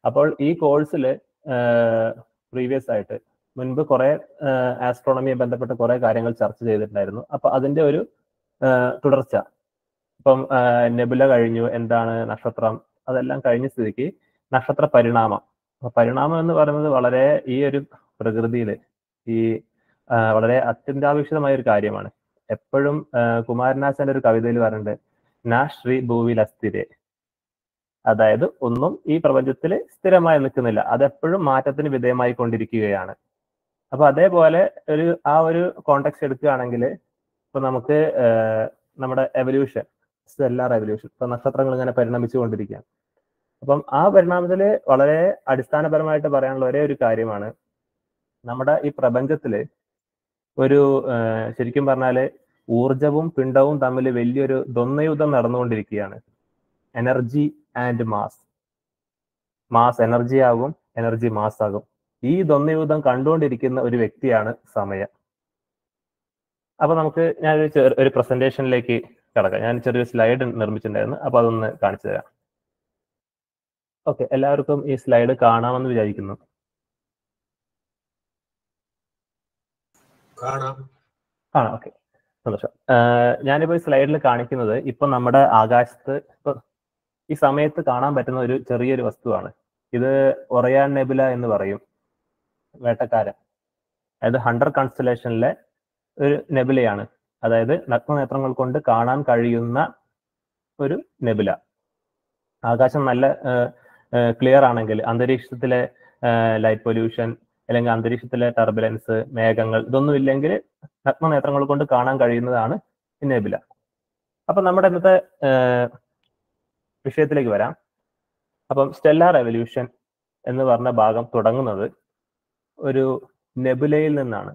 അപ്പോൾ ഈ കോഴ്സിൽ പ്രീവിയസ് ആയിട്ട് മുൻപ് കുറെ ആസ്ട്രോണമിയെ ബന്ധപ്പെട്ട കുറെ കാര്യങ്ങൾ ചർച്ച ചെയ്തിട്ടുണ്ടായിരുന്നു അപ്പൊ അതിന്റെ ഒരു ആ, തുടർച്ച ഇപ്പം നെബുല കഴിഞ്ഞു എന്താണ് നക്ഷത്രം അതെല്ലാം കഴിഞ്ഞ സ്ഥിതിക്ക് നക്ഷത്ര പരിണാമം അപ്പൊ പരിണാമം എന്ന് പറയുന്നത് വളരെ ഈ ഒരു പ്രകൃതിയിൽ ഈ ആ, വളരെ അത്യന്താപേക്ഷിതമായ ഒരു കാര്യമാണ് എപ്പോഴും ആ, കുമാരനാശന്റെ ഒരു കവിതയിൽ പറയുന്നുണ്ട് നാ ശ്രീ ഭൂവിൽ അസ്ഥിരേ അതായത് ഒന്നും ഈ പ്രപഞ്ചത്തിൽ സ്ഥിരമായി നിൽക്കുന്നില്ല അതെപ്പോഴും മാറ്റത്തിന് വിധേയമായി കൊണ്ടിരിക്കുകയാണ് അപ്പൊ അതേപോലെ ഒരു ആ ഒരു കോണ്ടെക്സ്റ്റ് എടുക്കുകയാണെങ്കിൽ ഇപ്പൊ നമുക്ക് ആ, നമ്മുടെ എവല്യൂഷൻ സ്റ്റെല്ലാർ എവല്യൂഷൻ ഇപ്പൊ നക്ഷത്രങ്ങൾ ഇങ്ങനെ പരിണമിച്ചു കൊണ്ടിരിക്കുകയാണ് അപ്പം ആ പരിണാമത്തിൽ വളരെ അടിസ്ഥാനപരമായിട്ട് പറയാനുള്ള ഒരേ ഒരു കാര്യമാണ് നമ്മുടെ ഈ പ്രപഞ്ചത്തില് ഒരു ആ, ശരിക്കും പറഞ്ഞാല് ഊർജവും പിണ്ടവും തമ്മിൽ വലിയൊരു ദ്വന്ദ്വയുദ്ധം നടന്നുകൊണ്ടിരിക്കുകയാണ് energy and mass mass energy ആകും എനർജി മാസ് ആകും ഈ ദ്വന്ദ്വയുദ്ധം കണ്ടുകൊണ്ടിരിക്കുന്ന ഒരു വ്യക്തിയാണ് സമയം അപ്പൊ നമുക്ക് ഞാനൊരു ചെറു- ഒരു പ്രസന്റേഷനിലേക്ക് കിടക്കാം ഞാൻ ചെറിയൊരു സ്ലൈഡ് നിർമ്മിച്ചിട്ടുണ്ടായിരുന്നു അപ്പൊ അതൊന്ന് കാണിച്ചു തരാം ഓക്കെ എല്ലാവർക്കും ഈ സ്ലൈഡ് കാണാമെന്ന് വിചാരിക്കുന്നു കാണാം ആണ് ഓക്കെ സന്തോഷം ആഹ് ഞാനിപ്പോ ഈ സ്ലൈഡിൽ കാണിക്കുന്നത് ഇപ്പൊ നമ്മുടെ ആകാശത്ത് ഇപ്പൊ ഈ സമയത്ത് കാണാൻ പറ്റുന്ന ഒരു ചെറിയൊരു വസ്തുവാണ് ഇത് ഒറയാൻ നെബുല എന്ന് പറയും വേട്ടക്കാരൻ അതായത് ഹണ്ടർ കൺസ്റ്റലേഷനിലെ ഒരു നെബുലയാണ് അതായത് നഗ്നനേത്രങ്ങൾ കൊണ്ട് കാണാൻ കഴിയുന്ന ഒരു നെബുല ആകാശം നല്ല ക്ലിയർ ആണെങ്കിൽ അന്തരീക്ഷത്തിലെ ലൈറ്റ് പൊല്യൂഷൻ അല്ലെങ്കിൽ അന്തരീക്ഷത്തിലെ ടർബുലൻസ് മേഘങ്ങൾ ഇതൊന്നും ഇല്ലെങ്കിൽ നഗ്നനേത്രങ്ങൾ കൊണ്ട് കാണാൻ കഴിയുന്നതാണ് ഈ നെബുല അപ്പൊ നമ്മുടെ ഇന്നത്തെ ആഹ് വിഷയത്തിലേക്ക് വരാം അപ്പം സ്റ്റെല്ലാർ എവല്യൂഷൻ എന്ന് പറഞ്ഞ ഭാഗം തുടങ്ങുന്നത് ഒരു നെബുലയിൽ നിന്നാണ്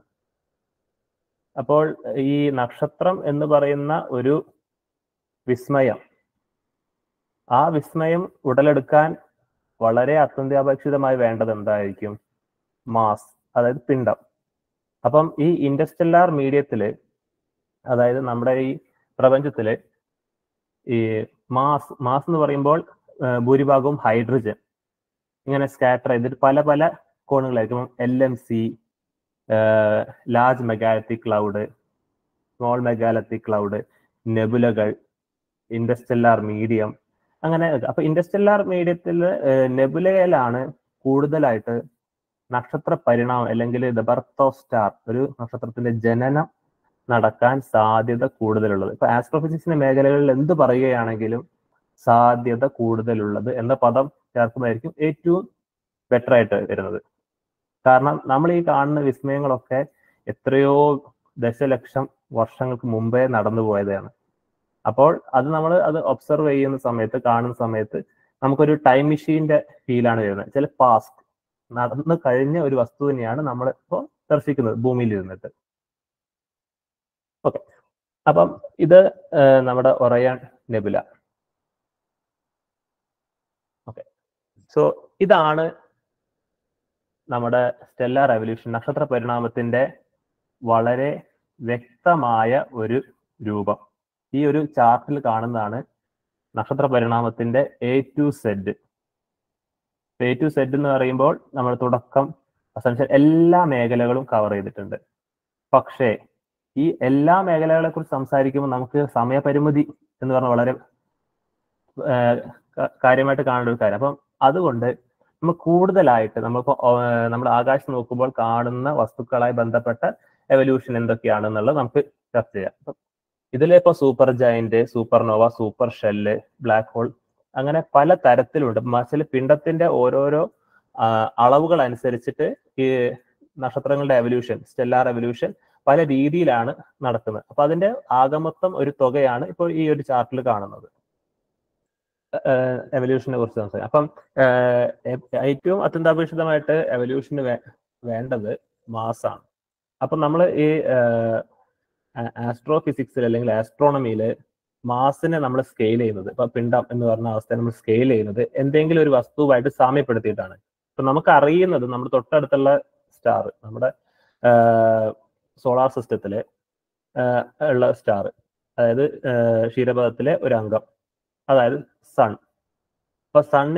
അപ്പോൾ ഈ നക്ഷത്രം എന്ന് പറയുന്ന ഒരു വിസ്മയം ആ വിസ്മയം ഉടലെടുക്കാൻ വളരെ അത്യന്താപേക്ഷിതമായി വേണ്ടത് എന്തായിരിക്കും മാസ് അതായത് പിണ്ഡം അപ്പം ഈ ഇൻഡസ്റ്റെല്ലാർ മീഡിയത്തില് അതായത് നമ്മുടെ ഈ പ്രപഞ്ചത്തില് ഈ മാസ് മാസ് എന്ന് പറയുമ്പോൾ ആ, ഭൂരിഭാഗവും ഹൈഡ്രജൻ ഇങ്ങനെ സ്കാറ്റർ ചെയ്തിട്ട് പല പല കോണുകളായിരിക്കും L M C large megalithic cloud small megalithic cloud നെബുലകൾ ഇൻഡസ്റ്റെല്ലാർ മീഡിയം അങ്ങനെ അപ്പൊ ഇൻഡസ്റ്റെല്ലാർ മീഡിയത്തിൽ നെബുലയിലാണ് കൂടുതലായിട്ട് നക്ഷത്ര പരിണാമം അല്ലെങ്കിൽ ദ ബർത്ത് ഓഫ് സ്റ്റാർ ഒരു നക്ഷത്രത്തിന്റെ ജനനം നടക്കാൻ സാധ്യത കൂടുതലുള്ളത് ഇപ്പൊ ആസ്ട്രോഫിസിക്സിന്റെ മേഖലകളിൽ എന്ത് പറയുകയാണെങ്കിലും സാധ്യത കൂടുതലുള്ളത് എന്ന പദം ചേർക്കുന്നതായിരിക്കും ഏറ്റവും ബെറ്റർ ആയിട്ട് വരുന്നത് കാരണം നമ്മൾ ഈ കാണുന്ന വിസ്മയങ്ങളൊക്കെ എത്രയോ ദശലക്ഷം വർഷങ്ങൾക്ക് മുമ്പേ നടന്നു പോയതാണ് അപ്പോൾ അത് നമ്മൾ അത് ഒബ്സർവ് ചെയ്യുന്ന സമയത്ത് കാണുന്ന സമയത്ത് നമുക്കൊരു ടൈം മെഷീന്റെ ഫീലാണ് വരുന്നത് ചില പാസ്റ്റ് നടന്നു കഴിഞ്ഞ ഒരു വസ്തു തന്നെയാണ് നമ്മൾ ഇപ്പോൾ ദർശിക്കുന്നത് ഭൂമിയിൽ ഇരുന്നിട്ട് ഓക്കെ അപ്പം ഇത് ഏഹ്, നമ്മുടെ ഒറയാൻ നെബുല ഓക്കെ സോ ഇതാണ് നമ്മുടെ സ്റ്റെല്ലാർ റെവല്യൂഷൻ നക്ഷത്ര പരിണാമത്തിന്റെ വളരെ വ്യക്തമായ ഒരു രൂപം ഈ ഒരു ചാർട്ടിൽ കാണുന്നതാണ് നക്ഷത്ര പരിണാമത്തിന്റെ A to Z A to Z എന്ന് പറയുമ്പോൾ നമ്മൾ തുടക്കം അവസാനം എല്ലാ മേഖലകളും കവർ ചെയ്തിട്ടുണ്ട് പക്ഷേ ഈ എല്ലാ മേഖലകളെ കുറിച്ച് സംസാരിക്കുമ്പോൾ നമുക്ക് സമയപരിമിതി എന്ന് പറഞ്ഞ വളരെ ഏഹ്, ക- കാര്യമായിട്ട് കാണേണ്ട ഒരു കാര്യം അപ്പം അതുകൊണ്ട് നമ്മൾ കൂടുതലായിട്ട് നമ്മളിപ്പോ ഏഹ്, നമ്മുടെ ആകാശം നോക്കുമ്പോൾ കാണുന്ന വസ്തുക്കളായി ബന്ധപ്പെട്ട എവല്യൂഷൻ എന്തൊക്കെയാണെന്നുള്ളത് നമുക്ക് ചർച്ച ചെയ്യാം അപ്പം ഇതിലിപ്പോ super giant supernova super shell black hole അങ്ങനെ പല തരത്തിലുണ്ട് മസിൽ പിണ്ടത്തിന്റെ ഓരോരോ ആ, അളവുകൾ അനുസരിച്ചിട്ട് ഈ നക്ഷത്രങ്ങളുടെ എവല്യൂഷൻ സ്റ്റെല്ലാർ എവല്യൂഷൻ പല രീതിയിലാണ് നടക്കുന്നത് അപ്പൊ അതിന്റെ ആകമൊത്തം ഒരു തുകയാണ് ഇപ്പോൾ ഈ ഒരു ചാർട്ടിൽ കാണുന്നത് എവല്യൂഷനെ കുറിച്ച് സംസാരിക്കാം അപ്പം ഏഹ്, എ- ഏറ്റവും അത്യന്താപേക്ഷിതമായിട്ട് എവല്യൂഷന് വേണ്ടത് മാസാണ് അപ്പൊ നമ്മൾ ഈ ആസ്ട്രോ ഫിസിക്സിൽ അല്ലെങ്കിൽ ആസ്ട്രോണമിയിൽ മാസിനെ നമ്മൾ സ്കെയിൽ ചെയ്യുന്നത് ഇപ്പൊ പിണ്ഡം എന്ന് പറഞ്ഞ അവസ്ഥയെ നമ്മൾ സ്കെയിൽ ചെയ്യുന്നത് എന്തെങ്കിലും ഒരു വസ്തുവായിട്ട് സാമ്യപ്പെടുത്തിയിട്ടാണ് ഇപ്പൊ നമുക്ക് അറിയുന്നത് നമ്മുടെ തൊട്ടടുത്തുള്ള സ്റ്റാർ നമ്മുടെ സോളാർ സിസ്റ്റത്തിലെ ഉള്ള സ്റ്റാർ അതായത് ആഹ് ക്ഷീരപഥത്തിലെ ഒരു അംഗം അതായത് സൺ അപ്പൊ സണ്ണിന്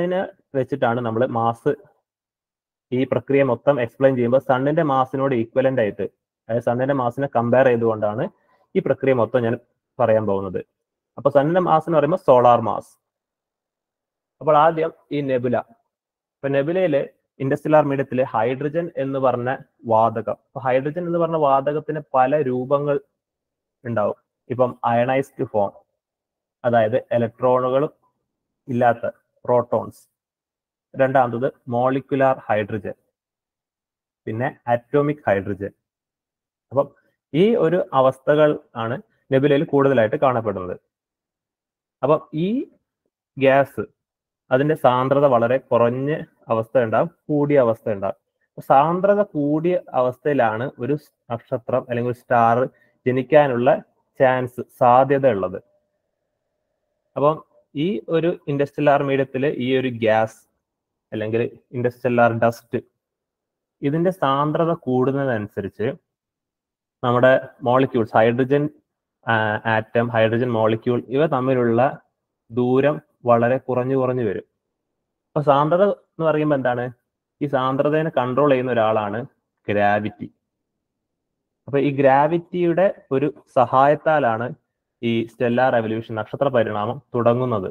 വെച്ചിട്ടാണ് നമ്മൾ മാസ് ഈ പ്രക്രിയ മൊത്തം എക്സ്പ്ലെയിൻ ചെയ്യുമ്പോൾ സണ്ണിന്റെ മാസിനോട് ഈക്വലന്റ് ആയിട്ട് അതായത് സണ്ണിന്റെ മാസിനെ കമ്പയർ ചെയ്തുകൊണ്ടാണ് ഈ പ്രക്രിയ മൊത്തം ഞാൻ പറയാൻ പോകുന്നത് അപ്പൊ സണ്ണിന്റെ മാസ് എന്ന് പറയുമ്പോൾ സോളാർ മാസ് അപ്പോൾ ആദ്യം ഈ നെബുല ഇപ്പൊ നെബുലയില് ഇൻഡസ്ട്രിയൽ മീഡിയത്തില് ഹൈഡ്രജൻ എന്ന് പറഞ്ഞ വാതകം അപ്പൊ ഹൈഡ്രജൻ എന്ന് പറഞ്ഞ വാതകത്തിന് പല രൂപങ്ങൾ ഉണ്ടാവും ഇപ്പം അയണൈസ്ഡ് ഫോം അതായത് ഇലക്ട്രോണുകളും ഇല്ലാത്ത പ്രോട്ടോൺസ് രണ്ടാമത്തത് മോളിക്കുലാർ ഹൈഡ്രജൻ പിന്നെ അറ്റോമിക് ഹൈഡ്രജൻ അപ്പം ഈ ഒരു അവസ്ഥകൾ ആണ് നെബുലയിൽ കൂടുതലായിട്ട് കാണപ്പെടുന്നത് അപ്പം ഈ ഗ്യാസ് അതിന്റെ സാന്ദ്രത വളരെ കുറഞ്ഞ അവസ്ഥ ഉണ്ടാവും കൂടിയ അവസ്ഥ ഉണ്ടാവും സാന്ദ്രത കൂടിയ അവസ്ഥയിലാണ് ഒരു നക്ഷത്രം അല്ലെങ്കിൽ ഒരു സ്റ്റാർ ജനിക്കാനുള്ള ചാൻസ് സാധ്യത ഉള്ളത് അപ്പം ഈ ഒരു ഇൻഡസ്ട്രിയലാർ മീഡിയത്തിൽ ഈ ഒരു ഗ്യാസ് അല്ലെങ്കിൽ ഇൻഡസ്ട്രിയലാർ ഡസ്റ്റ് ഇതിന്റെ സാന്ദ്രത കൂടുന്നതനുസരിച്ച് നമ്മുടെ molecules hydrogen atom hydrogen molecule ഇവ തമ്മിലുള്ള ദൂരം വളരെ കുറഞ്ഞു കുറഞ്ഞു വരും അപ്പൊ സാന്ദ്രത എന്ന് പറയുമ്പോൾ എന്താണ് ഈ സാന്ദ്രതയെ കൺട്രോൾ ചെയ്യുന്ന ഒരാളാണ് ഗ്രാവിറ്റി അപ്പൊ ഈ ഗ്രാവിറ്റിയുടെ ഒരു സഹായത്താലാണ് ഈ സ്റ്റെല്ലാർ റെവല്യൂഷൻ നക്ഷത്ര പരിണാമം തുടങ്ങുന്നത്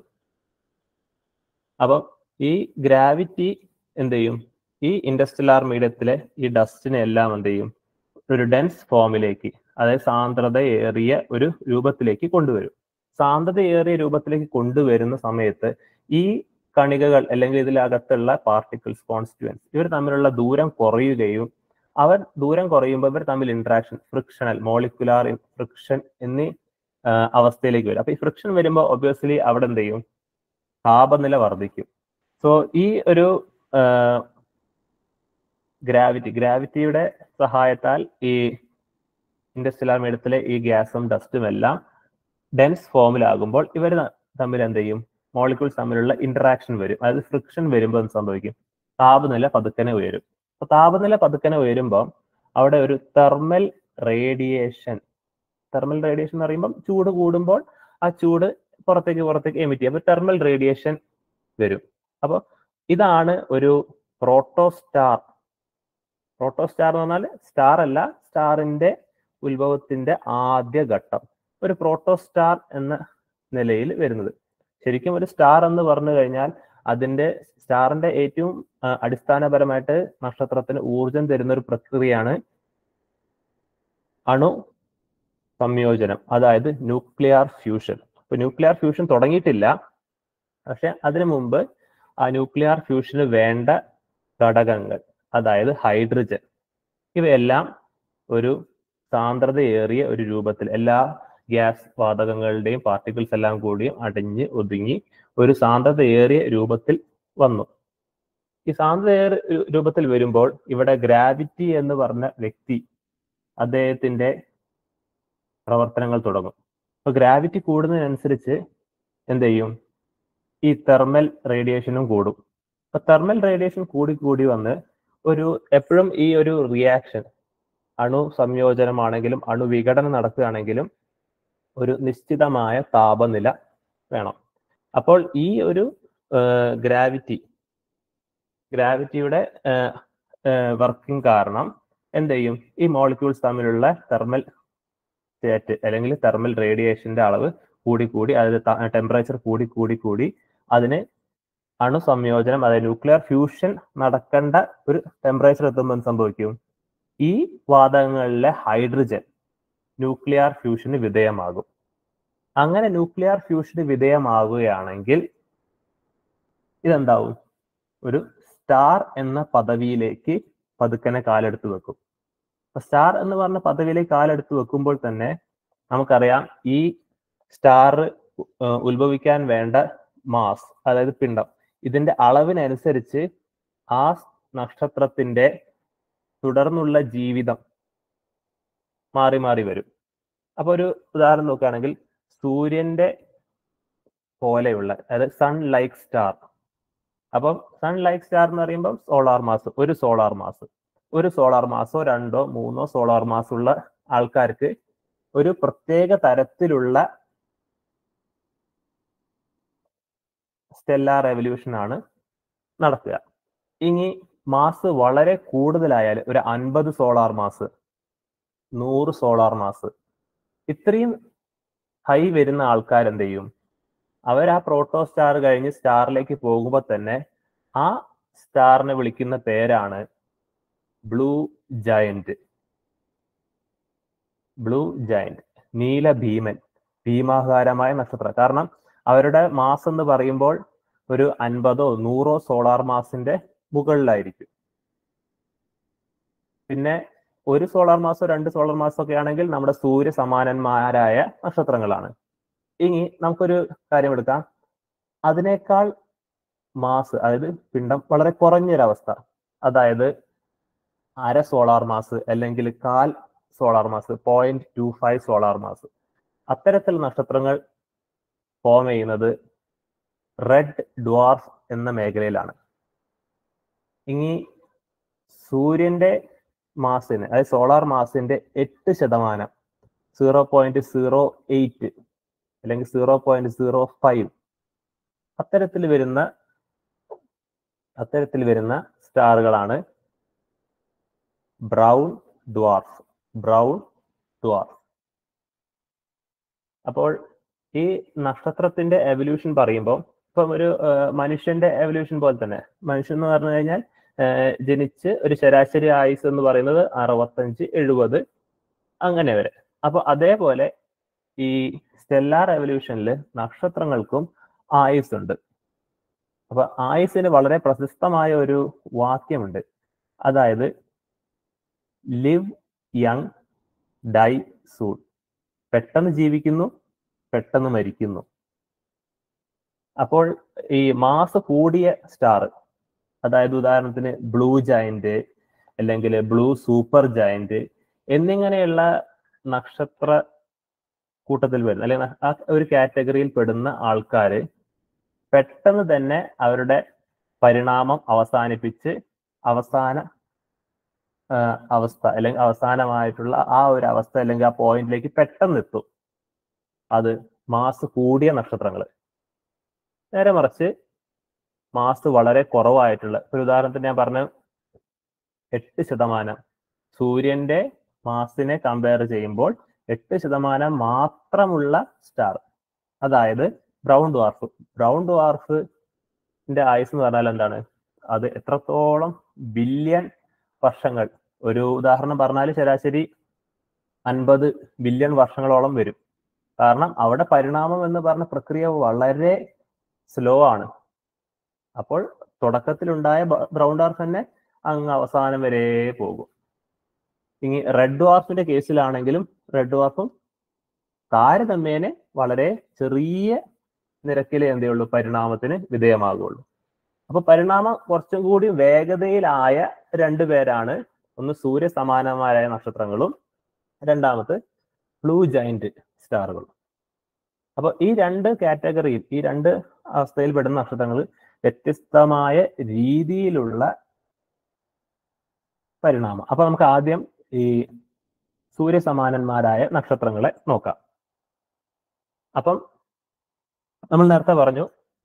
അപ്പം ഈ ഗ്രാവിറ്റി എന്ത് ചെയ്യും ഈ ഇൻഡസ്ട്രിയലാർ മീഡിയത്തിലെ ഈ ഡസ്റ്റിനെ എല്ലാം എന്ത് ചെയ്യും ഒരു ഡെൻസ് ഫോമിലേക്ക് അതായത് സാന്ദ്രത ഏറിയ ഒരു രൂപത്തിലേക്ക് കൊണ്ടുവരും സാന്ദ്രത ഏറിയ രൂപത്തിലേക്ക് കൊണ്ടുവരുന്ന സമയത്ത് ഈ കണികകൾ അല്ലെങ്കിൽ ഇതിലകത്തുള്ള പാർട്ടിക്കിൾസ് കോൺസ്റ്റുവൻസ് ഇവർ തമ്മിലുള്ള ദൂരം കുറയുകയും അവർ ദൂരം കുറയുമ്പോൾ ഇവർ തമ്മിൽ ഇന്ററാക്ഷൻ ഫ്രിക്ഷണൽ മോളിക്കുലാർ ഫ്രിക്ഷൻ എന്നീ അവസ്ഥയിലേക്ക് വരും അപ്പൊ ഈ ഫ്രിക്ഷൻ വരുമ്പോൾ ഒബ്വിയസ്ലി അവിടെ എന്ത് ചെയ്യും താപനില വർദ്ധിക്കും സോ ഈ ഒരു ഗ്രാവിറ്റി ഗ്രാവിറ്റിയുടെ സഹായത്താൽ ഈ ഇൻഡസ്ട്രിയൽ മീഡിയത്തിലെ ഈ ഗ്യാസും ഡസ്റ്റും എല്ലാം ഡെൻസ് ഫോമിലാകുമ്പോൾ ഇവർ തമ്മിൽ എന്ത് ചെയ്യും മോളിക്യൂൾസ് തമ്മിലുള്ള ഇന്ററാക്ഷൻ വരും അതായത് ഫ്രിക്ഷൻ വരുമ്പോൾ എന്ത് സംഭവിക്കും താപനില പതുക്കനെ ഉയരും അപ്പൊ താപനില പതുക്കനെ ഉയരുമ്പോൾ അവിടെ ഒരു തെർമൽ റേഡിയേഷൻ തെർമൽ റേഡിയേഷൻ എന്ന് പറയുമ്പോൾ ചൂട് കൂടുമ്പോൾ ആ ചൂട് പുറത്തേക്ക് പുറത്തേക്ക് എമിറ്റ് ചെയ്യും അപ്പൊ തെർമൽ റേഡിയേഷൻ വരും അപ്പോൾ ഇതാണ് ഒരു പ്രോട്ടോസ്റ്റാർ പ്രോട്ടോസ്റ്റാർ എന്ന് പറഞ്ഞാൽ സ്റ്റാർ അല്ല സ്റ്റാറിന്റെ ഉത്ഭവത്തിന്റെ ആദ്യ ഘട്ടം ഒരു പ്രോട്ടോസ്റ്റാർ എന്ന നിലയിൽ വരുന്നത് ശരിക്കും ഒരു സ്റ്റാർ എന്ന് പറഞ്ഞു കഴിഞ്ഞാൽ അതിന്റെ സ്റ്റാറിന്റെ ഏറ്റവും അടിസ്ഥാനപരമായിട്ട് നക്ഷത്രത്തിന് ഊർജം തരുന്ന ഒരു പ്രക്രിയയാണ് അണു സംയോജനം അതായത് ന്യൂക്ലിയർ ഫ്യൂഷൻ ഇപ്പൊ ന്യൂക്ലിയർ ഫ്യൂഷൻ തുടങ്ങിയിട്ടില്ല പക്ഷെ അതിനു മുമ്പ് ആ ന്യൂക്ലിയർ ഫ്യൂഷന് വേണ്ട ഘടകങ്ങൾ അതായത് ഹൈഡ്രജൻ ഇവയെല്ലാം ഒരു സാന്ദ്രതയേറിയ ഒരു രൂപത്തിൽ എല്ലാ ഗ്യാസ് വാതകങ്ങളുടെയും പാർട്ടിക്കിൾസ് എല്ലാം കൂടിയും അടിഞ്ഞ് ഒതുങ്ങി ഒരു സാന്ദ്രതയേറിയ രൂപത്തിൽ വന്നു ഈ സാന്ദ്രതയേറിയ രൂപത്തിൽ വരുമ്പോൾ ഇവിടെ ഗ്രാവിറ്റി എന്ന് പറഞ്ഞ വ്യക്തി അദ്ദേഹത്തിന്റെ പ്രവർത്തനങ്ങൾ തുടങ്ങും അപ്പൊ ഗ്രാവിറ്റി കൂടുന്നതിനനുസരിച്ച് എന്ത് ചെയ്യും ഈ തെർമൽ റേഡിയേഷനും കൂടും അപ്പൊ തെർമൽ റേഡിയേഷൻ കൂടി കൂടി വന്ന് ഒരു എപ്പോഴും ഈ ഒരു റിയാക്ഷൻ അണു സംയോജനമാണെങ്കിലും അണു വിഘടനം നടക്കുകയാണെങ്കിലും ഒരു നിശ്ചിതമായ താപനില വേണം അപ്പോൾ ഈ ഒരു ഗ്രാവിറ്റി ഗ്രാവിറ്റിയുടെ വർക്കിംഗ് കാരണം എന്ത് ചെയ്യും ഈ മോളിക്യൂൾസ് തമ്മിലുള്ള തെർമൽ സ്റ്റേറ്റ് അല്ലെങ്കിൽ തെർമൽ റേഡിയേഷന്റെ അളവ് കൂടി കൂടി അതായത് ടെമ്പറേച്ചർ കൂടി കൂടി കൂടി അതിന് അണു സംയോജനം അതായത് ന്യൂക്ലിയർ ഫ്യൂഷൻ നടക്കേണ്ട ഒരു ടെമ്പറേച്ചർ എത്തുമ്പോൾ എന്ത് സംഭവിക്കും ഈ വാതകങ്ങളിലെ ഹൈഡ്രജൻ ന്യൂക്ലിയർ ഫ്യൂഷന് വിധേയമാകും അങ്ങനെ ന്യൂക്ലിയർ ഫ്യൂഷന് വിധേയമാകുകയാണെങ്കിൽ ഇതെന്താവും ഒരു സ്റ്റാർ എന്ന പദവിയിലേക്ക് പതുക്കനെ കാലെടുത്ത് വെക്കും സ്റ്റാർ എന്ന് പറഞ്ഞ പദവിയിലേക്ക് കാലെടുത്ത് വെക്കുമ്പോൾ തന്നെ നമുക്കറിയാം ഈ സ്റ്റാർ ഉത്ഭവിക്കാൻ വേണ്ട മാസ് അതായത് പിണ്ഡം ഇതിന്റെ അളവിനനുസരിച്ച് ആ നക്ഷത്രത്തിന്റെ തുടർന്നുള്ള ജീവിതം മാറി മാറി വരും അപ്പൊ ഒരു ഉദാഹരണം നോക്കുകയാണെങ്കിൽ സൂര്യന്റെ പോലെയുള്ള അതായത് സൺ ലൈക്ക് സ്റ്റാർ അപ്പം സൺ ലൈക്ക് സ്റ്റാർ എന്ന് പറയുമ്പോൾ സോളാർ മാസ് ഒരു സോളാർ മാസ് ഒരു സോളാർ മാസോ രണ്ടോ മൂന്നോ സോളാർ മാസ് ഉള്ള ആൾക്കാർക്ക് ഒരു പ്രത്യേക തരത്തിലുള്ള സ്റ്റെല്ലാർ റെവല്യൂഷൻ ആണ് നടക്കുക ഇനി മാസ് വളരെ കൂടുതലായാൽ ഒരു അൻപത് സോളാർ മാസ് നൂറ് സോളാർ മാസ് ഇത്രയും ഹൈ വരുന്ന ആൾക്കാർ എന്ത് ചെയ്യും അവർ ആ പ്രോട്ടോ സ്റ്റാർ കഴിഞ്ഞ് സ്റ്റാറിലേക്ക് പോകുമ്പോൾ തന്നെ ആ സ്റ്റാറിനെ വിളിക്കുന്ന പേരാണ് ബ്ലൂ ജയന്റ് ബ്ലൂ ജയന്റ് നീല ഭീമൻ ഭീമാകാരമായ നക്ഷത്രം കാരണം അവരുടെ മാസ് എന്ന് പറയുമ്പോൾ ഒരു അൻപതോ നൂറോ സോളാർ മാസിന്റെ മുകളിലായിരിക്കും പിന്നെ ഒരു സോളാർ മാസോ രണ്ട് സോളാർ മാസോ ഒക്കെ ആണെങ്കിൽ നമ്മുടെ സൂര്യ സമാനന്മാരായ നക്ഷത്രങ്ങളാണ് ഇനി നമുക്കൊരു കാര്യം എടുക്കാം അതിനേക്കാൾ മാസ് അതായത് പിണ്ഡം വളരെ കുറഞ്ഞൊരവസ്ഥ അതായത് അര സോളാർ മാസ് അല്ലെങ്കിൽ കാൽ solar mass point two five solar mass അത്തരത്തിൽ നക്ഷത്രങ്ങൾ ഫോം ചെയ്യുന്നത് റെഡ് ഡ്വാർഫ് എന്ന മേഖലയിലാണ് ഇനി സൂര്യന്റെ മാസിന് അതായത് സോളാർ മാസിന്റെ എട്ട് ശതമാനം സീറോ പോയിന്റ് സീറോ എയ്റ്റ് അല്ലെങ്കിൽ സീറോ പോയിന്റ് സീറോ ഫൈവ് അത്തരത്തിൽ വരുന്ന അത്തരത്തിൽ വരുന്ന സ്റ്റാറുകളാണ് ബ്രൗൺ ഡ്വാർഫ് ബ്രൗൺ ഡ്വാർഫ് അപ്പോൾ ഈ നക്ഷത്രത്തിന്റെ എവല്യൂഷൻ പറയുമ്പോൾ ഇപ്പം ഒരു മനുഷ്യന്റെ എവല്യൂഷൻ പോലെ തന്നെ മനുഷ്യൻ എന്ന് പറഞ്ഞു കഴിഞ്ഞാൽ ജനിച്ച് ഒരു ശരാശരി ആയുസ് എന്ന് പറയുന്നത് അറുപത്തഞ്ച് എഴുപത് അങ്ങനെ വരെ അപ്പൊ അതേപോലെ ഈ സ്റ്റെല്ലാർ എവല്യൂഷനിൽ നക്ഷത്രങ്ങൾക്കും ആയുസ് ഉണ്ട് അപ്പൊ ആയുസിന് വളരെ പ്രശസ്തമായ ഒരു വാക്യമുണ്ട് അതായത് ലിവ് യങ് ഡൈ സൂൺ പെട്ടെന്ന് ജീവിക്കുന്നു പെട്ടെന്ന് മരിക്കുന്നു അപ്പോൾ ഈ മാസ് കൂടിയ സ്റ്റാർ അതായത് ഉദാഹരണത്തിന് ബ്ലൂ ജയന്റ് അല്ലെങ്കിൽ ബ്ലൂ സൂപ്പർ ജയന്റ് എന്നിങ്ങനെയുള്ള നക്ഷത്ര കൂട്ടത്തിൽ വരുന്ന അല്ലെങ്കിൽ ആ ഒരു കാറ്റഗറിയിൽ പെടുന്ന ആൾക്കാർ പെട്ടെന്ന് തന്നെ അവരുടെ പരിണാമം അവസാനിപ്പിച്ച് അവസാന അവസ്ഥ അല്ലെങ്കിൽ അവസാനമായിട്ടുള്ള ആ ഒരു അവസ്ഥ അല്ലെങ്കിൽ ആ പോയിന്റിലേക്ക് പെട്ടെന്ന് എത്തും അത് മാസ് കൂടിയ നക്ഷത്രങ്ങൾ നേരെ മറിച്ച് മാസ് വളരെ കുറവായിട്ടുള്ള ഒരു ഉദാഹരണത്തിന് ഞാൻ പറഞ്ഞ എട്ട് ശതമാനം സൂര്യന്റെ മാസിനെ കമ്പയർ ചെയ്യുമ്പോൾ എട്ട് ശതമാനം മാത്രമുള്ള സ്റ്റാർ അതായത് ബ്രൗൺ ഡ്വാർഫ് ബ്രൗൺ ഡ്വാർഫിന്റെ ആയുസ് എന്ന് പറഞ്ഞാൽ എന്താണ് അത് എത്രത്തോളം ബില്യൺ വർഷങ്ങൾ ഒരു ഉദാഹരണം പറഞ്ഞാൽ ശരാശരി അൻപത് ബില്യൺ വർഷങ്ങളോളം വരും കാരണം അവിടെ പരിണാമം എന്ന് പറഞ്ഞ പ്രക്രിയ വളരെ സ്ലോ ആണ് അപ്പോൾ തുടക്കത്തിലുണ്ടായ ബ്രൗൺ ഡാർഫ് തന്നെ അങ്ങ് അവസാനം വരെ പോകും ഇനി റെഡ് ഡ്വാർഫിന്റെ കേസിലാണെങ്കിലും റെഡ് ഡ്വാർഫും താരതമ്യേന വളരെ ചെറിയ നിരക്കിലെ എന്തേ ഉള്ളൂ പരിണാമത്തിന് വിധേയമാകുള്ളൂ അപ്പൊ പരിണാമം കുറച്ചും കൂടി വേഗതയിലായ രണ്ടു പേരാണ് ഒന്ന് സൂര്യ സമാനമാരായ നക്ഷത്രങ്ങളും രണ്ടാമത് ബ്ലൂ ജൈന്റ് സ്റ്റാറുകളും അപ്പൊ ഈ രണ്ട് കാറ്റഗറിയിൽ ഈ രണ്ട് അവസ്ഥയിൽ പെടുന്ന നക്ഷത്രങ്ങൾ വ്യത്യസ്തമായ രീതിയിലുള്ള പരിണാമം അപ്പൊ നമുക്ക് ആദ്യം ഈ സൂര്യസമാനന്മാരായ നക്ഷത്രങ്ങളെ നോക്കാം അപ്പം നമ്മൾ നേരത്തെ പറഞ്ഞു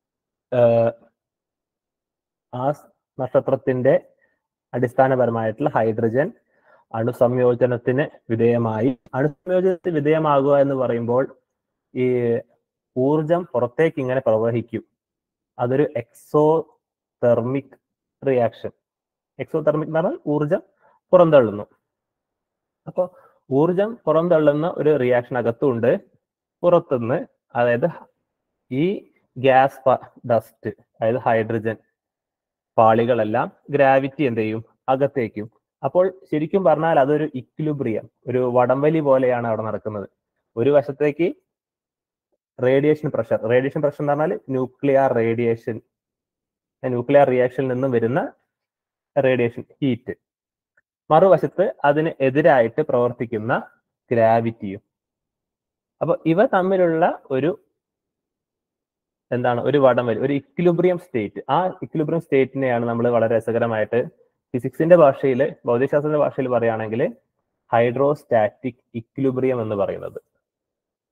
ആ നക്ഷത്രത്തിന്റെ അടിസ്ഥാനപരമായിട്ടുള്ള ഹൈഡ്രജൻ അണുസംയോജനത്തിന് വിധേയമായി അണുസംയോജനത്തിന് വിധേയമാകുക എന്ന് പറയുമ്പോൾ ഈ ഊർജം പുറത്തേക്ക് ഇങ്ങനെ പ്രവഹിക്കും അതൊരു exothermic reaction exothermic എന്ന് പറഞ്ഞാൽ ഊർജം പുറന്തള്ളുന്നു അപ്പോൾ ഊർജം പുറന്തള്ളുന്ന ഒരു റിയാക്ഷൻ അകത്തുണ്ട് പുറത്തുനിന്ന് അതായത് ഈ ഗ്യാസ് ഡസ്റ്റ് അതായത് ഹൈഡ്രജൻ പാളികളെല്ലാം ഗ്രാവിറ്റി എന്ത് ചെയ്യും അകത്തേക്കും അപ്പോൾ ശരിക്കും പറഞ്ഞാൽ അതൊരു ഇക്വിലിബ്രിയം ഒരു വടംവലി പോലെയാണ് അവിടെ നടക്കുന്നത് ഒരു വശത്തേക്ക് റേഡിയേഷൻ പ്രഷർ റേഡിയേഷൻ പ്രഷർ എന്ന് പറഞ്ഞാൽ ന്യൂക്ലിയർ റേഡിയേഷൻ ന്യൂക്ലിയർ റിയാക്ഷനിൽ നിന്നും വരുന്ന റേഡിയേഷൻ ഹീറ്റ് മറുവശത്ത് അതിന് എതിരായിട്ട് പ്രവർത്തിക്കുന്ന ഗ്രാവിറ്റിയും അപ്പൊ ഇവ തമ്മിലുള്ള ഒരു എന്താണ് ഒരു വടംവലി ഒരു ഇക്വിലിബ്രിയം സ്റ്റേറ്റ് ആ ഇക്വിലിബ്രിയം സ്റ്റേറ്റിനെയാണ് നമ്മൾ വളരെ രസകരമായിട്ട് ഫിസിക്സിന്റെ ഭാഷയിൽ ഭൗതികശാസ്ത്രത്തിന്റെ ഭാഷയിൽ പറയുകയാണെങ്കിൽ ഹൈഡ്രോസ്റ്റാറ്റിക് ഇക്വിലിബ്രിയം എന്ന് പറയുന്നത്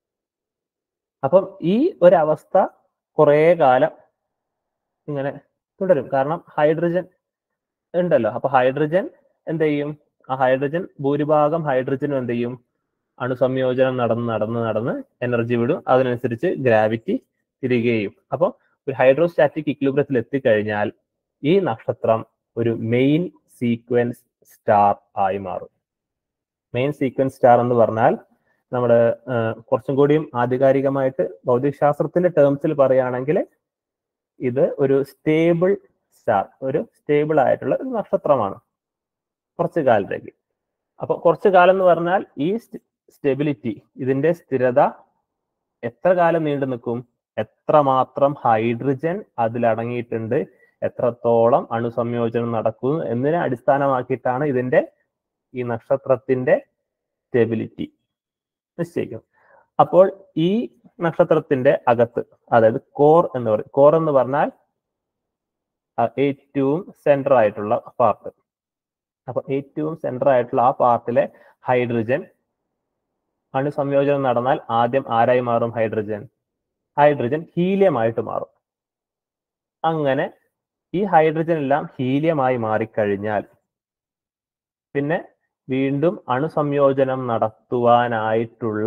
അപ്പം ഈ ഒരവസ്ഥ കുറേ കാലം ഇങ്ങനെ തുടരും കാരണം ഹൈഡ്രജൻ ഉണ്ടല്ലോ അപ്പൊ ഹൈഡ്രജൻ എന്ത് ചെയ്യും ആ ഹൈഡ്രജൻ ഭൂരിഭാഗം ഹൈഡ്രജനും എന്ത് ചെയ്യും അണുസംയോജനം നടന്ന് നടന്ന് നടന്ന് എനർജി വിടും അതിനനുസരിച്ച് ഗ്രാവിറ്റി തിരികെ ചെയ്യും അപ്പോൾ ഒരു ഹൈഡ്രോസ്റ്റാറ്റിക് ഇക്വിലിബ്രിയത്തിൽ എത്തിക്കഴിഞ്ഞാൽ ഈ നക്ഷത്രം ഒരു മെയിൻ സീക്വൻസ് സ്റ്റാർ ആയി മാറും മെയിൻ സീക്വൻസ് സ്റ്റാർ എന്ന് പറഞ്ഞാൽ നമ്മുടെ കുറച്ചും കൂടിയും ആധികാരികമായിട്ട് ഭൗതികശാസ്ത്രത്തിന്റെ ടേംസിൽ പറയുകയാണെങ്കിൽ ഇത് ഒരു സ്റ്റേബിൾ സ്റ്റാർ ഒരു സ്റ്റേബിൾ ആയിട്ടുള്ള ഒരു നക്ഷത്രമാണ് കുറച്ചു കാലത്തേക്ക് അപ്പൊ കുറച്ചു കാലം എന്ന് പറഞ്ഞാൽ ഈ സ്റ്റെബിലിറ്റി ഇതിന്റെ സ്ഥിരത എത്ര കാലം നീണ്ടു നിൽക്കും എത്രമാത്രം ഹൈഡ്രജൻ അതിലടങ്ങിയിട്ടുണ്ട് എത്രത്തോളം അണുസംയോജനം നടക്കുന്നു എന്നതിനെ അടിസ്ഥാനമാക്കിയിട്ടാണ് ഇതിന്റെ ഈ നക്ഷത്രത്തിന്റെ സ്റ്റെബിലിറ്റി നിശ്ചയിക്കുന്നത് അപ്പോൾ ഈ നക്ഷത്രത്തിന്റെ അകത്ത് അതായത് കോർ എന്ന് പറയും കോർ എന്ന് പറഞ്ഞാൽ ഏറ്റവും സെൻട്രൽ ആയിട്ടുള്ള പാർട്ട് അപ്പൊ ഏറ്റവും സെൻട്രൽ ആയിട്ടുള്ള ആ പാർട്ടിലെ ഹൈഡ്രജൻ അണുസംയോജനം നടന്നാൽ ആദ്യം ആരായി മാറും ഹൈഡ്രജൻ ഹൈഡ്രജൻ ഹീലിയമായിട്ട് മാറും അങ്ങനെ ഈ ഹൈഡ്രജൻ എല്ലാം ഹീലിയമായി മാറിക്കഴിഞ്ഞാൽ പിന്നെ വീണ്ടും അണുസംയോജനം നടത്തുവാനായിട്ടുള്ള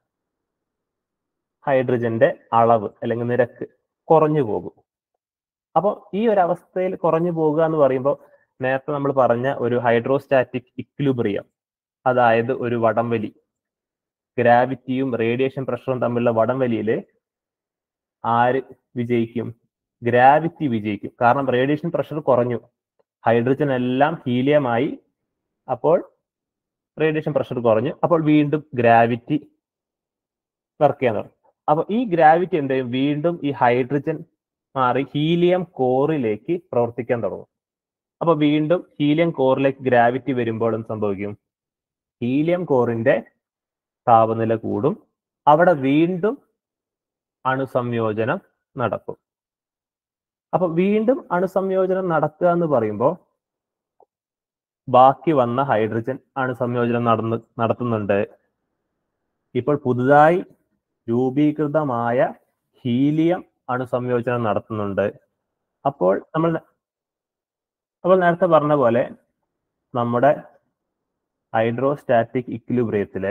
ഹൈഡ്രജന്റെ അളവ് അല്ലെങ്കിൽ നിരക്ക് കുറഞ്ഞു പോകും അപ്പോൾ ഈ ഒരു അവസ്ഥയിൽ കുറഞ്ഞു പോകുക എന്ന് പറയുമ്പോൾ നേരത്തെ നമ്മൾ പറഞ്ഞ ഒരു ഹൈഡ്രോസ്റ്റാറ്റിക് ഇക്വിലിബ്രിയം അതായത് ഒരു വടംവലി ഗ്രാവിറ്റിയും റേഡിയേഷൻ പ്രഷറും തമ്മിലുള്ള വടംവലിയിൽ ആര് വിജയിക്കും ഗ്രാവിറ്റി വിജയിക്കും കാരണം റേഡിയേഷൻ പ്രഷർ കുറഞ്ഞു ഹൈഡ്രജൻ എല്ലാം ഹീലിയമായി അപ്പോൾ റേഡിയേഷൻ പ്രഷർ കുറഞ്ഞു അപ്പോൾ വീണ്ടും ഗ്രാവിറ്റി വർക്ക് ചെയ്യാൻ തുടങ്ങും അപ്പൊ ഈ ഗ്രാവിറ്റി എന്ത് ചെയ്യും വീണ്ടും ഈ ഹൈഡ്രജൻ മാറി ഹീലിയം കോറിലേക്ക് പ്രവർത്തിക്കാൻ തുടങ്ങും അപ്പൊ വീണ്ടും ഹീലിയം കോറിലേക്ക് ഗ്രാവിറ്റി വരുമ്പോൾ എന്ത് സംഭവിക്കും ഹീലിയം കോറിന്റെ താപനില കൂടും അവിടെ വീണ്ടും അണുസംയോജനം നടക്കും അപ്പൊ വീണ്ടും അണുസംയോജനം നടക്കുക എന്ന് പറയുമ്പോൾ ബാക്കി വന്ന ഹൈഡ്രജൻ അണുസംയോജനം നടന്ന് നടത്തുന്നുണ്ട് ഇപ്പോൾ പുതുതായി രൂപീകൃതമായ ഹീലിയം അണുസംയോജനം നടത്തുന്നുണ്ട് അപ്പോൾ നമ്മൾ അപ്പോൾ നേരത്തെ പറഞ്ഞ പോലെ നമ്മുടെ ഹൈഡ്രോസ്റ്റാറ്റിക് ഇക്വിലിബ്രിയത്തിലെ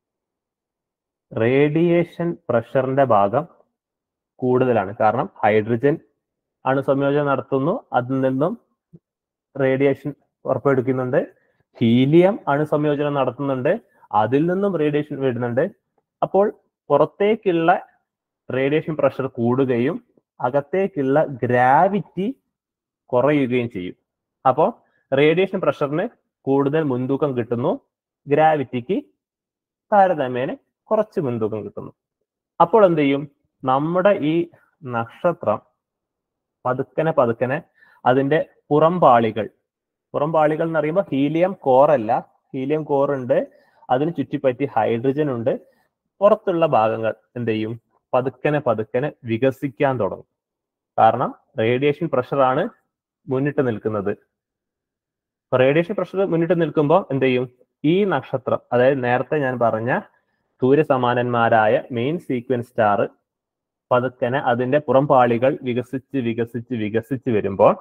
റേഡിയേഷൻ പ്രഷറിന്റെ ഭാഗം കൂടുതലാണ് കാരണം ഹൈഡ്രജൻ അണുസംയോജനം നടത്തുന്നു അതിൽ നിന്നും റേഡിയേഷൻ പുറപ്പെടുവിക്കുന്നുണ്ട് ഹീലിയം അണുസംയോജനം നടത്തുന്നുണ്ട് അതിൽ നിന്നും റേഡിയേഷൻ വരുന്നുണ്ട് അപ്പോൾ പുറത്തേക്കുള്ള റേഡിയേഷൻ പ്രഷർ കൂടുകയും അകത്തേക്കുള്ള ഗ്രാവിറ്റി കുറയുകയും ചെയ്യും അപ്പോൾ റേഡിയേഷൻ പ്രഷറിന് കൂടുതൽ മുൻതൂക്കം കിട്ടുന്നു ഗ്രാവിറ്റിക്ക് താരതമ്യേന കുറച്ച് മുൻതൂക്കം കിട്ടുന്നു അപ്പോൾ എന്ത് ചെയ്യും നമ്മുടെ ഈ നക്ഷത്രം പതുക്കനെ പതുക്കനെ അതിന്റെ പുറംപാളികൾ പുറംപാളികൾ എന്ന് പറയുമ്പോൾ ഹീലിയം കോർ അല്ല ഹീലിയം കോർ ഉണ്ട് അതിന് ചുറ്റിപ്പറ്റി ഹൈഡ്രജൻ ഉണ്ട് പുറത്തുള്ള ഭാഗങ്ങൾ എന്ത് ചെയ്യും പതുക്കനെ പതുക്കനെ വികസിക്കാൻ തുടങ്ങും കാരണം റേഡിയേഷൻ പ്രഷറാണ് മുന്നിട്ട് നിൽക്കുന്നത് റേഡിയേഷൻ പ്രഷർ മുന്നിട്ട് നിൽക്കുമ്പോൾ എന്ത് ചെയ്യും ഈ നക്ഷത്രം അതായത് നേരത്തെ ഞാൻ പറഞ്ഞ സൂര്യസമാനന്മാരായ മെയിൻ സീക്വൻസ് സ്റ്റാർ പതുക്കനെ അതിന്റെ പുറംപാളികൾ വികസിച്ച് വികസിച്ച് വികസിച്ച് വരുമ്പോൾ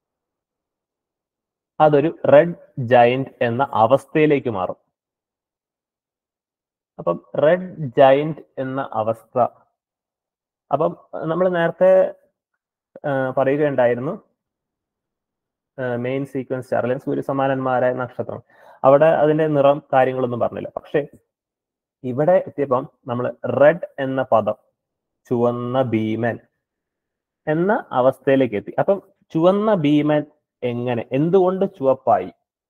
അതൊരു റെഡ് ജയന്റ് എന്ന അവസ്ഥയിലേക്ക് മാറും അപ്പം റെഡ് ജയന്റ് എന്ന അവസ്ഥ അപ്പം നമ്മൾ നേരത്തെ പറയുകയുണ്ടായിരുന്നു മെയിൻ സീക്വൻസ് സ്റ്റാർ അല്ലെങ്കിൽ സൂര്യസമാനന്മാരായ നക്ഷത്രം അവിടെ അതിന്റെ നിറം കാര്യങ്ങളൊന്നും പറഞ്ഞില്ല പക്ഷെ ഇവിടെ എത്തിയപ്പം നമ്മൾ റെഡ് എന്ന പദം ചുവന്ന ഭീമൻ എന്ന അവസ്ഥയിലേക്ക് എത്തി അപ്പം ചുവന്ന ഭീമൻ എങ്ങനെ എന്തുകൊണ്ട് ചുവപ്പായി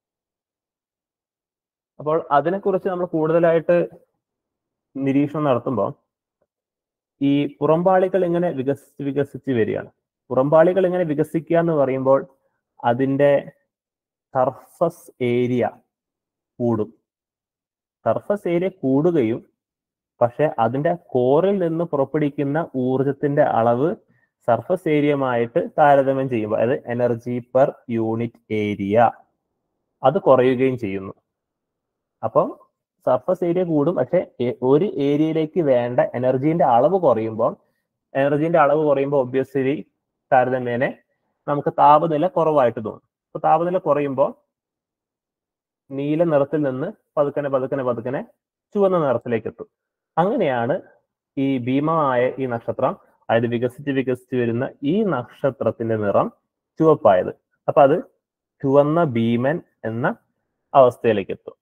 അപ്പോൾ അതിനെക്കുറിച്ച് നമ്മൾ കൂടുതലായിട്ട് നിരീക്ഷണം നടത്തുമ്പോൾ ഈ പുറംപാളികൾ ഇങ്ങനെ വികസിച്ച് വികസിച്ച് വരികയാണ് പുറംപാളികൾ ഇങ്ങനെ വികസിക്കുക എന്ന് പറയുമ്പോൾ അതിൻ്റെ സർഫസ് ഏരിയ കൂടും സർഫസ് ഏരിയ കൂടുകയും പക്ഷെ അതിന്റെ കോറിൽ നിന്ന് പുറപ്പെടുവിക്കുന്ന ഊർജത്തിന്റെ അളവ് സർഫസ് ഏരിയയുമായിട്ട് താരതമ്യം ചെയ്യുമ്പോൾ അതായത് എനർജി പെർ യൂണിറ്റ് ഏരിയ അത് കുറയുകയും ചെയ്യുന്നു അപ്പം സർഫസ് ഏരിയ കൂടും പക്ഷെ ഒരു ഏരിയയിലേക്ക് വേണ്ട എനർജീന്റെ അളവ് കുറയുമ്പോൾ എനർജീന്റെ അളവ് കുറയുമ്പോൾ ഒബ്വിയസ്ലി താരതമ്യേന നമുക്ക് താപനില കുറവായിട്ട് തോന്നും അപ്പൊ താപനില കുറയുമ്പോൾ നീല നിറത്തിൽ നിന്ന് പതുക്കനെ പതുക്കനെ പതുക്കനെ ചുവന്ന നിറത്തിലേക്ക് എത്തും അങ്ങനെയാണ് ഈ ഭീമമായ ഈ നക്ഷത്രം അതായത് വികസിച്ച് വികസിച്ച് വരുന്ന ഈ നക്ഷത്രത്തിന്റെ നിറം ചുവപ്പായത് അപ്പൊ അത് ചുവന്ന ഭീമൻ എന്ന അവസ്ഥയിലേക്ക് എത്തും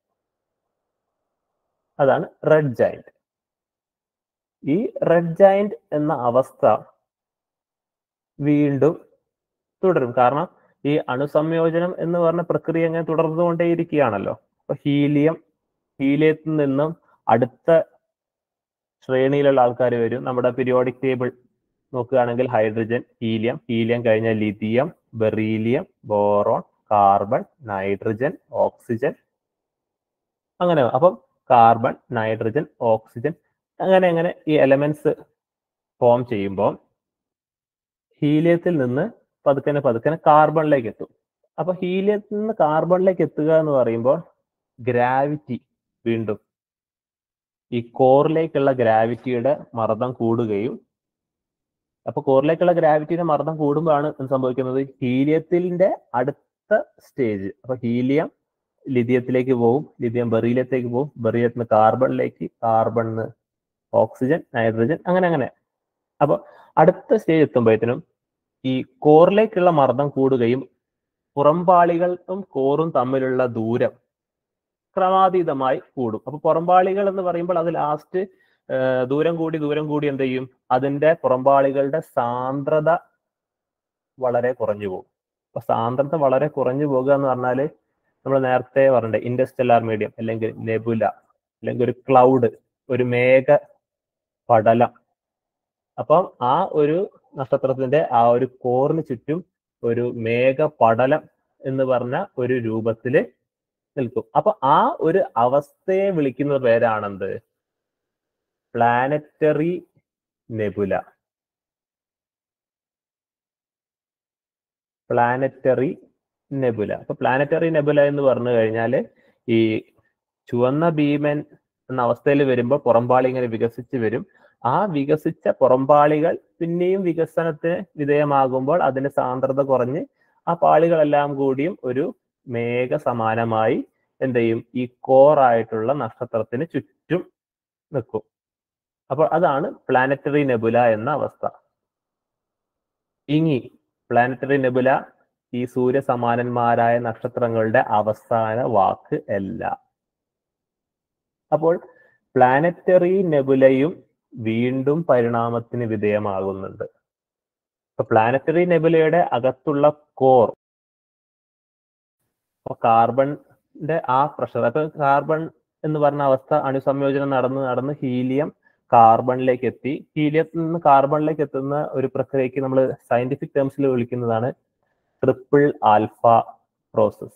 അതാണ് റെഡ് ജൈന്റ് ഈ റെഡ് ജൈന്റ് എന്ന അവസ്ഥ വീണ്ടും തുടരും കാരണം ഈ അണുസംയോജനം എന്ന് പറഞ്ഞ പ്രക്രിയ അങ്ങനെ തുടർന്നുകൊണ്ടേയിരിക്കുകയാണല്ലോ അപ്പൊ ഹീലിയം ഹീലിയത്തിൽ നിന്നും അടുത്ത ശ്രേണിയിലുള്ള ആൾക്കാർ വരും നമ്മുടെ പീരിയോഡിക് ടേബിൾ നോക്കുകയാണെങ്കിൽ ഹൈഡ്രജൻ ഹീലിയം ഹീലിയം കഴിഞ്ഞ lithium beryllium boron carbon nitrogen oxygen അങ്ങനെ അപ്പം കാർബൺ നൈട്രജൻ ഓക്സിജൻ അങ്ങനെ അങ്ങനെ ഈ എലമെന്റ്സ് ഫോം ചെയ്യുമ്പോൾ ഹീലിയത്തിൽ നിന്ന് പതുക്കനെ പതുക്കനെ കാർബണിലേക്ക് എത്തും അപ്പൊ ഹീലിയത്തിൽ നിന്ന് കാർബണിലേക്ക് എത്തുക എന്ന് പറയുമ്പോൾ ഗ്രാവിറ്റി വീണ്ടും ഈ കോറിലേക്കുള്ള ഗ്രാവിറ്റിയുടെ മർദ്ദം കൂടുകയും അപ്പൊ കോറിലേക്കുള്ള ഗ്രാവിറ്റിയുടെ മർദ്ദം കൂടുമ്പോഴാണ് എന്ത് സംഭവിക്കുന്നത് ഹീലിയത്തിന്റെ അടുത്ത സ്റ്റേജ് അപ്പൊ ഹീലിയം ലിഥിയത്തിലേക്ക് പോകും ലിഥിയം ബെറീലിയത്തേക്ക് പോകും ബെറീലിയത്തിൽ നിന്ന് കാർബണിലേക്ക് കാർബണിന്ന് ഓക്സിജൻ നൈട്രജൻ അങ്ങനെ അങ്ങനെ അപ്പൊ അടുത്ത സ്റ്റേജ് എത്തുമ്പോഴത്തേനും ഈ കോറിലേക്കുള്ള മർദ്ദം കൂടുകയും പുറംപാളികളും കോറും തമ്മിലുള്ള ദൂരം ക്രമാതീതമായി കൂടും അപ്പൊ പുറംപാളികൾ എന്ന് പറയുമ്പോൾ അത് ലാസ്റ്റ് ദൂരം കൂടി ദൂരം കൂടി എന്ത് ചെയ്യും അതിന്റെ പുറംപാളികളുടെ സാന്ദ്രത വളരെ കുറഞ്ഞു പോകും അപ്പൊ സാന്ദ്രത വളരെ കുറഞ്ഞു പോകുക എന്ന് പറഞ്ഞാല് നമ്മൾ നേരത്തെ പറഞ്ഞ ഇൻഡസ്റ്റെല്ലാർ മീഡിയം അല്ലെങ്കിൽ നെബുല അല്ലെങ്കിൽ ഒരു ക്ലൗഡ് ഒരു മേഘ പടലം അപ്പം ആ ഒരു നക്ഷത്രത്തിന്റെ ആ ഒരു കോറിന് ചുറ്റും ഒരു മേഘ പടലം എന്ന് പറഞ്ഞ ഒരു രൂപത്തില് നിൽക്കും അപ്പൊ ആ ഒരു അവസ്ഥയെ വിളിക്കുന്ന പേരാണെന്ത് പ്ലാനറ്ററി നെബുല പ്ലാനറ്ററി നെബുല അപ്പൊ പ്ലാനറ്ററി നെബുല എന്ന് പറഞ്ഞു കഴിഞ്ഞാൽ ഈ ചുവന്ന ഭീമൻ എന്ന അവസ്ഥയിൽ വരുമ്പോൾ പുറംപാളി ഇങ്ങനെ വികസിച്ച് വരും ആ വികസിച്ച പുറംപാളികൾ പിന്നെയും വികസനത്തിന് വിധേയമാകുമ്പോൾ അതിന്റെ സാന്ദ്രത കുറഞ്ഞ് ആ പാളികളെല്ലാം കൂടിയും ഒരു മേഘ സമാനമായി എന്ത് ചെയ്യും ഈ കോറായിട്ടുള്ള നക്ഷത്രത്തിന് ചുറ്റും നിൽക്കും അപ്പോൾ അതാണ് പ്ലാനറ്ററി നെബുല എന്ന അവസ്ഥ ഇനി പ്ലാനറ്ററി നെബുല ഈ സൂര്യ സമാനന്മാരായ നക്ഷത്രങ്ങളുടെ അവസാന വാക്ക് അല്ല അപ്പോൾ പ്ലാനറ്ററി നെബുലയും വീണ്ടും പരിണാമത്തിന് വിധേയമാകുന്നുണ്ട് ഇപ്പൊ പ്ലാനറ്ററി നെബുലയുടെ അകത്തുള്ള കോർ ഇപ്പൊ കാർബണിന്റെ ആ പ്രഷർ അപ്പൊ കാർബൺ എന്ന് പറഞ്ഞ അവസ്ഥ അണുസംയോജനം നടന്ന് നടന്ന് ഹീലിയം കാർബണിലേക്ക് എത്തി ഹീലിയത്തിൽ നിന്ന് കാർബണിലേക്ക് എത്തുന്ന ഒരു പ്രക്രിയക്ക് നമ്മൾ സയന്റിഫിക് ടേംസിൽ വിളിക്കുന്നതാണ് ട്രിപ്പിൾ ആൽഫ പ്രോസസ്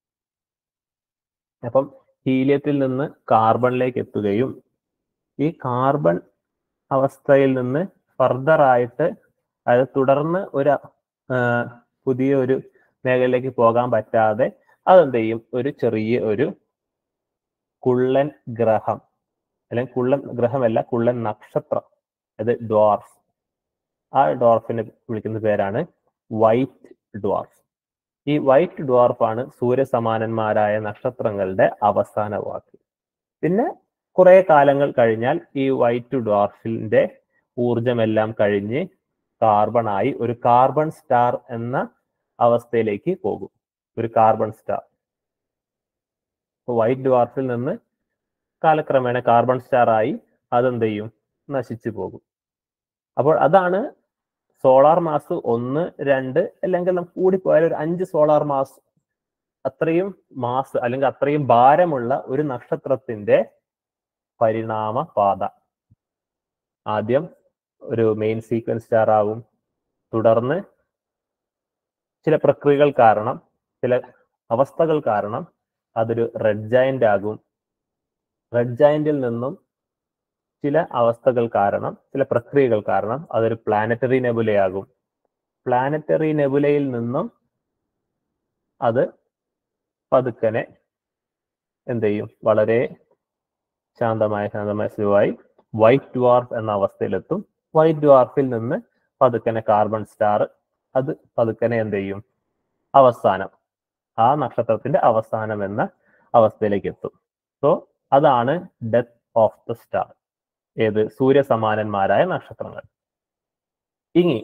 അപ്പം ഹീലിയത്തിൽ നിന്ന് കാർബണിലേക്ക് എത്തുകയും ഈ കാർബൺ അവസ്ഥയിൽ നിന്ന് ഫർദർ ആയിട്ട് അതായത് തുടർന്ന് ഒരു പുതിയ ഒരു മേഖലയിലേക്ക് പോകാൻ പറ്റാതെ അതെന്ത് ചെയ്യും ഒരു ചെറിയ ഒരു കുള്ളൻ ഗ്രഹം അല്ലെങ്കിൽ കുള്ളൻ ഗ്രഹമല്ല കുള്ളൻ നക്ഷത്രം അത് ഡ്വാർഫ് ആ ഡ്വാർഫിനെ വിളിക്കുന്ന പേരാണ് വൈറ്റ് ഡ്വാർഫ് ഈ വൈറ്റ് ഡ്വാർഫ് ആണ് സൂര്യസമാനന്മാരായ നക്ഷത്രങ്ങളുടെ അവസാന വാക്ക് പിന്നെ കുറെ കാലങ്ങൾ കഴിഞ്ഞാൽ ഈ വൈറ്റ് ഡ്വാർഫിന്റെ ഊർജമെല്ലാം കഴിഞ്ഞ് കാർബണായി ഒരു കാർബൺ സ്റ്റാർ എന്ന അവസ്ഥയിലേക്ക് പോകും ഒരു കാർബൺ സ്റ്റാർ വൈറ്റ് ഡ്വാർഫിൽ നിന്ന് കാലക്രമേണ കാർബൺ സ്റ്റാർ ആയി അതെന്ത് ചെയ്യും നശിച്ചു പോകും അപ്പോൾ അതാണ് സോളാർ മാസ് ഒന്ന് രണ്ട് അല്ലെങ്കിൽ നമുക്ക് കൂടിപ്പോയാൽ ഒരു അഞ്ച് സോളാർ മാസ് അത്രയും മാസ് അല്ലെങ്കിൽ അത്രയും ഭാരമുള്ള ഒരു നക്ഷത്രത്തിന്റെ പരിണാമ പാത ആദ്യം ഒരു മെയിൻ സീക്വൻസ് സ്റ്റാർ ആവും തുടർന്ന് ചില പ്രക്രിയകൾ കാരണം ചില അവസ്ഥകൾ കാരണം അതൊരു റെഡ് ജയന്റ് ആകും റെഡ് ജയന്റിൽ നിന്നും ചില അവസ്ഥകൾ കാരണം ചില പ്രക്രിയകൾ കാരണം അതൊരു പ്ലാനറ്ററി നെബുലയാകും പ്ലാനറ്ററി നെബുലയിൽ നിന്നും അത് പതുക്കനെ എന്ത് ചെയ്യും വളരെ ശാന്തമായ ശാന്തമായ സ്ലോവായി വൈറ്റ് ഡ്വാർഫ് എന്ന അവസ്ഥയിലെത്തും വൈറ്റ് ഡ്വാർഫിൽ നിന്ന് പതുക്കനെ കാർബൺ സ്റ്റാർ അത് പതുക്കനെ എന്ത് ചെയ്യും അവസാനം ആ നക്ഷത്രത്തിന്റെ അവസാനം എന്ന അവസ്ഥയിലേക്ക് എത്തും സോ അതാണ് ഡെത്ത് ഓഫ് ദ സ്റ്റാർ ഏത് സൂര്യസമാനന്മാരായ നക്ഷത്രങ്ങൾ ഇനി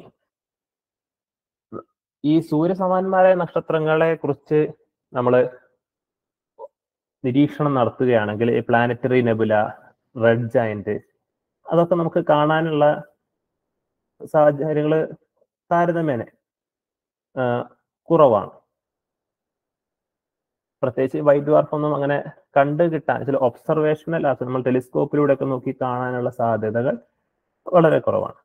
ഈ സൂര്യസമാനന്മാരായ നക്ഷത്രങ്ങളെ കുറിച്ച് നമ്മൾ നിരീക്ഷണം നടത്തുകയാണെങ്കിൽ ഈ പ്ലാനറ്ററി നെബുല റെഡ് ജയന്റ് അതൊക്കെ നമുക്ക് കാണാനുള്ള സാഹചര്യങ്ങൾ താരതമ്യേന ആ, കുറവാണ് പ്രത്യേകിച്ച് വൈറ്റ് ഡ്വാർഫ് ഒന്നും അങ്ങനെ കണ്ടു കിട്ടാൻ ചില ഒബ്സർവേഷണൽ നമ്മൾ ടെലിസ്കോപ്പിലൂടെ ഒക്കെ നോക്കി കാണാനുള്ള സാധ്യതകൾ വളരെ കുറവാണ്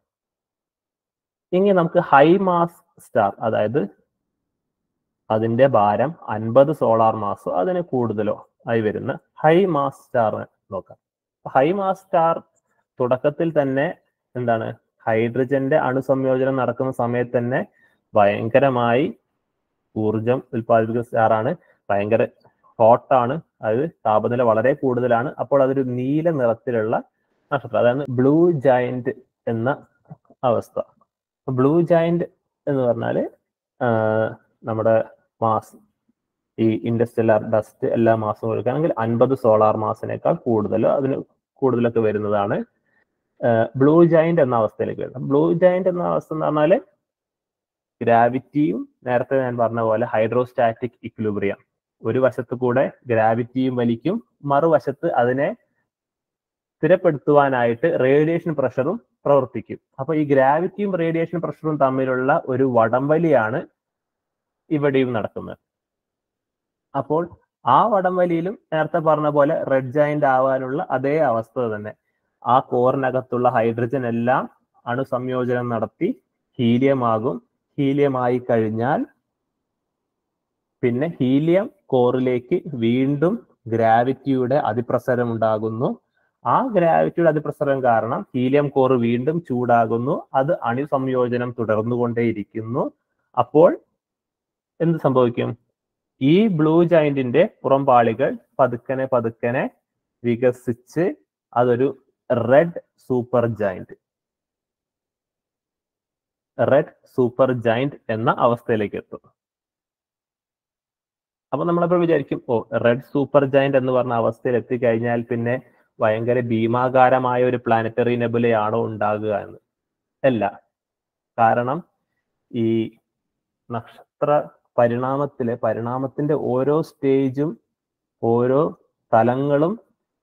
ഇനി നമുക്ക് ഹൈ മാസ് സ്റ്റാർ അതായത് അതിന്റെ ഭാരം അൻപത് സോളാർ മാസോ അതിന് കൂടുതലോ ആയി വരുന്ന ഹൈ മാസ് സ്റ്റാർ നോക്കാം ഹൈ മാസ് സ്റ്റാർ തുടക്കത്തിൽ തന്നെ എന്താണ് ഹൈഡ്രജന്റെ അണുസംയോജനം നടക്കുന്ന സമയത്ത് തന്നെ ഭയങ്കരമായി ഊർജം ഉൽപ്പാദിപ്പിക്കുന്ന സ്റ്റാർ ആണ് ഭയങ്കര ഹോട്ടാണ് അത് താപനില വളരെ കൂടുതലാണ് അപ്പോൾ അതൊരു നീല നിറത്തിലുള്ള നക്ഷത്രം അതാണ് ബ്ലൂ ജയന്റ് എന്ന അവസ്ഥ ബ്ലൂ ജയന്റ് എന്ന് പറഞ്ഞാല് ആഹ് നമ്മുടെ മാസ് ഈ ഇൻഡസ്ട്രിയൽ ഡസ്റ്റ് എല്ലാ മാസവും കൊടുക്കുകയാണെങ്കിൽ അൻപത് സോളാർ മാസിനേക്കാൾ കൂടുതലോ അതിന് കൂടുതലൊക്കെ വരുന്നതാണ് ബ്ലൂ ജയന്റ് എന്ന അവസ്ഥയിലേക്ക് വരുന്നത് ബ്ലൂ ജയന്റ് എന്ന അവസ്ഥ എന്ന് പറഞ്ഞാല് ഗ്രാവിറ്റിയും നേരത്തെ ഞാൻ പറഞ്ഞ പോലെ ഹൈഡ്രോസ്റ്റാറ്റിക് ഇക്വിലിബ്രിയം ഒരു വശത്ത് കൂടെ ഗ്രാവിറ്റിയും വലിക്കും മറുവശത്ത് അതിനെ സ്ഥിരപ്പെടുത്തുവാനായിട്ട് റേഡിയേഷൻ പ്രഷറും പ്രവർത്തിക്കും അപ്പൊ ഈ ഗ്രാവിറ്റിയും റേഡിയേഷൻ പ്രഷറും തമ്മിലുള്ള ഒരു വടംവലിയാണ് ഇവിടെയും നടക്കുന്നത് അപ്പോൾ ആ വടംവലിയിലും നേരത്തെ പറഞ്ഞ പോലെ റെഡ് ജയന്റ് ആവാനുള്ള അതേ അവസ്ഥ തന്നെ ആ കോറിനകത്തുള്ള ഹൈഡ്രജൻ എല്ലാം അണുസംയോജനം നടത്തി ഹീലിയം ആകും ഹീലിയം ആയി കഴിഞ്ഞാൽ പിന്നെ ഹീലിയം കോറിലേക്ക് വീണ്ടും ഗ്രാവിറ്റിയുടെ അതിപ്രസരം ഉണ്ടാകുന്നു ആ ഗ്രാവിറ്റിയുടെ അതിപ്രസരം കാരണം ഹീലിയം കോർ വീണ്ടും ചൂടാകുന്നു അത് അണുസംയോജനം തുടർന്നുകൊണ്ടേയിരിക്കുന്നു അപ്പോൾ എന്ത് സംഭവിക്കും ഈ ബ്ലൂ ജയന്റിന്റെ പുറംപാളികൾ പതുക്കനെ പതുക്കനെ വികസിച്ച് അതൊരു red super giant red super giant എന്ന അവസ്ഥയിലേക്ക് എത്തും അപ്പൊ നമ്മളപ്പോൾ വിചാരിക്കും ഓ റെഡ് സൂപ്പർ ജയന്റ് എന്ന് പറഞ്ഞ അവസ്ഥയിൽ എത്തിക്കഴിഞ്ഞാൽ പിന്നെ ഭയങ്കര ഭീമാകാരമായ ഒരു പ്ലാനറ്ററി നെബുലയാണോ ഉണ്ടാകുക എന്ന് അല്ല കാരണം ഈ നക്ഷത്ര പരിണാമത്തിലെ പരിണാമത്തിന്റെ ഓരോ സ്റ്റേജും ഓരോ തലങ്ങളും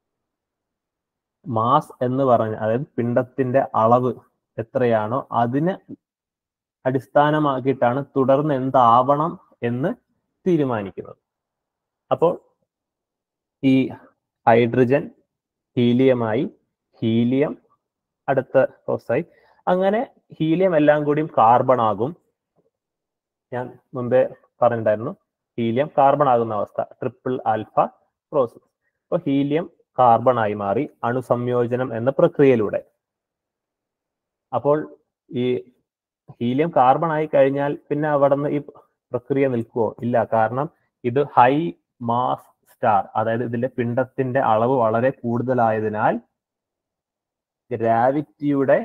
മാസ് എന്ന് പറഞ്ഞ അതായത് പിണ്ടത്തിന്റെ അളവ് എത്രയാണോ അതിനെ അടിസ്ഥാനമാക്കിയിട്ടാണ് തുടർന്ന് എന്താവണം എന്ന് തീരുമാനിക്കുന്നത് അപ്പോൾ ഈ ഹൈഡ്രജൻ ഹീലിയമായി ഹീലിയം അടുത്ത കോസായി അങ്ങനെ ഹീലിയം എല്ലാം കൂടിയും കാർബൺ ആകും ഞാൻ മുമ്പേ പറഞ്ഞിട്ടുണ്ടായിരുന്നു ഹീലിയം കാർബൺ ആകുന്ന അവസ്ഥ ട്രിപ്പിൾ ആൽഫ പ്രോസസ് അപ്പോൾ ഹീലിയം കാർബൺ ആയി മാറി അണുസംയോജനം എന്ന പ്രക്രിയയിലൂടെ അപ്പോൾ ഈ ഹീലിയം കാർബൺ ആയി കഴിഞ്ഞാൽ പിന്നെ അവിടെ നിന്ന് ഈ പ്രക്രിയ നിൽക്കുവോ ഇല്ല കാരണം ഇത് ഹൈ മാസ് സ്റ്റാർ അതായത് ഇതിന്റെ പിണ്ടത്തിന്റെ അളവ് വളരെ കൂടുതലായതിനാൽ ഗ്രാവിറ്റിയുടെ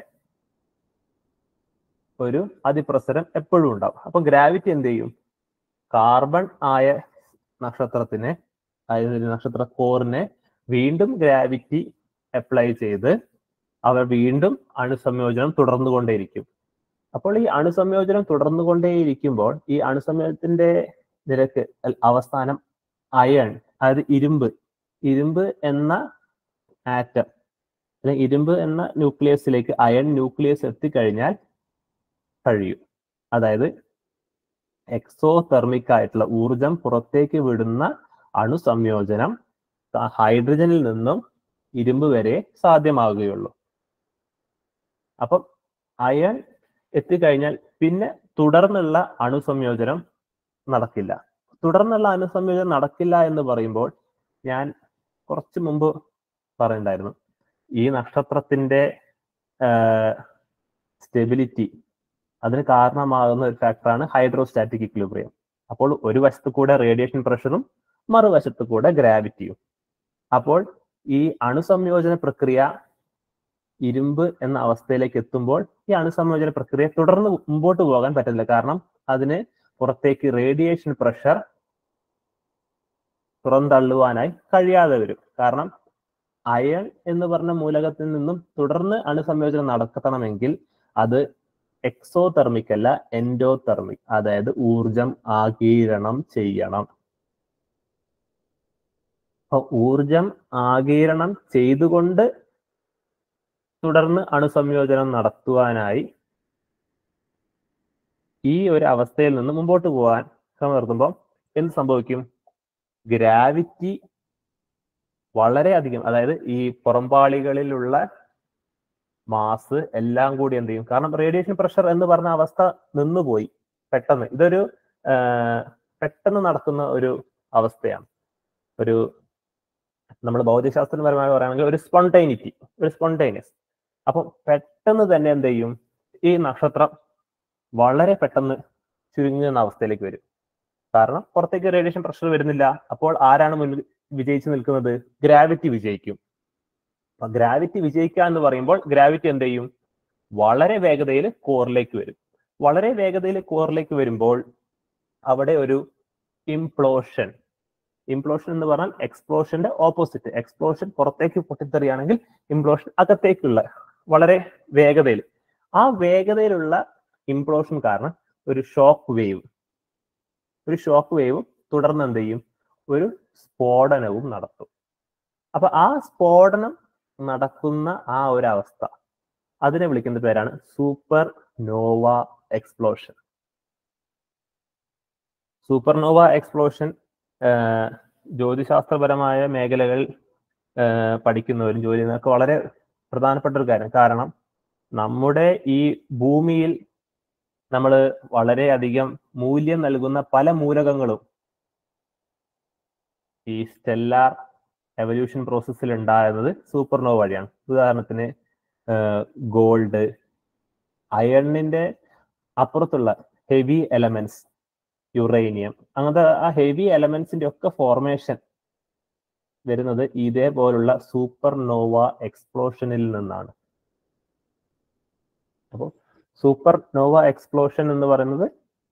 ഒരു അതിപ്രസരം എപ്പോഴും ഉണ്ടാവും അപ്പൊ ഗ്രാവിറ്റി എന്ത് ചെയ്യും കാർബൺ ആയ നക്ഷത്രത്തിനെ അതായത് ഒരു നക്ഷത്ര കോറിനെ വീണ്ടും ഗ്രാവിറ്റി അപ്ലൈ ചെയ്ത് അവർ വീണ്ടും അണുസംയോജനം തുടർന്നുകൊണ്ടേയിരിക്കും അപ്പോൾ ഈ അണുസംയോജനം തുടർന്നുകൊണ്ടേയിരിക്കുമ്പോൾ ഈ അണുസംയോജനത്തിന്റെ നിരക്ക് അൽ- അവസാനം അയൺ അതായത് ഇരുമ്പ് ഇരുമ്പ് എന്ന ആറ്റം അല്ലെങ്കിൽ ഇരുമ്പ് എന്ന ന്യൂക്ലിയസിലേക്ക് അയൺ ന്യൂക്ലിയസ് എത്തിക്കഴിഞ്ഞാൽ കഴിയും അതായത് എക്സോതെർമിക് ആയിട്ടുള്ള ഊർജം പുറത്തേക്ക് വിടുന്ന അണുസംയോജനം ക- ഹൈഡ്രജനിൽ നിന്നും ഇരുമ്പ് വരെ സാധ്യമാകുകയുള്ളൂ അപ്പം അയൺ എത്തിക്കഴിഞ്ഞാൽ പിന്നെ തുടർന്നുള്ള അണുസംയോജനം നടക്കില്ല തുടർന്നുള്ള അണുസംയോജനം നടക്കില്ല എന്ന് പറയുമ്പോൾ ഞാൻ കുറച്ച് മുമ്പ് പറയണ്ടായിരുന്നു ഈ നക്ഷത്രത്തിന്റെ സ്റ്റെബിലിറ്റി അതിന് കാരണമാകുന്ന ഒരു ഫാക്ടറാണ് ഹൈഡ്രോസ്റ്റാറ്റിക് ഇക്വിലിബ്രിയം അപ്പോൾ ഒരു വശത്ത് കൂടെ റേഡിയേഷൻ പ്രഷറും മറുവശത്ത് കൂടെ ഗ്രാവിറ്റിയും അപ്പോൾ ഈ അണുസംയോജന പ്രക്രിയ ഇരുമ്പ് എന്ന അവസ്ഥയിലേക്ക് എത്തുമ്പോൾ ഈ അണുസംയോജന പ്രക്രിയ തുടർന്ന് മുമ്പോട്ട് പോകാൻ പറ്റില്ല കാരണം അതിന് പുറത്തേക്ക് റേഡിയേഷൻ പ്രഷർ പുറന്തള്ളുവാനായി കഴിയാതെ വരും കാരണം അയൺ എന്ന് പറഞ്ഞ മൂലകത്തിൽ നിന്നും തുടർന്ന് അണുസംയോജനം നടത്തണമെങ്കിൽ അത് എക്സോതെർമിക് അല്ല എൻഡോതെർമിക് അതായത് ഊർജം ആഗീരണം ചെയ്യണം അപ്പൊ ഊർജം ആഗീരണം ചെയ്തുകൊണ്ട് തുടർന്ന് അണുസംയോജനം നടത്തുവാനായി ഈ ഒരു അവസ്ഥയിൽ നിന്ന് മുമ്പോട്ട് പോകാൻ ശ്രമം നടത്തുമ്പോൾ എന്ത് സംഭവിക്കും ഗ്രാവിറ്റി വളരെയധികം അതായത് ഈ പുറംപാളികളിലുള്ള മാസ് എല്ലാം കൂടി എന്ത് ചെയ്യും കാരണം റേഡിയേഷൻ പ്രഷർ എന്ന് പറഞ്ഞ അവസ്ഥ നിന്നുപോയി പെട്ടെന്ന് ഇതൊരു പെട്ടെന്ന് നടക്കുന്ന ഒരു അവസ്ഥയാണ് ഒരു നമ്മൾ ഭൗതികശാസ്ത്രപരമായി പറയുകയാണെങ്കിൽ ഒരു സ്പോണ്ടൈനിറ്റി ഒരു സ്പോണ്ടൈനിയസ് അപ്പം പെട്ടെന്ന് തന്നെ എന്ത് ചെയ്യും ഈ നക്ഷത്രം വളരെ പെട്ടെന്ന് ചുരുങ്ങുന്ന അവസ്ഥയിലേക്ക് വരും കാരണം പുറത്തേക്ക് റേഡിയേഷൻ പ്രഷർ വരുന്നില്ല അപ്പോൾ ആരാണ് മുന്നിൽ വിജയിച്ചു നിൽക്കുന്നത് ഗ്രാവിറ്റി വിജയിക്കും അപ്പൊ ഗ്രാവിറ്റി വിജയിക്കുക എന്ന് പറയുമ്പോൾ ഗ്രാവിറ്റി എന്ത് ചെയ്യും വളരെ വേഗതയിൽ കോറിലേക്ക് വരും വളരെ വേഗതയിൽ കോറിലേക്ക് വരുമ്പോൾ അവിടെ ഒരു ഇംപ്ലോഷൻ ഇംപ്ലോഷൻ എന്ന് പറഞ്ഞാൽ എക്സ്പ്ലോഷന്റെ ഓപ്പോസിറ്റ് എക്സ്പ്ലോഷൻ പുറത്തേക്ക് പൊട്ടിത്തെറിയാണെങ്കിൽ ഇംപ്ലോഷൻ അകത്തേക്കുള്ള വളരെ വേഗതയിൽ ആ വേഗതയിലുള്ള ഇംപ്ലോഷൻ കാരണം ഒരു ഷോക്ക് വേവ് ഒരു ഷോക്ക് വേവും തുടർന്ന് എന്ത് ചെയ്യും ഒരു സ്ഫോടനവും നടത്തും അപ്പൊ ആ സ്ഫോടനം നടക്കുന്ന ആ ഒരു അവസ്ഥ അതിനെ വിളിക്കുന്ന പേരാണ് supernova explosion supernova explosion ജ്യോതിശാസ്ത്രപരമായ മേഖലകളിൽ പഠിക്കുന്നവരും ജോലി ചെയ്യുന്നവർക്ക് വളരെ പ്രധാനപ്പെട്ട ഒരു കാര്യം കാരണം നമ്മുടെ ഈ ഭൂമിയിൽ നമ്മൾ വളരെയധികം മൂല്യം നൽകുന്ന പല മൂലകങ്ങളും ഈ സ്റ്റെല്ലാർ എവല്യൂഷൻ പ്രോസസ്സിൽ ഉണ്ടാകുന്നത് സൂപ്പർനോവ വഴിയാണ് ഉദാഹരണത്തിന് ഗോൾഡ് അയണിന്റെ അപ്പുറത്തുള്ള ഹെവി എലമെന്റ്സ് യുറേനിയം അങ്ങനത്തെ ആ ഹെവി എലമെന്റ്സിന്റെ ഒക്കെ ഫോർമേഷൻ വരുന്നത് ഇതേപോലുള്ള സൂപ്പർനോവ എക്സ്പ്ലോഷനിൽ നിന്നാണ് അപ്പോൾ സൂപ്പർ നോവ എക്സ്പ്ലോഷൻ എന്ന് പറയുന്നത്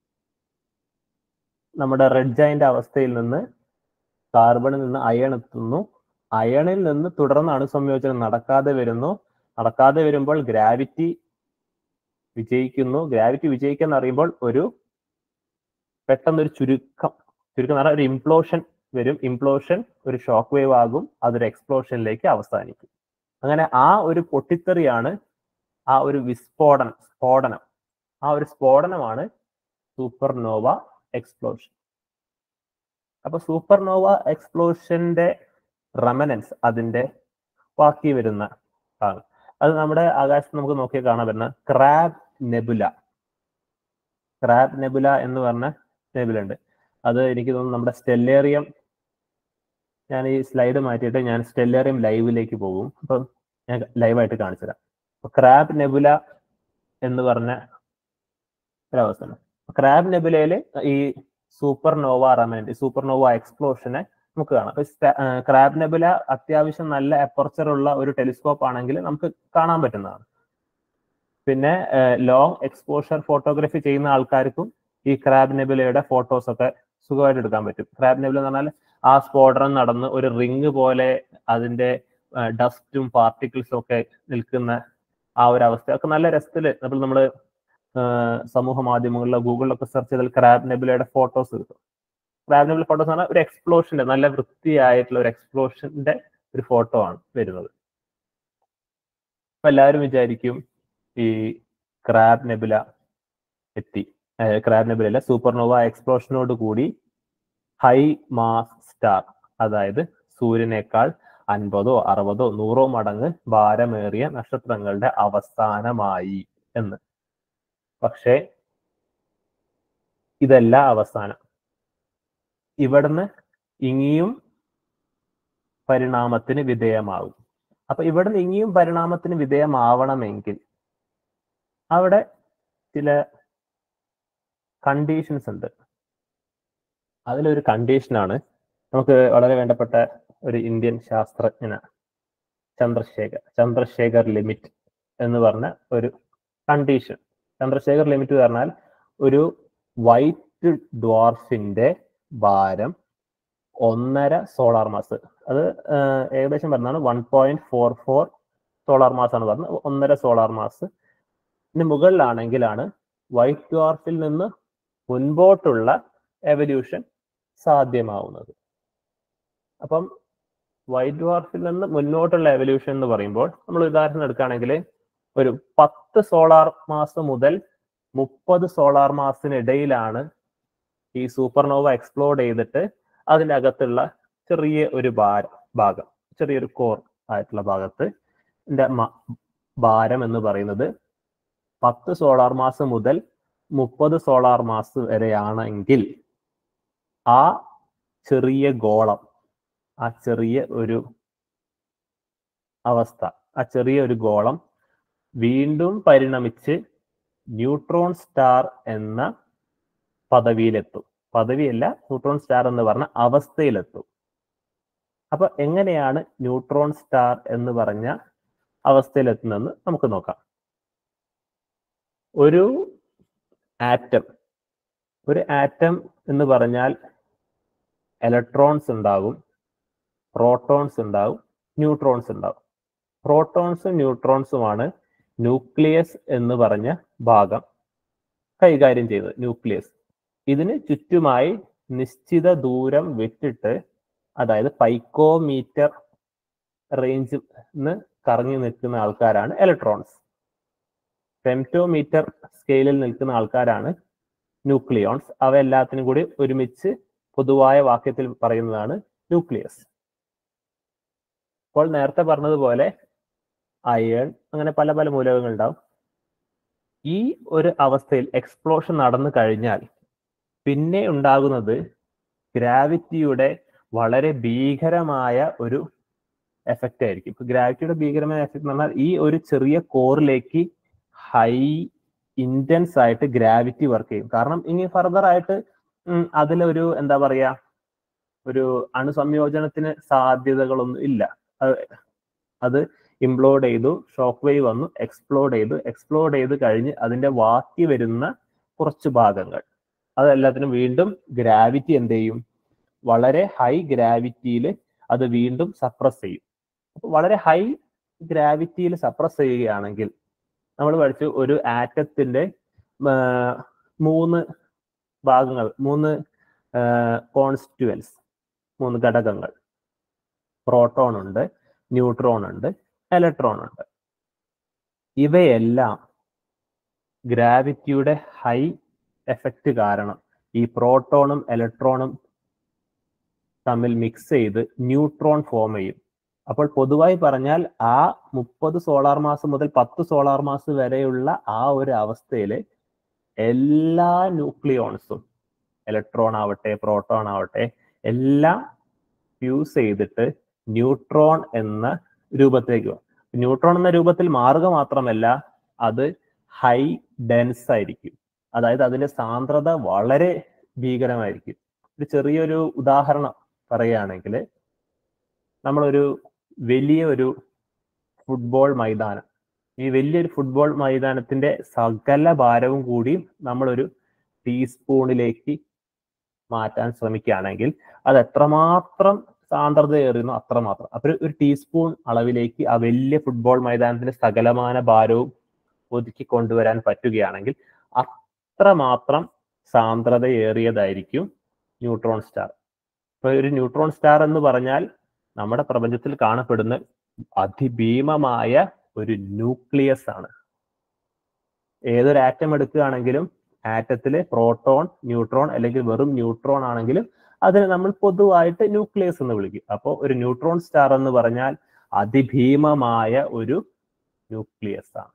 നമ്മുടെ റെഡ് ജൈന്റ് അവസ്ഥയിൽ നിന്ന് കാർബണിൽ നിന്ന് അയൺ എത്തുന്നു അയണിൽ നിന്ന് തുടർന്ന് അണുസംയോജനം നടക്കാതെ വരുന്നു നടക്കാതെ വരുമ്പോൾ ഗ്രാവിറ്റി വിജയിക്കുന്നു ഗ്രാവിറ്റി വിജയിക്കുക എന്ന് പറയുമ്പോൾ ഒരു പെട്ടെന്നൊരു ചുരുക്കം ചുരുക്കം എന്ന് പറഞ്ഞാൽ ഒരു ഇംപ്ലോഷൻ വരും ഇംപ്ലോഷൻ ഒരു ഷോക്ക് വേവ് ആകും അതൊരു എക്സ്പ്ലോഷനിലേക്ക് അവസാനിക്കും അങ്ങനെ ആ ഒരു പൊട്ടിത്തെറിയാണ് ആ ഒരു വിസ്ഫോടനം സ്ഫോടനം ആ ഒരു സ്ഫോടനമാണ് സൂപ്പർനോവ എക്സ്പ്ലോഷൻ അപ്പൊ സൂപ്പർനോവ എക്സ്പ്ലോഷന്റെ റെമനൻസ് അതിന്റെ ബാക്കി വരുന്ന ഭാഗം അത് നമ്മുടെ ആകാശത്ത് നമുക്ക് നോക്കിയാൽ കാണാൻ പറ്റുന്ന ക്രാബ് നെബുല ക്രാബ് നെബുല എന്ന് പറഞ്ഞ നെബുല ഉണ്ട് അത് എനിക്ക് തോന്നുന്നു നമ്മുടെ സ്റ്റെല്ലേറിയം ഞാൻ ഈ സ്ലൈഡ് മാറ്റിയിട്ട് ഞാൻ സ്റ്റെല്ലേറിയം ലൈവിലേക്ക് പോകും അപ്പം ഞാൻ ലൈവായിട്ട് കാണിച്ചു തരാം ക്രാബ് നെബുല എന്ന് പറഞ്ഞ ഒരവസ്ഥയാണ് ക്രാബ് നെബുലയിൽ ഈ supernova remnant supernova എക്സ്പ്ലോഷനെ നമുക്ക് കാണാം അപ്പൊ ക്രാബ് നെബുല അത്യാവശ്യം നല്ല അപ്പർച്ചർ ഉള്ള ഒരു ടെലിസ്കോപ്പ് ആണെങ്കിൽ നമുക്ക് കാണാൻ പറ്റുന്നതാണ് പിന്നെ ലോങ് എക്സ്പോഷർ ഫോട്ടോഗ്രാഫി ചെയ്യുന്ന ആൾക്കാർക്കും ഈ ക്രാബ് നെബുലയുടെ ഫോട്ടോസ് ഒക്കെ സുഖമായിട്ട് എടുക്കാൻ പറ്റും ക്രാബ് നെബുല എന്ന് പറഞ്ഞാൽ ആ സ്ഫോടനം നടന്ന് ഒരു റിങ് പോലെ അതിന്റെ ഡസ്റ്റും പാർട്ടിക്കിൾസും ഒക്കെ നിൽക്കുന്ന ആ ഒരു അവസ്ഥ ഒക്കെ നല്ല രസത്തിൽ നമ്മൾ നമ്മൾ സമൂഹ മാധ്യമങ്ങളിലോ ഗൂഗിളിലൊക്കെ സെർച്ച് ചെയ്താൽ ക്രാബ് നെബുലയുടെ ഫോട്ടോസ് കിട്ടും ക്രാബ് നെബുല ഫോട്ടോസ് പറഞ്ഞാൽ ഒരു എക്സ്പ്ലോഷന്റെ നല്ല വൃത്തിയായിട്ടുള്ള ഒരു എക്സ്പ്ലോഷന്റെ ഒരു ഫോട്ടോ ആണ് വരുന്നത് അപ്പൊ എല്ലാവരും വിചാരിക്കും ഈ ക്രാബ് നെബുല എത്തി ക്രാബ് നെബുല സൂപ്പർനോവ എക്സ്പ്ലോഷനോട് കൂടി ഹൈ മാസ് സ്റ്റാർ അതായത് സൂര്യനേക്കാൾ അൻപതോ അറുപതോ നൂറോ മടങ്ങ് ഭാരമേറിയ നക്ഷത്രങ്ങളുടെ അവസാനമായി എന്ന് പക്ഷേ ഇതല്ല അവസാനം ഇവിടുന്ന് ഇനിയും പരിണാമത്തിന് വിധേയമാകും അപ്പൊ ഇവിടുന്ന് ഇനിയും പരിണാമത്തിന് വിധേയമാവണമെങ്കിൽ അവിടെ ചില കണ്ടീഷൻസ് ഉണ്ട് അതിലൊരു കണ്ടീഷനാണ് നമുക്ക് വളരെ വേണ്ടപ്പെട്ട ഒരു ഇന്ത്യൻ ശാസ്ത്രജ്ഞന ചന്ദ്രശേഖർ ചന്ദ്രശേഖർ ലിമിറ്റ് എന്ന് പറഞ്ഞ ഒരു കണ്ടീഷൻ ചന്ദ്രശേഖർ ലിമിറ്റ് പറഞ്ഞാൽ ഒരു വൈറ്റ് ഡ്വാർഫിന്റെ ഭാരം ഒന്നര സോളാർ മാസ് അത് ആഹ്, ഏകദേശം പറഞ്ഞാണ് one point four four solar mass ആണ് പറഞ്ഞത് ഒന്നര സോളാർ മാസ് ഇതിന് മുകളിലാണെങ്കിലാണ് വൈറ്റ് ഡ്വാർഫിൽ നിന്ന് മുൻപോട്ടുള്ള എവല്യൂഷൻ സാധ്യമാവുന്നത് അപ്പം വൈറ്റ് ഡ്വാർഫിൽ നിന്ന് മുന്നോട്ടുള്ള എവല്യൂഷൻ എന്ന് പറയുമ്പോൾ നമ്മൾ ഉദാഹരണം എടുക്കുകയാണെങ്കിൽ ഒരു പത്ത് സോളാർ മാസ് മുതൽ മുപ്പത് സോളാർ മാസത്തിനിടയിലാണ് ഈ സൂപ്പർനോവ എക്സ്പ്ലോഡ് ചെയ്തിട്ട് അതിൻ്റെ അകത്തുള്ള ചെറിയ ഒരു ഭാര ഭാഗം ചെറിയൊരു കോർ ആയിട്ടുള്ള ഭാഗത്ത് ന്റെ മ- ഭാരം എന്ന് പറയുന്നത് പത്ത് സോളാർ മാസ് മുതൽ മുപ്പത് സോളാർ മാസ് വരെയാണെങ്കിൽ ആ ചെറിയ ഗോളം ആ ചെറിയ ഒരു അവസ്ഥ ആ ചെറിയ ഒരു ഗോളം വീണ്ടും പരിണമിച്ച് ന്യൂട്രോൺ സ്റ്റാർ എന്ന പദവിയിലെത്തും പദവിയല്ല ന്യൂട്രോൺ സ്റ്റാർ എന്ന് പറഞ്ഞ അവസ്ഥയിലെത്തും അപ്പൊ എങ്ങനെയാണ് ന്യൂട്രോൺ സ്റ്റാർ എന്ന് പറഞ്ഞ അവസ്ഥയിലെത്തുന്നതെന്ന് നമുക്ക് നോക്കാം ഒരു ആറ്റം ഒരു ആറ്റം എന്ന് പറഞ്ഞാൽ ഇലക്ട്രോൺസ് ഉണ്ടാകും പ്രോട്ടോൺസ് ഉണ്ടാകും ന്യൂട്രോൺസ് ഉണ്ടാകും പ്രോട്ടോൺസും ന്യൂട്രോൺസുമാണ് ന്യൂക്ലിയസ് എന്ന് പറഞ്ഞ ഭാഗം കൈകാര്യം ചെയ്യുന്നത് ന്യൂക്ലിയസ് ഇതിന് ചുറ്റുമായി നിശ്ചിത ദൂരം വിട്ടിട്ട് അതായത് പൈക്കോമീറ്റർ റേഞ്ച് കറങ്ങി നിൽക്കുന്ന ആൾക്കാരാണ് ഇലക്ട്രോൺസ് ഫെംറ്റോമീറ്റർ സ്കെയിലിൽ നിൽക്കുന്ന ആൾക്കാരാണ് ന്യൂക്ലിയോൺസ് അവ എല്ലാത്തിനും കൂടി ഒരുമിച്ച് പൊതുവായ വാക്യത്തിൽ പറയുന്നതാണ് ന്യൂക്ലിയസ് അപ്പോൾ നേരത്തെ പറഞ്ഞതുപോലെ അയൺ അങ്ങനെ പല പല മൂലകങ്ങൾ ഉണ്ടാവും ഈ ഒരു അവസ്ഥയിൽ എക്സ്പ്ലോഷൻ നടന്നു കഴിഞ്ഞാൽ പിന്നെ ഉണ്ടാകുന്നത് ഗ്രാവിറ്റിയുടെ വളരെ ഭീകരമായ ഒരു എഫക്റ്റ് ആയിരിക്കും ഇപ്പൊ ഗ്രാവിറ്റിയുടെ ഭീകരമായ എഫക്റ്റ് എന്ന് പറഞ്ഞാൽ ഈ ഒരു ചെറിയ കോറിലേക്ക് ഹൈ ഇന്റൻസ് ആയിട്ട് ഗ്രാവിറ്റി വർക്ക് ചെയ്യും കാരണം ഇനി ഫർദർ ആയിട്ട് ഉം, അതിലൊരു എന്താ പറയാ ഒരു അണുസംയോജനത്തിന് സാധ്യതകളൊന്നും ഇല്ല അത് അത് ഇംപ്ലോഡ് ചെയ്തു ഷോക്ക് വേവ് വന്നു എക്സ്പ്ലോഡ് ചെയ്തു എക്സ്പ്ലോഡ് ചെയ്ത് കഴിഞ്ഞ് അതിന്റെ ബാക്കി വരുന്ന കുറച്ച് ഭാഗങ്ങൾ അതെല്ലാത്തിനും വീണ്ടും ഗ്രാവിറ്റി എന്ത് ചെയ്യും വളരെ ഹൈ ഗ്രാവിറ്റിയിൽ അത് വീണ്ടും സപ്രസ് ചെയ്യും അപ്പൊ വളരെ ഹൈ ഗ്രാവിറ്റിയിൽ സപ്രസ് ചെയ്യുകയാണെങ്കിൽ നമ്മൾ പഠിച്ചു ഒരു ആറ്റത്തിന്റെ മൂന്ന് ഭാഗങ്ങൾ മൂന്ന് കോൺസ്റ്റുവൻസ് മൂന്ന് ഘടകങ്ങൾ പ്രോട്ടോൺ ഉണ്ട് ന്യൂട്രോൺ ഉണ്ട് ഇലക്ട്രോൺ ഉണ്ട് ഇവയെല്ലാം ഗ്രാവിറ്റിയുടെ ഹൈ എഫക്റ്റ് കാരണം ഈ പ്രോട്ടോണും ഇലക്ട്രോണും തമ്മിൽ മിക്സ് ചെയ്ത് ന്യൂട്രോൺ ഫോം ചെയ്യും അപ്പോൾ പൊതുവായി പറഞ്ഞാൽ ആ മുപ്പത് സോളാർ മാസം മുതൽ പത്ത് സോളാർ മാസം വരെയുള്ള ആ ഒരു അവസ്ഥയിൽ എല്ലാ ന്യൂക്ലിയോൺസും ഇലക്ട്രോൺ ആവട്ടെ പ്രോട്ടോൺ ആവട്ടെ എല്ലാം ഫ്യൂസ് ചെയ്തിട്ട് ന്യൂട്രോൺ എന്ന രൂപത്തിലേക്ക് പോകും ന്യൂട്രോൺ എന്ന രൂപത്തിൽ മാറുക മാത്രമല്ല അത് ഹൈ ഡെൻസ് ആയിരിക്കും അതായത് അതിന്റെ സാന്ദ്രത വളരെ ഭീകരമായിരിക്കും ഒരു ചെറിയൊരു ഉദാഹരണം പറയുകയാണെങ്കിൽ നമ്മളൊരു വലിയ ഒരു ഫുട്ബോൾ മൈതാനം ഈ വലിയൊരു ഫുട്ബോൾ മൈതാനത്തിന്റെ സകല ഭാരവും കൂടി നമ്മളൊരു ടീസ്പൂണിലേക്ക് മാറ്റാൻ ശ്രമിക്കുകയാണെങ്കിൽ അത് എത്രമാത്രം സാന്ദ്രത ഏറുന്നു അത്രമാത്രം അപ്പൊ ഒരു- ഒരു ടീസ്പൂൺ അളവിലേക്ക് ആ വലിയ ഫുട്ബോൾ മൈതാനത്തിന്റെ സകലമാന ഭാരവും ഒതുക്കി കൊണ്ടുവരാൻ പറ്റുകയാണെങ്കിൽ അത്രമാത്രം സാന്ദ്രതയേറിയതായിരിക്കും ന്യൂട്രോൺ സ്റ്റാർ ഇപ്പൊ ഒരു ന്യൂട്രോൺ സ്റ്റാർ എന്ന് പറഞ്ഞാൽ നമ്മുടെ പ്രപഞ്ചത്തിൽ കാണപ്പെടുന്ന അതിഭീമമായ ഒരു ന്യൂക്ലിയസ് ആണ് ഏതൊരു ആറ്റം എടുക്കുകയാണെങ്കിലും ആറ്റത്തില് പ്രോട്ടോൺ ന്യൂട്രോൺ അല്ലെങ്കിൽ വെറും ന്യൂട്രോൺ ആണെങ്കിലും അതിനെ നമ്മൾ പൊതുവായിട്ട് ന്യൂക്ലിയസ് എന്ന് വിളിക്കും അപ്പോൾ ഒരു ന്യൂട്രോൺ സ്റ്റാർ എന്ന് പറഞ്ഞാൽ അതിഭീമമായ ഒരു ന്യൂക്ലിയസ് ആണ്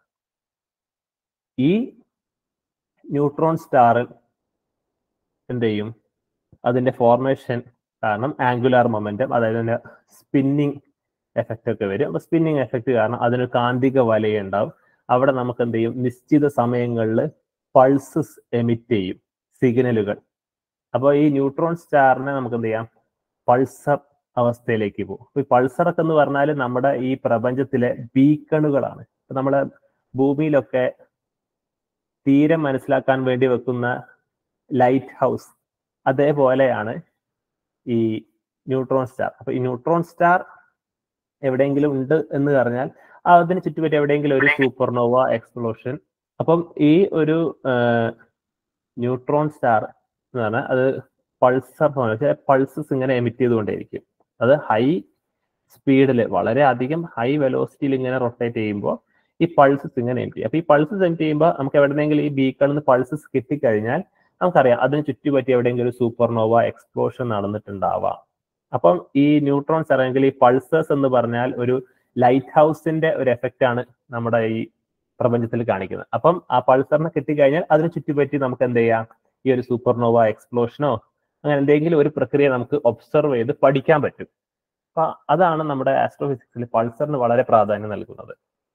ഈ ന്യൂട്രോൺ സ്റ്റാറിൽ എന്ത് ചെയ്യും അതിന്റെ ഫോർമേഷൻ കാരണം ആംഗുലാർ മൊമെന്റം അതായത് അതിന്റെ സ്പിന്നിങ് എഫക്റ്റ് ഒക്കെ വരും അപ്പൊ സ്പിന്നിങ് എഫക്റ്റ് കാരണം അതിന് കാന്തിക വലയം ഉണ്ടാവും അവിടെ നമുക്ക് എന്ത് ചെയ്യും നിശ്ചിത സമയങ്ങളിൽ പൾസസ് എമിറ്റ് ചെയ്യും സിഗ്നലുകൾ അപ്പോൾ ഈ ന്യൂട്രോൺ സ്റ്റാറിനെ നമുക്ക് എന്ത് ചെയ്യാം പൾസർ അവസ്ഥയിലേക്ക് പോകും ഈ പൾസർ ഒക്കെ എന്ന് പറഞ്ഞാൽ നമ്മുടെ ഈ പ്രപഞ്ചത്തിലെ ബീക്കണുകളാണ് ഇപ്പൊ നമ്മളെ ഭൂമിയിലൊക്കെ തീരം മനസ്സിലാക്കാൻ വേണ്ടി വെക്കുന്ന ലൈറ്റ് ഹൗസ് അതേപോലെയാണ് ഈ ന്യൂട്രോൺ സ്റ്റാർ അപ്പൊ ഈ ന്യൂട്രോൺ സ്റ്റാർ എവിടെയെങ്കിലും ഉണ്ട് എന്ന് പറഞ്ഞാൽ അതിന് ചുറ്റുപറ്റി എവിടെയെങ്കിലും ഒരു സൂപ്പർനോവ എക്സ്പ്ലോഷൻ അപ്പം ഈ ഒരു ന്യൂട്രോൺ സ്റ്റാർ എന്ന് പറഞ്ഞാൽ അത് പൾസർ പൾസസ് ഇങ്ങനെ എമിറ്റ് ചെയ്തുകൊണ്ടേയിരിക്കും അത് ഹൈ സ്പീഡിൽ വളരെ അധികം ഹൈ വെലോസിറ്റിയിൽ ഇങ്ങനെ റൊട്ടേറ്റ് ചെയ്യുമ്പോൾ ഈ പൾസസ് ഇങ്ങനെ എമിറ്റ് ചെയ്യും അപ്പൊ ഈ പൾസസ് എമിറ്റ് ചെയ്യുമ്പോൾ നമുക്ക് എവിടെയെങ്കിലും ഈ ബീക്കണിൽ നിന്ന് പൾസസ് കിട്ടിക്കഴിഞ്ഞാൽ നമുക്കറിയാം അതിന് ചുറ്റുപറ്റി എവിടെയെങ്കിലും ഒരു സൂപ്പർനോവ എക്സ്പ്ലോഷൻ നടന്നിട്ടുണ്ടാവാം അപ്പം ഈ ന്യൂട്രോൺസ് അല്ലെങ്കിൽ ഈ പൾസേഴ്സ് എന്ന് പറഞ്ഞാൽ ഒരു ലൈറ്റ് ഹൗസിന്റെ ഒരു എഫക്റ്റ് ആണ് നമ്മുടെ ഈ പ്രപഞ്ചത്തിൽ കാണിക്കുന്നത് അപ്പം ആ പൾസറിനെ കിട്ടിക്കഴിഞ്ഞാൽ അതിന് ചുറ്റുപറ്റി നമുക്ക് എന്ത് ചെയ്യാം ഈ ഒരു സൂപ്പർനോവ എക്സ്പ്ലോഷനോ അങ്ങനെ എന്തെങ്കിലും ഒരു പ്രക്രിയ നമുക്ക് ഒബ്സർവ് ചെയ്ത് പഠിക്കാൻ പറ്റും അപ്പൊ അതാണ് നമ്മുടെ ആസ്ട്രോഫിസിക്സിൽ പൾസറിന് വളരെ പ്രാധാന്യം നൽകുന്നത്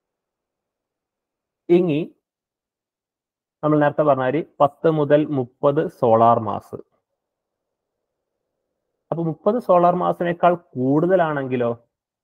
ഇനി നമ്മൾ നേരത്തെ പറഞ്ഞാൽ പത്ത് മുതൽ മുപ്പത് സോളാർ മാസ് അപ്പൊ മുപ്പത് സോളാർ മാസിനേക്കാൾ കൂടുതലാണെങ്കിലോ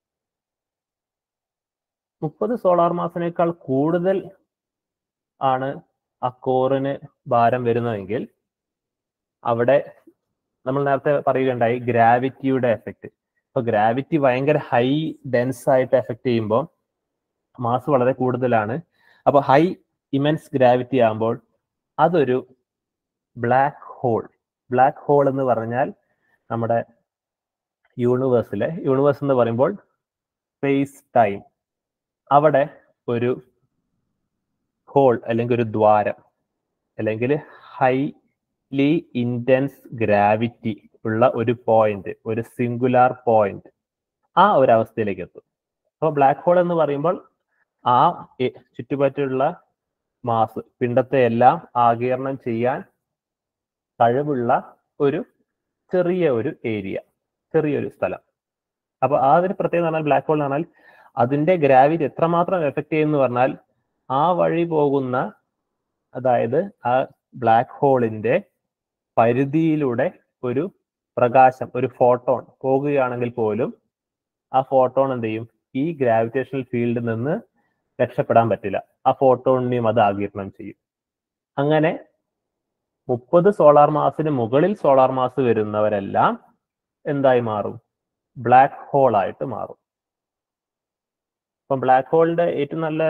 മുപ്പത് സോളാർ മാസിനേക്കാൾ കൂടുതൽ ആണ് ആ കോറിന് ഭാരം വരുന്നതെങ്കിൽ അവിടെ നമ്മൾ നേരത്തെ പറയുകയുണ്ടായി ഗ്രാവിറ്റിയുടെ എഫക്റ്റ് ഇപ്പൊ ഗ്രാവിറ്റി ഭയങ്കര ഹൈ ഡെൻസ് ആയിട്ട് എഫക്ട് ചെയ്യുമ്പോൾ മാസ് വളരെ കൂടുതലാണ് അപ്പൊ ഹൈ ഇമെൻസ് ഗ്രാവിറ്റി ആകുമ്പോൾ അതൊരു ബ്ലാക്ക് ഹോൾ ബ്ലാക്ക് ഹോൾ എന്ന് പറഞ്ഞാൽ നമ്മുടെ യൂണിവേഴ്സിലെ യൂണിവേഴ്സ് എന്ന് പറയുമ്പോൾ സ്പേസ് ടൈം അവിടെ ഒരു ഹോൾ അല്ലെങ്കിൽ ഒരു ദ്വാരം അല്ലെങ്കിൽ ഹൈലി ഇൻറ്റൻസ് ഗ്രാവിറ്റി ഉള്ള ഒരു പോയിന്റ് ഒരു സിംഗുലാർ പോയിന്റ് ആ ഒരു അവസ്ഥയിലേക്ക് എത്തും അപ്പോൾ ബ്ലാക്ക് ഹോൾ എന്ന് പറയുമ്പോൾ ആ ചുറ്റുപറ്റുള്ള മാസ് പിണ്ടത്തെ എല്ലാം ആകീർണം ചെയ്യാൻ കഴിവുള്ള ഒരു ചെറിയ ഒരു ഏരിയ ചെറിയൊരു സ്ഥലം അപ്പൊ ആ ഒരു പ്രത്യേകത പറഞ്ഞാൽ ബ്ലാക്ക് ഹോൾ എന്ന് പറഞ്ഞാൽ അതിന്റെ ഗ്രാവിറ്റി എത്രമാത്രം എഫക്ട് ചെയ്യുന്നു പറഞ്ഞാൽ ആ വഴി പോകുന്ന അതായത് ആ ബ്ലാക്ക് ഹോളിന്റെ പരിധിയിലൂടെ ഒരു പ്രകാശം ഒരു ഫോട്ടോൺ പോകുകയാണെങ്കിൽ പോലും ആ ഫോട്ടോൺ എന്ത് ചെയ്യും ഈ ഗ്രാവിറ്റേഷണൽ ഫീൽഡിൽ നിന്ന് രക്ഷപ്പെടാൻ പറ്റില്ല ആ ഫോട്ടോണിനെയും അത് ആകീർണം ചെയ്യും അങ്ങനെ മുപ്പത് സോളാർ മാസിന് മുകളിൽ സോളാർ മാസ് വരുന്നവരെല്ലാം എന്തായി മാറും ബ്ലാക്ക് ഹോൾ ആയിട്ട് മാറും ഇപ്പം ബ്ലാക്ക് ഹോളിന്റെ ഏറ്റവും നല്ല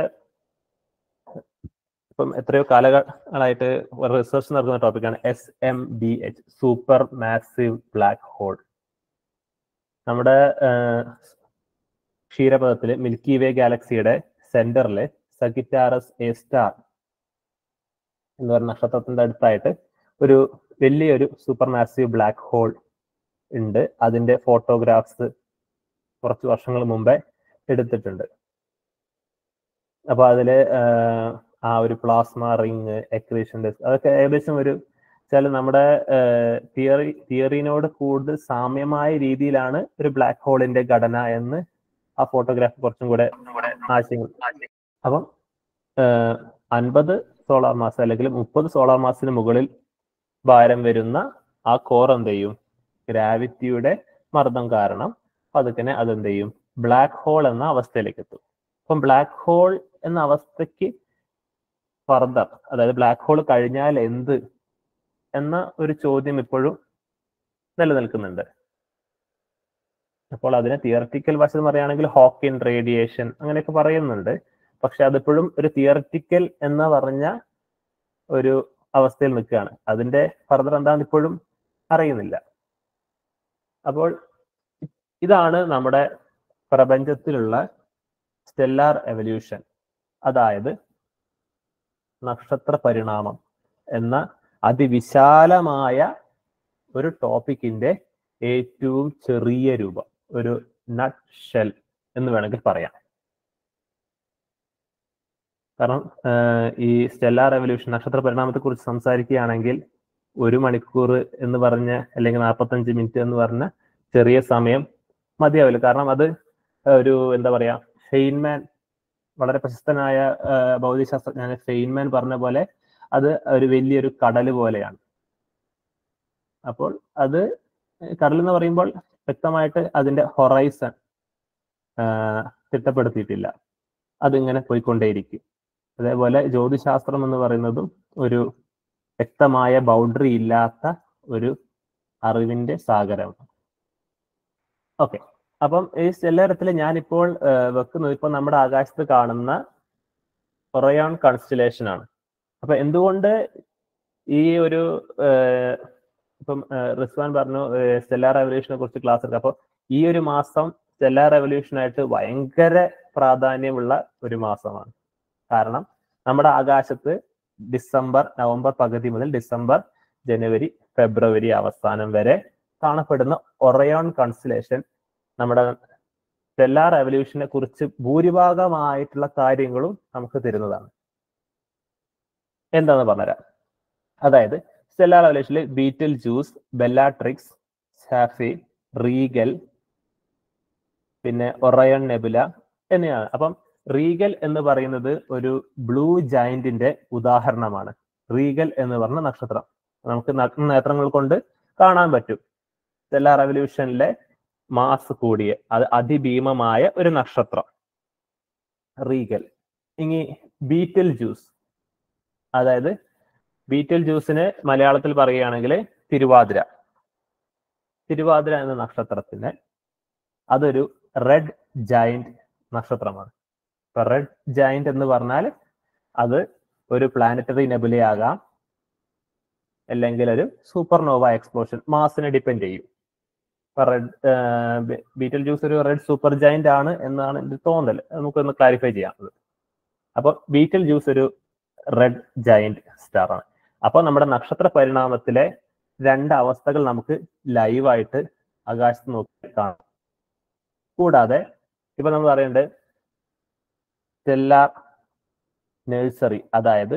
ഇപ്പം എത്രയോ കാലങ്ങളായിട്ട് റിസർച്ച് നടക്കുന്ന ടോപ്പിക്കാണ് S M B H super massive black hole നമ്മുടെ ക്ഷീരപഥത്തില് മിൽക്കി വേ ഗാലക്സിയുടെ സെന്ററില് സഗിറ്റാറസ് എ സ്റ്റാർ എന്ന് പറയുന്ന നക്ഷത്രത്തിന്റെ അടുത്തായിട്ട് ഒരു വലിയൊരു സൂപ്പർ മാസീവ് ബ്ലാക്ക് ഹോൾ ഉണ്ട് അതിന്റെ ഫോട്ടോഗ്രാഫ്സ് കുറച്ച് വർഷങ്ങൾ മുമ്പേ എടുത്തിട്ടുണ്ട് അപ്പൊ അതില് ആ ഒരു പ്ലാസ്മ റിങ് എക്രീഷൻ ഡിസ്ക് അതൊക്കെ ഏകദേശം ഒരു വെച്ചാൽ നമ്മുടെ തിയറി തിയറിനോട് കൂടുതൽ സാമ്യമായ രീതിയിലാണ് ഒരു ബ്ലാക്ക് ഹോളിന്റെ ഘടന എന്ന് ആ ഫോട്ടോഗ്രാഫ് കുറച്ചും കൂടെ ആശയങ്ങൾ അപ്പം അൻപത് സോളാർ മാസം അല്ലെങ്കിൽ മുപ്പത് സോളാർ മാസത്തിന് മുകളിൽ ഭാരം വരുന്ന ആ കോർ എന്ത് ചെയ്യും ഗ്രാവിറ്റിയുടെ മർദ്ദം കാരണം പതുക്കനെ അതെന്ത് ചെയ്യും ബ്ലാക്ക് ഹോൾ എന്ന അവസ്ഥയിലേക്ക് എത്തും അപ്പം ബ്ലാക്ക് ഹോൾ എന്ന അവസ്ഥയ്ക്ക് ഫർദർ അതായത് ബ്ലാക്ക് ഹോൾ കഴിഞ്ഞാൽ എന്ത് എന്ന ഒരു ചോദ്യം ഇപ്പോഴും നിലനിൽക്കുന്നുണ്ട് അപ്പോൾ അതിനെ തിയററ്റിക്കൽ വശം പറയുകയാണെങ്കിൽ ഹോക്കിൻ റേഡിയേഷൻ അങ്ങനെയൊക്കെ പറയുന്നുണ്ട് പക്ഷെ അതിപ്പോഴും ഒരു തിയററ്റിക്കൽ എന്ന് പറഞ്ഞ ഒരു അവസ്ഥയിൽ നിൽക്കുകയാണ് അതിന്റെ ഫർദർ എന്താണെന്ന് ഇപ്പോഴും അറിയുന്നില്ല അപ്പോൾ ഇതാണ് നമ്മുടെ പ്രപഞ്ചത്തിലുള്ള സ്റ്റെല്ലാർ എവല്യൂഷൻ അതായത് നക്ഷത്ര പരിണാമം എന്ന അതിവിശാലമായ ഒരു ടോപ്പിക്കിന്റെ ഏറ്റവും ചെറിയ രൂപം ഒരു നട്ട് ഷെൽ എന്ന് വേണമെങ്കിൽ പറയാം കാരണം ഈ സ്റ്റെല്ലാർ റെവല്യൂഷൻ നക്ഷത്ര പരിണാമത്തെ കുറിച്ച് സംസാരിക്കുകയാണെങ്കിൽ ഒരു മണിക്കൂർ എന്ന് പറഞ്ഞ അല്ലെങ്കിൽ നാൽപ്പത്തഞ്ച് മിനിറ്റ് എന്ന് പറഞ്ഞ ചെറിയ സമയം മതിയാവില്ല കാരണം അത് ഒരു എന്താ പറയാ ഫെയിൻമാൻ വളരെ പ്രശസ്തനായ ഭൗതികശാസ്ത്രജ്ഞൻ ഫെയിൻമാൻ പറഞ്ഞ പോലെ അത് ഒരു വലിയൊരു കടൽ പോലെയാണ് അപ്പോൾ അത് കടൽ എന്ന് പറയുമ്പോൾ വ്യക്തമായിട്ട് അതിന്റെ ഹൊറൈസൺ തിട്ടപ്പെടുത്തിയിട്ടില്ല അതിങ്ങനെ പോയിക്കൊണ്ടേയിരിക്കും അതേപോലെ ജ്യോതിശാസ്ത്രം എന്ന് പറയുന്നതും ഒരു വ്യക്തമായ ബൗണ്ടറി ഇല്ലാത്ത ഒരു അറിവിന്റെ സാഗരമാണ് ഓക്കെ അപ്പം ഈ സ്റ്റെല്ലറത്തിൽ ഞാനിപ്പോൾ ഏഹ്, വെക്കുന്നത് ഇപ്പൊ നമ്മുടെ ആകാശത്ത് കാണുന്ന ഒറയോൺ കൺസ്റ്റലേഷൻ ആണ് അപ്പൊ എന്തുകൊണ്ട് ഈ ഒരു ഏഹ്, ഇപ്പം ഏഹ്, റിസ്വാൻ പറഞ്ഞു സ്റ്റെല്ലാർ റെവല്യൂഷനെ കുറിച്ച് ക്ലാസ് എടുക്കുക അപ്പൊ ഈ ഒരു മാസം സ്റ്റെല്ലാർ റെവല്യൂഷനായിട്ട് ഭയങ്കര പ്രാധാന്യമുള്ള ഒരു മാസമാണ് കാരണം നമ്മുടെ ആകാശത്ത് ഡിസംബർ നവംബർ പകുതി മുതൽ ഡിസംബർ ജനുവരി ഫെബ്രുവരി അവസാനം വരെ കാണപ്പെടുന്ന ഒറയോൺ കൺസ്റ്റലേഷൻ നമ്മുടെ സ്റ്റെല്ലാർ റെവല്യൂഷനെ കുറിച്ച് ഭൂരിഭാഗമായിട്ടുള്ള കാര്യങ്ങളും നമുക്ക് തരുന്നതാണ് എന്താന്ന് പറഞ്ഞുതരാം അതായത് സ്റ്റെല്ലാർ റെവല്യൂഷനിൽ Betelgeuse Bellatrix Saiph Rigel പിന്നെ ഒറയൺ നെബുല എന്നിവയാണ് അപ്പം റീഗൽ എന്ന് പറയുന്നത് ഒരു ബ്ലൂ ജൈന്റിന്റെ ഉദാഹരണമാണ് റീഗൽ എന്ന് പറഞ്ഞ നക്ഷത്രം നമുക്ക് നഗ്ന നേത്രങ്ങൾ കൊണ്ട് കാണാൻ പറ്റും സ്റ്റെല്ലാർ റെവല്യൂഷനിലെ മാസ് കൂടിയ അത് അതിഭീമമായ ഒരു നക്ഷത്രം റീഗൽ ഇനി ബീറ്റൽ ജ്യൂസ് അതായത് ബീറ്റൽ ജ്യൂസിന് മലയാളത്തിൽ പറയുകയാണെങ്കിൽ തിരുവാതിര തിരുവാതിര എന്ന നക്ഷത്രത്തിന് അതൊരു റെഡ് ജൈന്റ് നക്ഷത്രമാണ് ഇപ്പൊ റെഡ് ജൈന്റ് എന്ന് പറഞ്ഞാൽ അത് ഒരു പ്ലാനറ്ററി നെബുലയാകാം അല്ലെങ്കിൽ ഒരു സൂപ്പർനോവ എക്സ്പ്ലോഷൻ മാസിനെ ഡിപ്പെൻഡ് ചെയ്യും ഇപ്പൊ റെഡ് ബീറ്റൽ ജ്യൂസ് ഒരു റെഡ് സൂപ്പർ ജൈന്റ് ആണ് എന്നാണ് എന്റെ തോന്നൽ അത് നമുക്കൊന്ന് ക്ലാരിഫൈ ചെയ്യാം അത് അപ്പൊ ബീറ്റൽ ജ്യൂസ് ഒരു റെഡ് ജൈന്റ് സ്റ്റാർ ആണ് അപ്പൊ നമ്മുടെ നക്ഷത്ര പരിണാമത്തിലെ രണ്ട് അവസ്ഥകൾ നമുക്ക് ലൈവായിട്ട് ആകാശത്ത് നോക്കി കാണാം കൂടാതെ ഇപ്പൊ നമ്മൾ പറയേണ്ടത് സ്റ്റെല്ലാർ നഴ്സറി അതായത്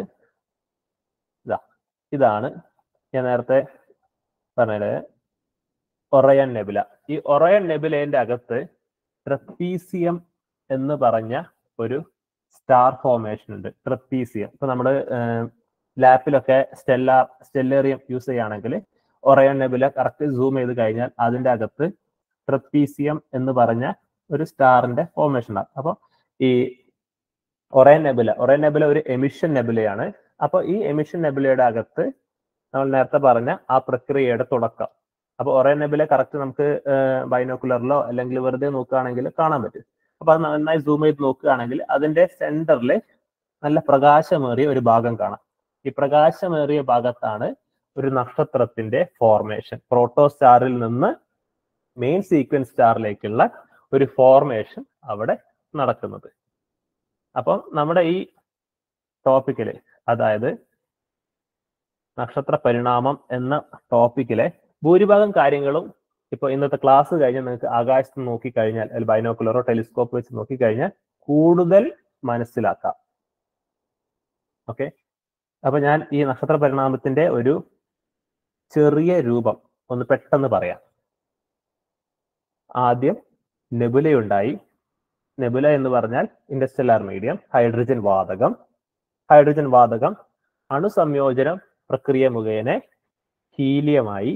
ഇതാ ഇതാണ് ഞാൻ നേരത്തെ പറഞ്ഞത് ഒറയൻ നെബുല ഈ ഒറയൻ നെബുലേന്റെ അകത്ത് ട്രപ്പീസിയം എന്ന് പറഞ്ഞ ഒരു സ്റ്റാർ ഫോർമേഷൻ ഉണ്ട് ട്രപ്പീസിയം ഇപ്പൊ നമ്മള് ലാപ്പിലൊക്കെ സ്റ്റെല്ലാർ സ്റ്റെല്ലേറിയം യൂസ് ചെയ്യുകയാണെങ്കിൽ ഒറയൻ നെബുല കറക്റ്റ് സൂം ചെയ്ത് കഴിഞ്ഞാൽ അതിന്റെ അകത്ത് ട്രപ്പീസിയം എന്ന് പറഞ്ഞ ഒരു സ്റ്റാറിന്റെ ഫോർമേഷൻ ആണ് അപ്പൊ ഈ ഒറയൻ നെബുല ഒറയൻ നെബുല ഒരു എമിഷൻ നെബുലയാണ് അപ്പൊ ഈ എമിഷൻ നെബുലയുടെ അകത്ത് നമ്മൾ നേരത്തെ പറഞ്ഞ ആ പ്രക്രിയയുടെ തുടക്കം അപ്പൊ ഒറേ നെബിലെ കറക്റ്റ് നമുക്ക് ബൈനോക്കുലറിലോ അല്ലെങ്കിൽ വെറുതെ നോക്കുകയാണെങ്കിൽ കാണാൻ പറ്റും അപ്പൊ അത് നന്നായി സൂം ചെയ്ത് നോക്കുകയാണെങ്കിൽ അതിന്റെ സെന്ററിൽ നല്ല പ്രകാശമേറിയ ഒരു ഭാഗം കാണാം ഈ പ്രകാശമേറിയ ഭാഗത്താണ് ഒരു നക്ഷത്രത്തിന്റെ ഫോർമേഷൻ പ്രോട്ടോ സ്റ്റാറിൽ നിന്ന് മെയിൻ സീക്വൻസ് സ്റ്റാറിലേക്കുള്ള ഒരു ഫോർമേഷൻ അവിടെ നടക്കുന്നത് അപ്പം നമ്മുടെ ഈ ടോപ്പിക്കില് അതായത് നക്ഷത്ര പരിണാമം എന്ന ടോപ്പിക്കിലെ ഭൂരിഭാഗം കാര്യങ്ങളും ഇപ്പൊ ഇന്നത്തെ ക്ലാസ് കഴിഞ്ഞാൽ നിങ്ങൾക്ക് ആകാശത്ത് നോക്കിക്കഴിഞ്ഞാൽ അല്ലെങ്കിൽ ബൈനോക്കുലറോ ടെലിസ്കോപ്പ് വെച്ച് നോക്കിക്കഴിഞ്ഞാൽ കൂടുതൽ മനസ്സിലാക്കാം ഓക്കെ അപ്പൊ ഞാൻ ഈ നക്ഷത്ര പരിണാമത്തിന്റെ ഒരു ചെറിയ രൂപം ഒന്ന് പെട്ടെന്ന് പറയാം ആദ്യം നെബുലയുണ്ടായി നെബുല എന്ന് പറഞ്ഞാൽ ഇൻഡസ്ട്രിയലാർ മീഡിയം ഹൈഡ്രജൻ വാതകം ഹൈഡ്രജൻ വാതകം അണുസംയോജനം പ്രക്രിയ മുഖേന ഹീലിയമായി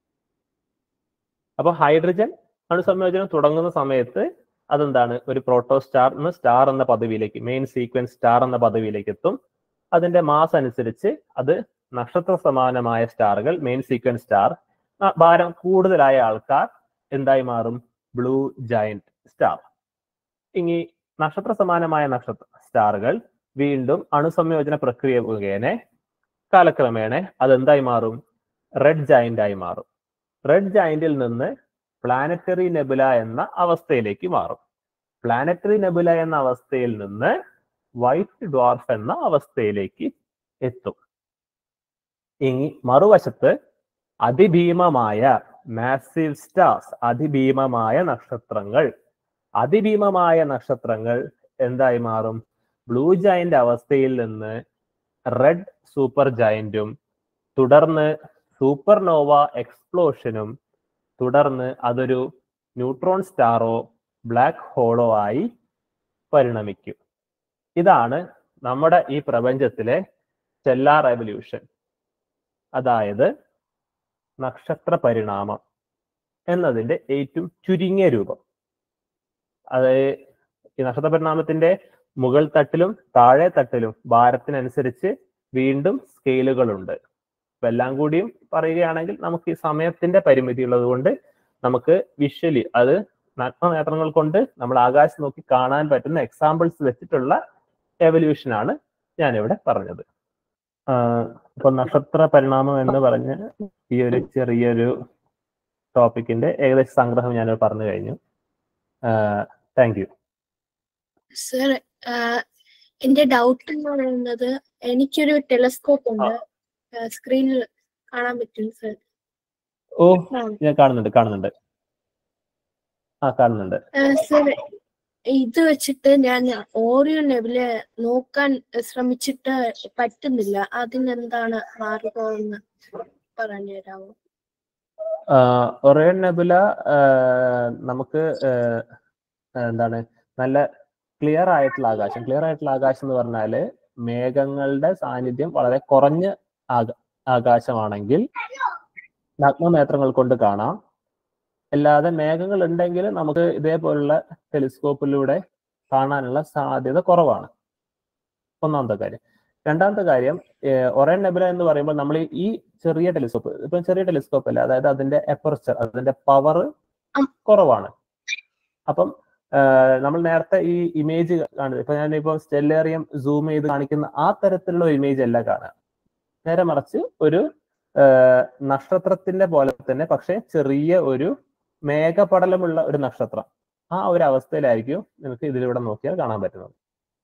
അപ്പൊ ഹൈഡ്രജൻ അണുസംയോജനം തുടങ്ങുന്ന സമയത്ത് അതെന്താണ് ഒരു പ്രോട്ടോ സ്റ്റാർ എന്ന് സ്റ്റാർ എന്ന പദവിയിലേക്ക് മെയിൻ സീക്വൻസ് സ്റ്റാർ എന്ന പദവിയിലേക്ക് എത്തും അതിന്റെ മാസ് അനുസരിച്ച് അത് നക്ഷത്ര സമാനമായ സ്റ്റാറുകൾ മെയിൻ സീക്വൻസ് സ്റ്റാർ ഭാരം കൂടുതലായ ആൾക്കാർ എന്തായി മാറും ബ്ലൂ ജയന്റ് സ്റ്റാർ ഇനി നക്ഷത്ര സമാനമായ നക്ഷത്ര സ്റ്റാറുകൾ വീണ്ടും അണുസംയോജന പ്രക്രിയ മുഖേന കാലക്രമേണ അതെന്തായി മാറും റെഡ് ജയന്റ് ആയി മാറും റെഡ് ജയന്റിൽ നിന്ന് പ്ലാനറ്ററി നെബുല എന്ന അവസ്ഥയിലേക്ക് മാറും പ്ലാനറ്ററി നെബുല എന്ന അവസ്ഥയിൽ നിന്ന് വൈറ്റ് ഡ്വാർഫ് എന്ന അവസ്ഥയിലേക്ക് എത്തും ഇനി മറുവശത്ത് അതിഭീമമായ മാസീവ് സ്റ്റാർസ് അതിഭീമമായ നക്ഷത്രങ്ങൾ അതിഭീമമായ നക്ഷത്രങ്ങൾ എന്തായി മാറും ബ്ലൂ ജയന്റ് അവസ്ഥയിൽ നിന്ന് റെഡ് സൂപ്പർ ജയന്റും തുടർന്ന് സൂപ്പർനോവ എക്സ്പ്ലോഷനും തുടർന്ന് അതൊരു ന്യൂട്രോൺ സ്റ്റാറോ ബ്ലാക്ക് ഹോളോ ആയി പരിണമിക്കും ഇതാണ് നമ്മുടെ ഈ പ്രപഞ്ചത്തിലെ സ്റ്റെല്ലാർ റെവല്യൂഷൻ അതായത് നക്ഷത്ര പരിണാമം എന്നതിന്റെ ഏറ്റവും ചുരുങ്ങിയ രൂപം അത് ഈ നക്ഷത്ര പരിണാമത്തിന്റെ മുകൾ തട്ടിലും താഴെ തട്ടിലും ഭാരത്തിനനുസരിച്ച് വീണ്ടും സ്കെയിലുകളുണ്ട് അപ്പൊ എല്ലാം കൂടിയും പറയുകയാണെങ്കിൽ നമുക്ക് ഈ സമയത്തിന്റെ പരിമിതി ഉള്ളത് കൊണ്ട് നമുക്ക് വിഷ്വലി അത് നഗ്നനേത്രങ്ങൾ കൊണ്ട് നമ്മൾ ആകാശം നോക്കി കാണാൻ പറ്റുന്ന എക്സാമ്പിൾസ് വെച്ചിട്ടുള്ള എവല്യൂഷൻ ആണ് ഞാനിവിടെ പറഞ്ഞത് ആഹ് ഇപ്പൊ നക്ഷത്ര പരിണാമം എന്ന് പറഞ്ഞ് ഈ ഒരു ചെറിയൊരു ടോപ്പിക്കിന്റെ ഏകദേശ സംഗ്രഹം ഞാൻ പറഞ്ഞു കഴിഞ്ഞു താങ്ക് യു സർ എന്റെ ഡൗട്ട് എന്ന് പറയുന്നത് എനിക്കൊരു ടെലസ്കോപ്പ് ഉണ്ട് സ്ക്രീനിൽ കാണാൻ പറ്റും സർ ഓ ഞാൻ കാണുന്നുണ്ട് കാണുന്നുണ്ട് ആ കാണുന്നുണ്ട് സർ ഇത് വെച്ചിട്ട് ഞാൻ ഓറിയോ നെബില നോക്കാൻ ശ്രമിച്ചിട്ട് പറ്റുന്നില്ല അതിനെന്താണ് മാർഗമെന്ന് പറഞ്ഞു തരാമോ ഒറേൺ നെബുല നമുക്ക് ആഹ് എന്താണ് നല്ല ക്ലിയർ ആയിട്ടുള്ള ആകാശം ക്ലിയർ ആയിട്ടുള്ള ആകാശം എന്ന് പറഞ്ഞാല് മേഘങ്ങളുടെ സാന്നിധ്യം വളരെ കുറഞ്ഞ ആക- ആകാശമാണെങ്കിൽ നഗ്നനേത്രങ്ങൾ കൊണ്ട് കാണാം അല്ലാതെ മേഘങ്ങൾ ഉണ്ടെങ്കിൽ നമുക്ക് ഇതേപോലുള്ള ടെലിസ്കോപ്പിലൂടെ കാണാനുള്ള സാധ്യത കുറവാണ് ഒന്നാമത്തെ കാര്യം രണ്ടാമത്തെ കാര്യം ഒറേൺ നെബുല എന്ന് പറയുമ്പോൾ നമ്മൾ ഈ ചെറിയ ടെലിസ്കോപ്പ് ഇപ്പൊ ചെറിയ ടെലിസ്കോപ്പ് അല്ല അതായത് അതിന്റെ എപ്പർച്ചർ അതിന്റെ പവർ കുറവാണ് അപ്പം ആഹ് നമ്മൾ നേരത്തെ ഈ ഇമേജ് കാണുന്നത് ഇപ്പൊ ഞാൻ ഇപ്പൊ സ്റ്റെല്ലേറിയം സൂം ചെയ്ത് കാണിക്കുന്ന ആ തരത്തിലുള്ള ഇമേജ് അല്ല കാണുക നേരെ മറിച്ച് ഒരു ആഹ് നക്ഷത്രത്തിന്റെ പോലെ തന്നെ പക്ഷെ ചെറിയ ഒരു മേഘപടലമുള്ള ഒരു നക്ഷത്രം ആ ഒരു അവസ്ഥയിലായിരിക്കും നിങ്ങൾക്ക് ഇതിലൂടെ നോക്കിയാൽ കാണാൻ പറ്റുന്നത്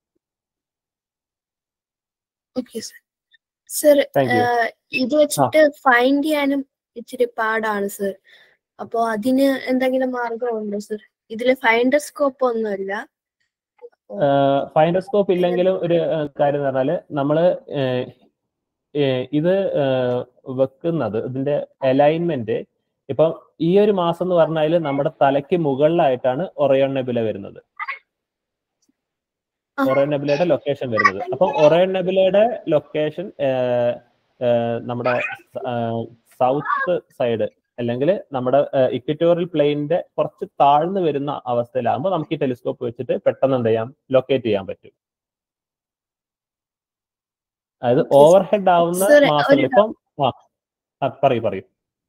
okay sir sir thank you ഇത് വെച്ചിട്ട് ഫൈൻഡ് ചെയ്യാനും ഇച്ചിരി പാടാണ് സർ അപ്പോ അതിന് എന്തെങ്കിലും മാർഗമുണ്ടോ സർ ഇതില് ഫൈൻഡർ സ്കോപ്പ് ഒന്നുമില്ല ഫൈൻഡോസ്കോപ്പ് ഇല്ലെങ്കിലും ഒരു ആഹ് കാര്യം എന്ന് പറഞ്ഞാല് നമ്മള് ഏഹ് ഏഹ് ഇത് ആഹ് വെക്കുന്നത് ഇതിന്റെ അലൈൻമെന്റ് ഇപ്പം ഈ ഒരു മാസം എന്ന് പറഞ്ഞാൽ നമ്മുടെ തലയ്ക്ക് മുകളിലായിട്ടാണ് ഒറയോൺ നെബുല വരുന്നത് ആ. ഒറയോൺ നെബുലയുടെ ലൊക്കേഷൻ വരുന്നത് അപ്പം ഒറയോൺ നെബുലയുടെ ലൊക്കേഷൻ നമ്മുടെ സൗത്ത് സൈഡ് അല്ലെങ്കിൽ നമ്മുടെ ഇക്വറ്റോറിയൽ പ്ലെയിനിന്റെ കുറച്ച് താഴ്ന്നു വരുന്ന അവസ്ഥയിലാകുമ്പോൾ നമുക്ക് ഈ ടെലിസ്കോപ്പ് വെച്ചിട്ട് പെട്ടെന്ന് എന്ത് ചെയ്യാം ലൊക്കേറ്റ് ചെയ്യാൻ പറ്റും അതായത് Okay, sir. ഓവർ ഹെഡ് ആവുന്ന Sir, മാസങ്ങൾ ഒരു ഇപ്പം ആ ആ, പറയൂ പറയൂ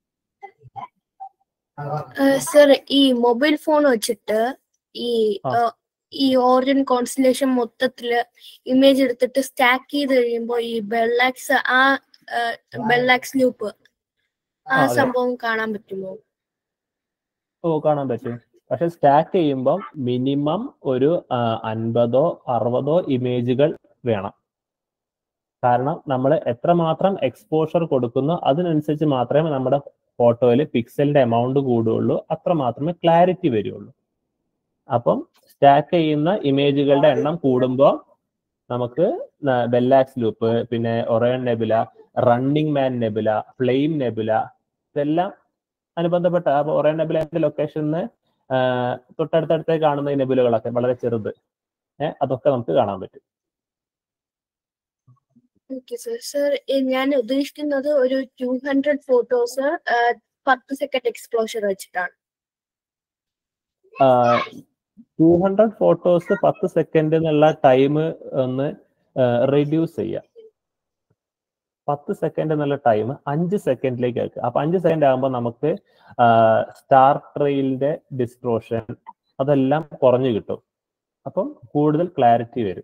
സർ ഈ മൊബൈൽ ഫോൺ വെച്ചിട്ട് ഈ ആ. ആ, ഈ ഓറിയൻ കോൺസ്റ്റലേഷൻ മൊത്തത്തില് ഇമേജ് എടുത്തിട്ട് സ്റ്റാക്ക് ചെയ്ത് കഴിയുമ്പോ ഈ ബെല്ലാക്സ് ആ ബെല്ലാക്സ് ലൂപ്പ് ആ ആ, അതെ. സംഭവം കാണാൻ പറ്റുമോ ഓ കാണാൻ പറ്റും പക്ഷെ സ്റ്റാക്ക് ചെയ്യുമ്പം മിനിമം ഒരു ആ, അൻപതോ അറുപതോ ഇമേജുകൾ വേണം കാരണം നമ്മൾ എത്രമാത്രം എക്സ്പോഷർ കൊടുക്കുന്നോ അതിനനുസരിച്ച് മാത്രമേ നമ്മുടെ ഫോട്ടോയിൽ പിക്സലിന്റെ എമൗണ്ട് കൂടുകയുള്ളൂ അത്ര മാത്രമേ ക്ലാരിറ്റി വരികയുള്ളൂ അപ്പം സ്റ്റാക്ക് ചെയ്യുന്ന ഇമേജുകളുടെ എണ്ണം കൂടുമ്പോൾ നമുക്ക് ബെല്ലാക്സ് ലൂപ്പ് പിന്നെ Orion nebula running man nebula flame nebula ഇതെല്ലാം അനുബന്ധപ്പെട്ട അപ്പൊ ഒറയൺ നെബുലന്റെ ലൊക്കേഷനിൽ തൊട്ടടുത്തടുത്ത് കാണുന്ന ഈ നെബുലകളൊക്കെ വളരെ ചെറുത് ഏഹ് അതൊക്കെ നമുക്ക് കാണാൻ പറ്റും ഓക്കെ സർ സർ ഞാൻ ഉദ്ദേശിക്കുന്നത് ഒരു ടു ഹൺഡ്രഡ് ഫോട്ടോസ് പത്ത് സെക്കൻഡ് എക്സ്പ്ലോഷർ വെച്ചിട്ടാണ് ടു ഹൺഡ്രഡ് ഫോട്ടോസ് പത്ത് സെക്കൻഡ് എന്നുള്ള ടൈം ഒന്ന് റെഡ്യൂസ് ചെയ്യാം പത്ത് സെക്കൻഡ് എന്നുള്ള ടൈം അഞ്ച് സെക്കൻഡിലേക്ക് ആക്കുക അപ്പൊ അഞ്ച് സെക്കൻഡ് ആകുമ്പോൾ നമുക്ക് സ്റ്റാർ ട്രെയിലിന്റെ ഡിസ്ട്രോഷൻ അതെല്ലാം കുറഞ്ഞു കിട്ടും അപ്പം കൂടുതൽ ക്ലാരിറ്റി വരും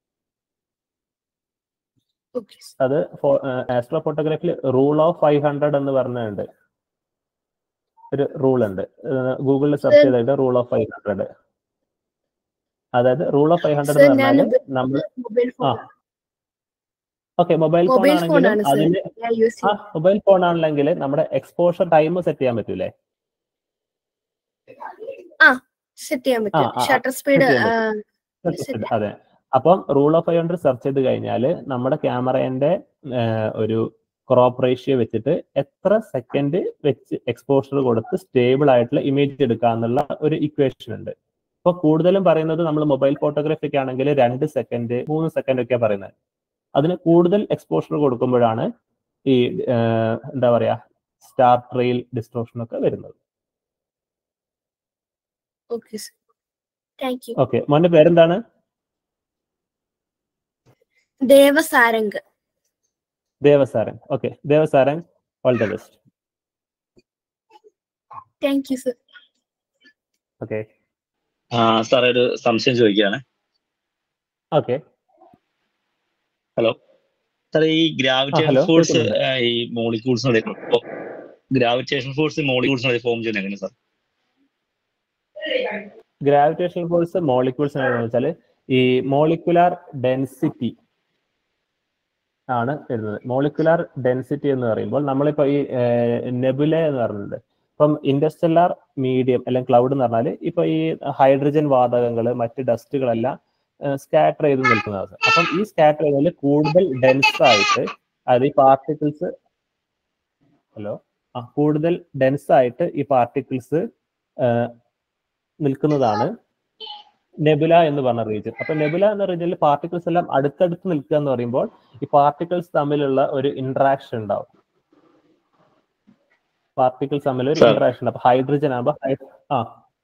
ഓക്കെ അത് ആസ്ട്രോ ഫോട്ടോഗ്രാഫിയിൽ റൂൾ ഓഫ് ഫൈവ് ഹൺഡ്രഡ് എന്ന് പറഞ്ഞുണ്ട് ഒരു റൂൾ ഉണ്ട് ഗൂഗിളിൽ സെർച്ച് ചെയ്തിട്ട് റൂൾ ഓഫ് ഫൈവ് ഹൺഡ്രഡ് അതായത് rule of five hundred Sir, എന്ന് ഞാൻ പറഞ്ഞാൽ നമ്മൾ മൊബൈൽ ആ phone okay mobile phone mobile phone ആണെങ്കിലും ആണ് സർ അതിന് ഞാൻ യൂസ് ആ മൊബൈൽ ഫോൺ ആണെങ്കിൽ നമ്മുടെ എക്സ്പോഷർ ടൈം സെറ്റ് ചെയ്യാൻ പറ്റൂലേ സെറ്റ് ചെയ്യാൻ ആ, പറ്റും ആ, ഷട്ടർ സ്പീഡ് ചെയ്യാൻ Set. അതെ അപ്പം rule of five hundred search ചെയ്ത് കഴിഞ്ഞാൽ നമ്മുടെ ക്യാമറേന്റെ ഒരു ക്രോപ്പ് റേഷ്യോ വെച്ചിട്ട് എത്ര സെക്കൻഡ് വെച്ച് എക്സ്പോഷർ കൊടുത്ത് സ്റ്റേബിൾ ആയിട്ടുള്ള ഇമേജ് എടുക്കാന്നുള്ള ഒരു ഇക്വേഷൻ ഉണ്ട് ഇപ്പൊ കൂടുതലും പറയുന്നത് നമ്മൾ മൊബൈൽ ഫോട്ടോഗ്രാഫിക്ക് ആണെങ്കിൽ രണ്ട് സെക്കൻഡ് മൂന്ന് സെക്കൻഡ് ഒക്കെ പറയുന്നത് അതിന് കൂടുതൽ എക്സ്പോഷർ കൊടുക്കുമ്പോഴാണ് ഈ ഏഹ്, എന്താ പറയാ സ്റ്റാർ ട്രെയിൽ ഡിസ്ട്രോഷൻ ഒക്കെ വരുന്നത് okay sir thank you okay മോന്റെ പേരെന്താണ് Devasarang Devasaran okay Devasaran all the best thank you sir okay ആ സാറേ ഒരു സംശയം ചോദിക്കുകയാണ് ഓക്കെ ഹലോ സാറേ ഈ ഗ്രാവിറ്റേഷൻ hello, ഫോഴ്സ് കേൾക്കുന്നുണ്ട്. ഈ മോളിക്യൂൾസിനെ ഗ്രാവിറ്റേഷൻ ഫോഴ്സ് മോളിക്യൂൾസിനെ ഫോം ചെയ്യുന്നത് എങ്ങനെ സാർ ഗ്രാവിറ്റേഷണൽ ഫോഴ്സ് മോളിക്യൂൾസ് എന്ന് വെച്ചാൽ ഈ മോളിക്കുലാർ ഡെൻസിറ്റി ആണ് വരുന്നത് മോളിക്കുലാർ ഡെൻസിറ്റി എന്ന് പറയുമ്പോൾ നമ്മളിപ്പോ ഈ നെബുല എന്ന് പറയുന്നത് ഇപ്പം ഇൻഡസ്ട്രലാർ മീഡിയം അല്ലെങ്കിൽ ക്ലൗഡ് എന്ന് പറഞ്ഞാൽ ഇപ്പൊ ഈ ഹൈഡ്രജൻ വാതകങ്ങൾ മറ്റ് ഡസ്റ്റുകളെല്ലാം സ്കാറ്റർ ചെയ്ത് നിൽക്കുന്നത് അപ്പം ഈ സ്കാറ്റർ ചെയ്തതിൽ കൂടുതൽ ഡെൻസ് ആയിട്ട് അത് ഈ പാർട്ടിക്കിൾസ് ഹലോ ആ കൂടുതൽ ഡെൻസ് ആയിട്ട് ഈ പാർട്ടിക്കിൾസ് നിൽക്കുന്നതാണ് നെബുല എന്ന് പറഞ്ഞ റീജിയൻ അപ്പൊ നെബുല എന്ന റീജിയനിൽ പാർട്ടിക്കിൾസ് എല്ലാം അടുത്തടുത്ത് നിൽക്കുക എന്ന് പറയുമ്പോൾ ഈ പാർട്ടിക്കിൾസ് തമ്മിലുള്ള ഒരു ഇന്ററാക്ഷൻ ഉണ്ടാവും പാർട്ടിക്കിൾസ് തമ്മിൽ ഒരു Sir. ഇന്ററാക്ഷൻ അപ്പൊ ഹൈഡ്രജൻ ആകുമ്പോ ഹൈ- ആ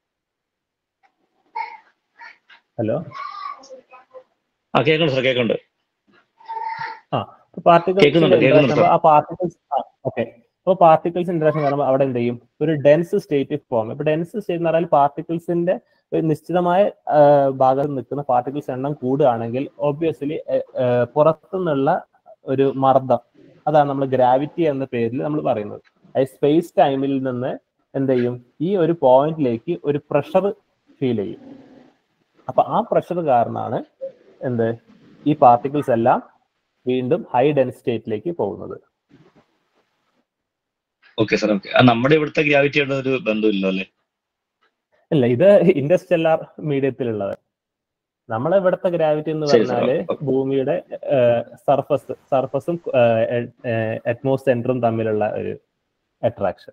ഹലോ ആ കേൾക്കുന്നുണ്ട് സാർ കേൾക്കുന്നുണ്ട് പാർട്ടിക്കിൾസ് കേൾക്കുന്നുണ്ട്, കേൾക്കുന്നുണ്ട്, sir. ആ പാർട്ടിക്കിൾസ് ഓക്കെ അപ്പൊ പാർട്ടിക്കിൾസ് ഇന്ററാക്ഷൻ കാണുമ്പോൾ അവിടെ എന്ത് ചെയ്യും ഒരു ഡെൻസ് സ്റ്റേറ്റ് ഫോം ഇപ്പൊ ഡെൻസ് സ്റ്റേറ്റ് എന്ന് പറഞ്ഞാൽ പാർട്ടിക്കിൾസിന്റെ ഒരു നിശ്ചിതമായ ആ, ഭാഗത്ത് നിൽക്കുന്ന പാർട്ടിക്കിൾസ് എണ്ണം കൂടുകയാണെങ്കിൽ ഒബ്വിയസ്ലി പുറത്തുനിന്നുള്ള ഒരു മർദ്ദം അതാണ് നമ്മൾ ഗ്രാവിറ്റി എന്ന പേരിൽ നമ്മൾ പറയുന്നത് സ്പേസ് ടൈമിൽ നിന്ന് എന്ത് ചെയ്യും ഈ ഒരു പോയിന്റിലേക്ക് ഒരു പ്രഷർ ഫീൽ ചെയ്യും അപ്പൊ ആ പ്രഷർ കാരണമാണ് എന്ത് ഈ പാർട്ടിക്കിൾസ് എല്ലാം വീണ്ടും ഹൈ ഡെൻസ് സ്റ്റേറ്റിലേക്ക് പോകുന്നത് ഓക്കെ സാർ ഓക്കെ നമ്മുടെ ഇവിടുത്തെ ഗ്രാവിറ്റിയുടെ ഒരു ബന്ധമില്ലല്ലോ അല്ലേ ഇല്ല ഇത് ഇൻഡസ്ട്രലാർ മീഡിയത്തിലുള്ളത് നമ്മളെ ഇവിടുത്തെ ഗ്രാവിറ്റി എന്ന് ശരി, sir. പറഞ്ഞാല് ഭൂമിയുടെ സർഫസ് സർഫസും അറ്റ്മോസ് സെന്ററും തമ്മിലുള്ള ഒരു attraction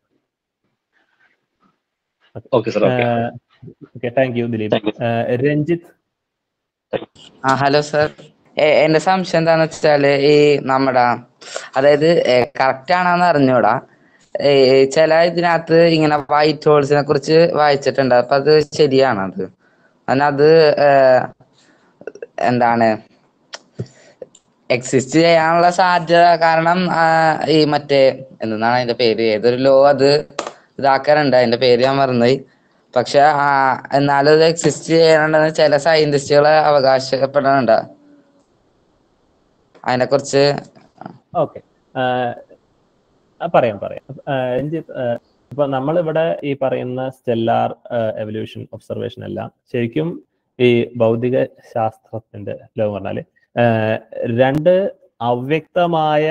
okay sir okay okay thank you Dileep Thank you. ഏഹ്, രഞ്ജിത്ത് ആ ഹലോ സർ എന്റെ സംശയം എന്താന്ന് വെച്ചാല് ഈ നമ്മുടെ അതായത് കറക്റ്റ് ആണെന്ന് അറിഞ്ഞൂടാ ഏ, ചില ഇതിനകത്ത് ഇങ്ങനെ വൈറ്റ് ഹോൾസിനെ കുറിച്ച് വായിച്ചിട്ടുണ്ട് അപ്പൊ അത് ശരിയാണത് അതിനത് ഏ, എന്താണ് എക്സിസ്റ്റ് ചെയ്യാനുള്ള സാധ്യത കാരണം ആ, ഈ മറ്റേ എന്താണ് അതിന്റെ പേര് ഏതൊരു ലോ അത് ഇതാക്കാറുണ്ട് അതിന്റെ പേര് ഞാൻ മറന്നുപോയി പക്ഷെ ആ, എന്നാലും ഇത് എക്സിസ്റ്റ് ചെയ്യാനുണ്ടെന്ന് ചില സയന്റിസ്റ്റുകളെ അവകാശപ്പെടുന്നുണ്ട് അതിനെ കുറിച്ച് ഓക്കെ പറയാം പറയാം ഏഹ്, രഞ്ജിത്ത് ഏഹ്, ഇപ്പൊ നമ്മളിവിടെ ഈ പറയുന്ന സ്റ്റെല്ലാർ എവല്യൂഷൻ ഒബ്സർവേഷൻ എല്ലാം ശരിക്കും ഈ ഭൗതിക ശാസ്ത്രത്തിന്റെ ലോ പറഞ്ഞാല് ഏഹ്, രണ്ട് അവ്യക്തമായ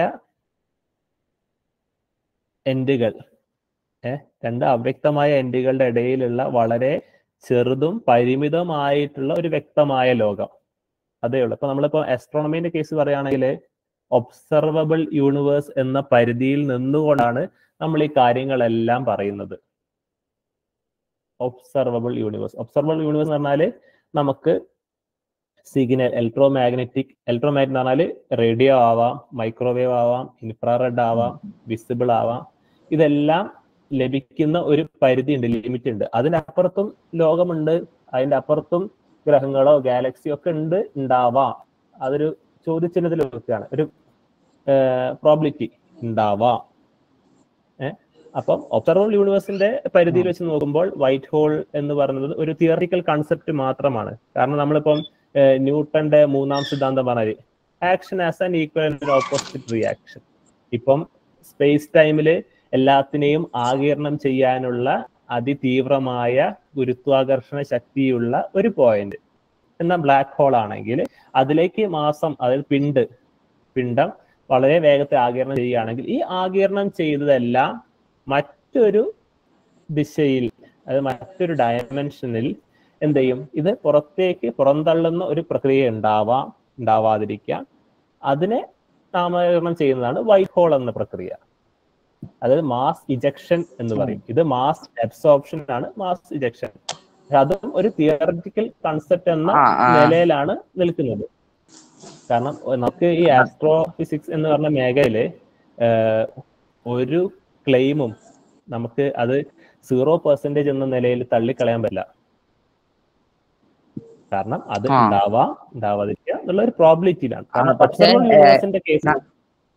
എൻഡുകൾ ഏഹ് രണ്ട് അവ്യക്തമായ എൻഡുകളുടെ ഇടയിലുള്ള വളരെ ചെറുതും പരിമിതമായിട്ടുള്ള ഒരു വ്യക്തമായ ലോകം അതേ ഉള്ളൂ ഇപ്പൊ നമ്മളിപ്പോ ആസ്ട്രോണമീന്റെ കേസ് പറയുകയാണെങ്കിൽ ഒബ്സർവബിൾ യൂണിവേഴ്സ് എന്ന പരിധിയിൽ നിന്നുകൊണ്ടാണ് നമ്മൾ ഈ കാര്യങ്ങളെല്ലാം പറയുന്നത് ഒബ്സർവബിൾ യൂണിവേഴ്സ് ഒബ്സർവബിൾ യൂണിവേഴ്സ് എന്ന് പറഞ്ഞാല് നമുക്ക് signal electromagnetic electromagnet എന്ന് പറഞ്ഞാൽ റേഡിയോ ആവാം മൈക്രോവേവ് ആവാം ഇൻഫ്രാറെഡ് ആവാം വിസിബിൾ ആവാം ഇതെല്ലാം ലഭിക്കുന്ന ഒരു പരിധി ഉണ്ട് ലിമിറ്റ് ഉണ്ട് അതിനപ്പുറത്തും ലോകമുണ്ട് അതിന്റെ അപ്പുറത്തും ഗ്രഹങ്ങളോ ഗാലക്സിയോ ഒക്കെ ഉണ്ട് ഉണ്ടാവാം അതൊരു ചോദ്യചിഹ്നത്തിൽ വെക്കുകയാണ് ഒരു പ്രോബിലിറ്റി ഉണ്ടാവാം ഏഹ് അപ്പം ഒബ്സർവബിൾ യൂണിവേഴ്സിന്റെ പരിധിയിൽ വെച്ച് നോക്കുമ്പോൾ വൈറ്റ് ഹോൾ എന്ന് പറയുന്നത് ഒരു തിയറിറ്റിക്കൽ കൺസെപ്റ്റ് മാത്രമാണ് കാരണം നമ്മളിപ്പം ഏഹ് ന്യൂട്ടന്റെ മൂന്നാം സിദ്ധാന്തം പറഞ്ഞാല് action as an equal opposite reaction ഇപ്പം സ്പേസ് ടൈമില് എല്ലാത്തിനെയും ആകീർണം ചെയ്യാനുള്ള അതിതീവ്രമായ ഗുരുത്വാകർഷണ ശക്തിയുള്ള ഒരു പോയിന്റ് എന്നാൽ ബ്ലാക്ക് ഹോൾ ആണെങ്കിൽ അതിലേക്ക് മാസം അതായത് പിണ്ട് പിണ്ടം വളരെ വേഗത്തിൽ ആകീർണം ചെയ്യുകയാണെങ്കിൽ ഈ ആകീർണം ചെയ്തതെല്ലാം മറ്റൊരു ദിശയിൽ അതായത് മറ്റൊരു ഡയമെൻഷനിൽ എന്ത് ചെയ്യും ഇത് പുറത്തേക്ക് പുറന്തള്ളുന്ന ഒരു പ്രക്രിയ ഉണ്ടാവാം ഉണ്ടാവാതിരിക്കാം അതിനെ നാമകരണം ചെയ്യുന്നതാണ് വൈറ്റ് ഹോൾ എന്ന പ്രക്രിയ അതായത് മാസ് ഇജക്ഷൻ എന്ന് പറയും ഇത് മാസ് അബ്സോർപ്ഷൻ ആണ് മാസ് ഇജക്ഷൻ അതും ഒരു തിയററ്റിക്കൽ കൺസെപ്റ്റ് എന്ന ആ, ആ. നിലയിലാണ് നിൽക്കുന്നത് കാരണം നമുക്ക് ഈ ആസ്ട്രോ ഫിസിക്സ് എന്ന് പറഞ്ഞ മേഖലയില് ഏഹ്, ഒരു ക്ലെയിമും നമുക്ക് അത് സീറോ പെർസെന്റേജ് എന്ന നിലയിൽ തള്ളിക്കളയാൻ പറ്റില്ല കാരണം അത് ആ. ഉണ്ടാവാം ഉണ്ടാവാതിരിക്കുക എന്നുള്ള ഒരു പ്രോബിലിറ്റിയിലാണ് കാരണം പക്ഷേ, ഒബ്സർവർ ഏ, യൂണിവേഴ്സിന്റെ കേസ് ന-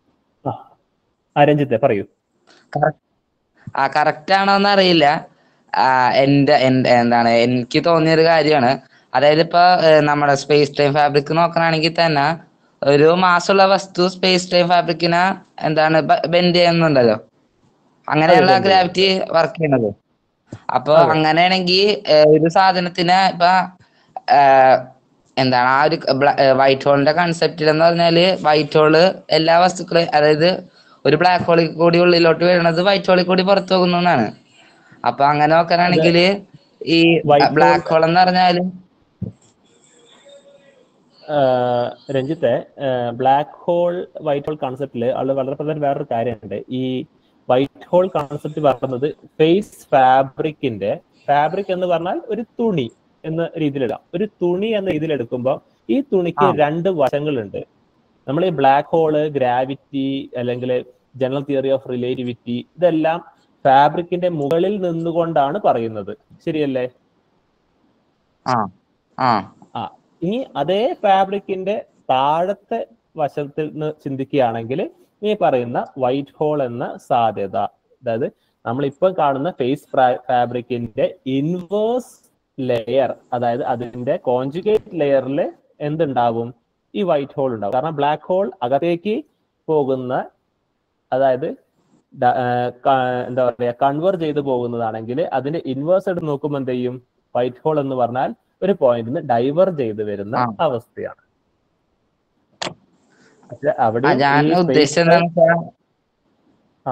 ആ രഞ്ജിത്തെ പറയൂ ആ കറക്റ്റ് ആണോന്ന് അറിയില്ല ആ, എന്റെ എന്റെ- എന്താണ് എനിക്ക് തോന്നിയൊരു കാര്യമാണ് അതായത് ഇപ്പൊ ഏഹ്, നമ്മുടെ സ്പേസ് ടൈം ഫാബ്രിക് നോക്കണമെങ്കിൽ തന്നെ ഒരു മാസമുള്ള വസ്തു സ്പേസ് ടൈം ഫാബ്രിക്കിനെ എന്താണ് ബെൻഡ് ചെയ്യുന്നുണ്ടല്ലോ അങ്ങനെയുള്ള bend ഗ്രാവിറ്റി വർക്ക് ചെയ്യുന്നത് അപ്പൊ അതെ. അങ്ങനെയാണെങ്കിൽ ഒരു സാധനത്തിന് ഇപ്പൊ ഏഹ്, എന്താണ് ആ ഒരു വൈറ്റ് ഹോളിന്റെ കൺസെപ്റ്റിൽ എന്ന് പറഞ്ഞാല് വൈറ്റ് ഹോള് എല്ലാ വസ്തുക്കളും അതായത് ഒരു ബ്ലാക്ക് ഹോളിൽ കൂടി ഉള്ളിലോട്ട് വീഴുന്നത് വൈറ്റ് ഹോളിൽ കൂടി പുറത്തു പോകുന്നു എന്നാണ് അപ്പൊ അങ്ങനെ നോക്കാനാണെങ്കിൽ ഈ White hole- ബ്ലാക്ക് ഹോൾ എന്ന് പറഞ്ഞാല് ആഹ് രഞ്ജിത്തെ ബ്ലാക്ക് ഹോൾ വൈറ്റ് ഹോൾ കൺസെപ്റ്റിൽ ആള് വളരെ പ്രധാന വേറൊരു കാര്യമുണ്ട് ഈ വൈറ്റ് ഹോൾ കൺസെപ്റ്റ് പറയുന്നത് ഫേസ് ഫാബ്രിക്കിന്റെ ഫാബ്രിക് എന്ന് പറഞ്ഞാൽ ഒരു തുണി എന്ന രീതിയിലിടാം ഒരു തുണി എന്ന രീതിയിൽ എടുക്കുമ്പോൾ ഈ തുണിക്ക് ആ. രണ്ട് വശങ്ങളുണ്ട് നമ്മൾ ഈ ബ്ലാക്ക് ഹോള് ഗ്രാവിറ്റി അല്ലെങ്കിൽ ജനറൽ തിയറി ഓഫ് റിലേറ്റിവിറ്റി ഇതെല്ലാം ഫാബ്രിക്കിന്റെ മുകളിൽ നിന്നുകൊണ്ടാണ് പറയുന്നത് ശരിയല്ലേ ആ ആ ആ ഇനി അതേ ഫാബ്രിക്കിന്റെ താഴത്തെ വശത്തിൽ നിന്ന് ചിന്തിക്കുകയാണെങ്കിൽ ഈ പറയുന്ന വൈറ്റ് ഹോൾ എന്ന സാധ്യത അതായത് നമ്മൾ ഇപ്പം കാണുന്ന ഫേസ് ഫാബ്രിക്കിന്റെ ഇൻവേഴ്സ് ലെയർ അതായത് അതിന്റെ കോൺജുഗേറ്റ് ലെയറിൽ എന്തുണ്ടാവും ഈ വൈറ്റ് ഹോൾ ഉണ്ടാവും കാരണം ബ്ലാക്ക് ഹോൾ അകത്തേക്ക് പോകുന്ന അതായത് ഡ- ആ, ക- എന്താ പറയാ കൺവേർ ചെയ്ത് പോകുന്നതാണെങ്കിൽ അതിന്റെ ഇൻവേഴ്സ് എടുത്ത് നോക്കുമ്പോൾ എന്ത് ചെയ്യും വൈറ്റ് ഹോൾ എന്ന് പറഞ്ഞാൽ ഒരു പോയിന്റിൽ നിന്ന് ഡൈവർ ചെയ്ത് വരുന്ന ആ. അവസ്ഥയാണ് പക്ഷെ ആ, അവിടെ ഞാൻ ഈ space ഉദ്ദേശിച്ചത് എന്താണെന്ന് വെച്ചാൽ ആ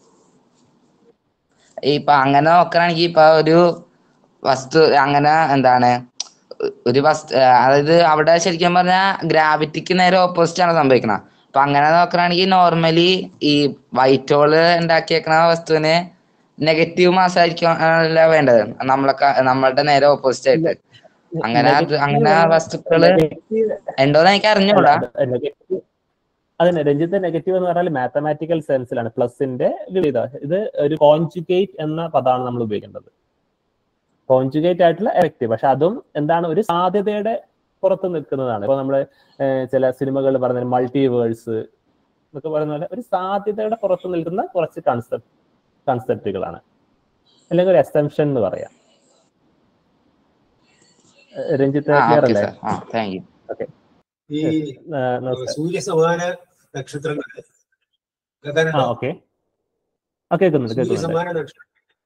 ഇപ്പൊ അങ്ങനെ നോക്കുകയാണെങ്കിൽ ഇപ്പൊ ഒരു വസ്തു അങ്ങനെ എന്താണ് ഒരു വസ്തു അതായത് അവിടെ ശരിക്കും പറഞ്ഞാൽ ഗ്രാവിറ്റിക്ക് നേരെ ഓപ്പോസിറ്റ് ആണ് സംഭവിക്കുന്നത് അപ്പൊ അങ്ങനെ നോക്കുകയാണെങ്കിൽ നോർമലി ഈ വൈറ്റ് ഹോള് ഉണ്ടാക്കിയേക്കണ വസ്തുവിന് നെഗറ്റീവ് മാസ് ആയിരിക്കും അല്ല വേണ്ടത് നമ്മളെ നമ്മളുടെ നേരെ ഓപ്പോസിറ്റ് ആയിട്ട് അങ്ങനെ അത് അങ്ങനെ വസ്തുക്കള് ഉണ്ടോന്ന് എനിക്ക് അറിഞ്ഞൂടാ നെഗറ്റീവ് അതന്നെ രഞ്ജിത്ത് നെഗറ്റീവ് എന്ന് പറഞ്ഞാൽ മാത്തമാറ്റിക്കൽ സെൻസിലാണ് പ്ലസിന്റെ വിപരീത ഇത് ഒരു കോൺജുഗേറ്റ് എന്ന പദമാണ് നമ്മൾ ഉപയോഗിക്കേണ്ടത് കോൺജുഗേറ്റ് ആയിട്ടുള്ള എഫക്റ്റീവ് പക്ഷെ അതും എന്താണ് ഒരു സാധ്യതയുടെ പുറത്ത് നിൽക്കുന്നതാണ് ഇപ്പൊ നമ്മള് ഏഹ്, ചില സിനിമകൾ പറഞ്ഞ മൾട്ടിവേഴ്സ് എന്നൊക്കെ പറയുന്ന പോലെ ഒരു സാധ്യതയുടെ പുറത്ത് നിൽക്കുന്ന കുറച്ച് കൺസെപ്റ്റ് കൺസെപ്റ്റുകളാണ് അല്ലെങ്കിൽ ഒരു എക്സംഷൻ എന്ന് പറയാം ഏഹ്, രഞ്ജിത്ത് ആ ക്ലിയർ ഓക്കെ അല്ലേ സാർ ആ താങ്ക് യു ഈ ഏഹ്, നമസ്കാരം. സൂര്യസമാന നക്ഷത്രങ്ങൾ ആ കേൾക്കാനുണ്ടോ ഓക്കെ ആ കേൾക്കുന്നുണ്ട് കേൾക്കുന്നുണ്ട് സൂര്യസമാന നക്ഷത്രം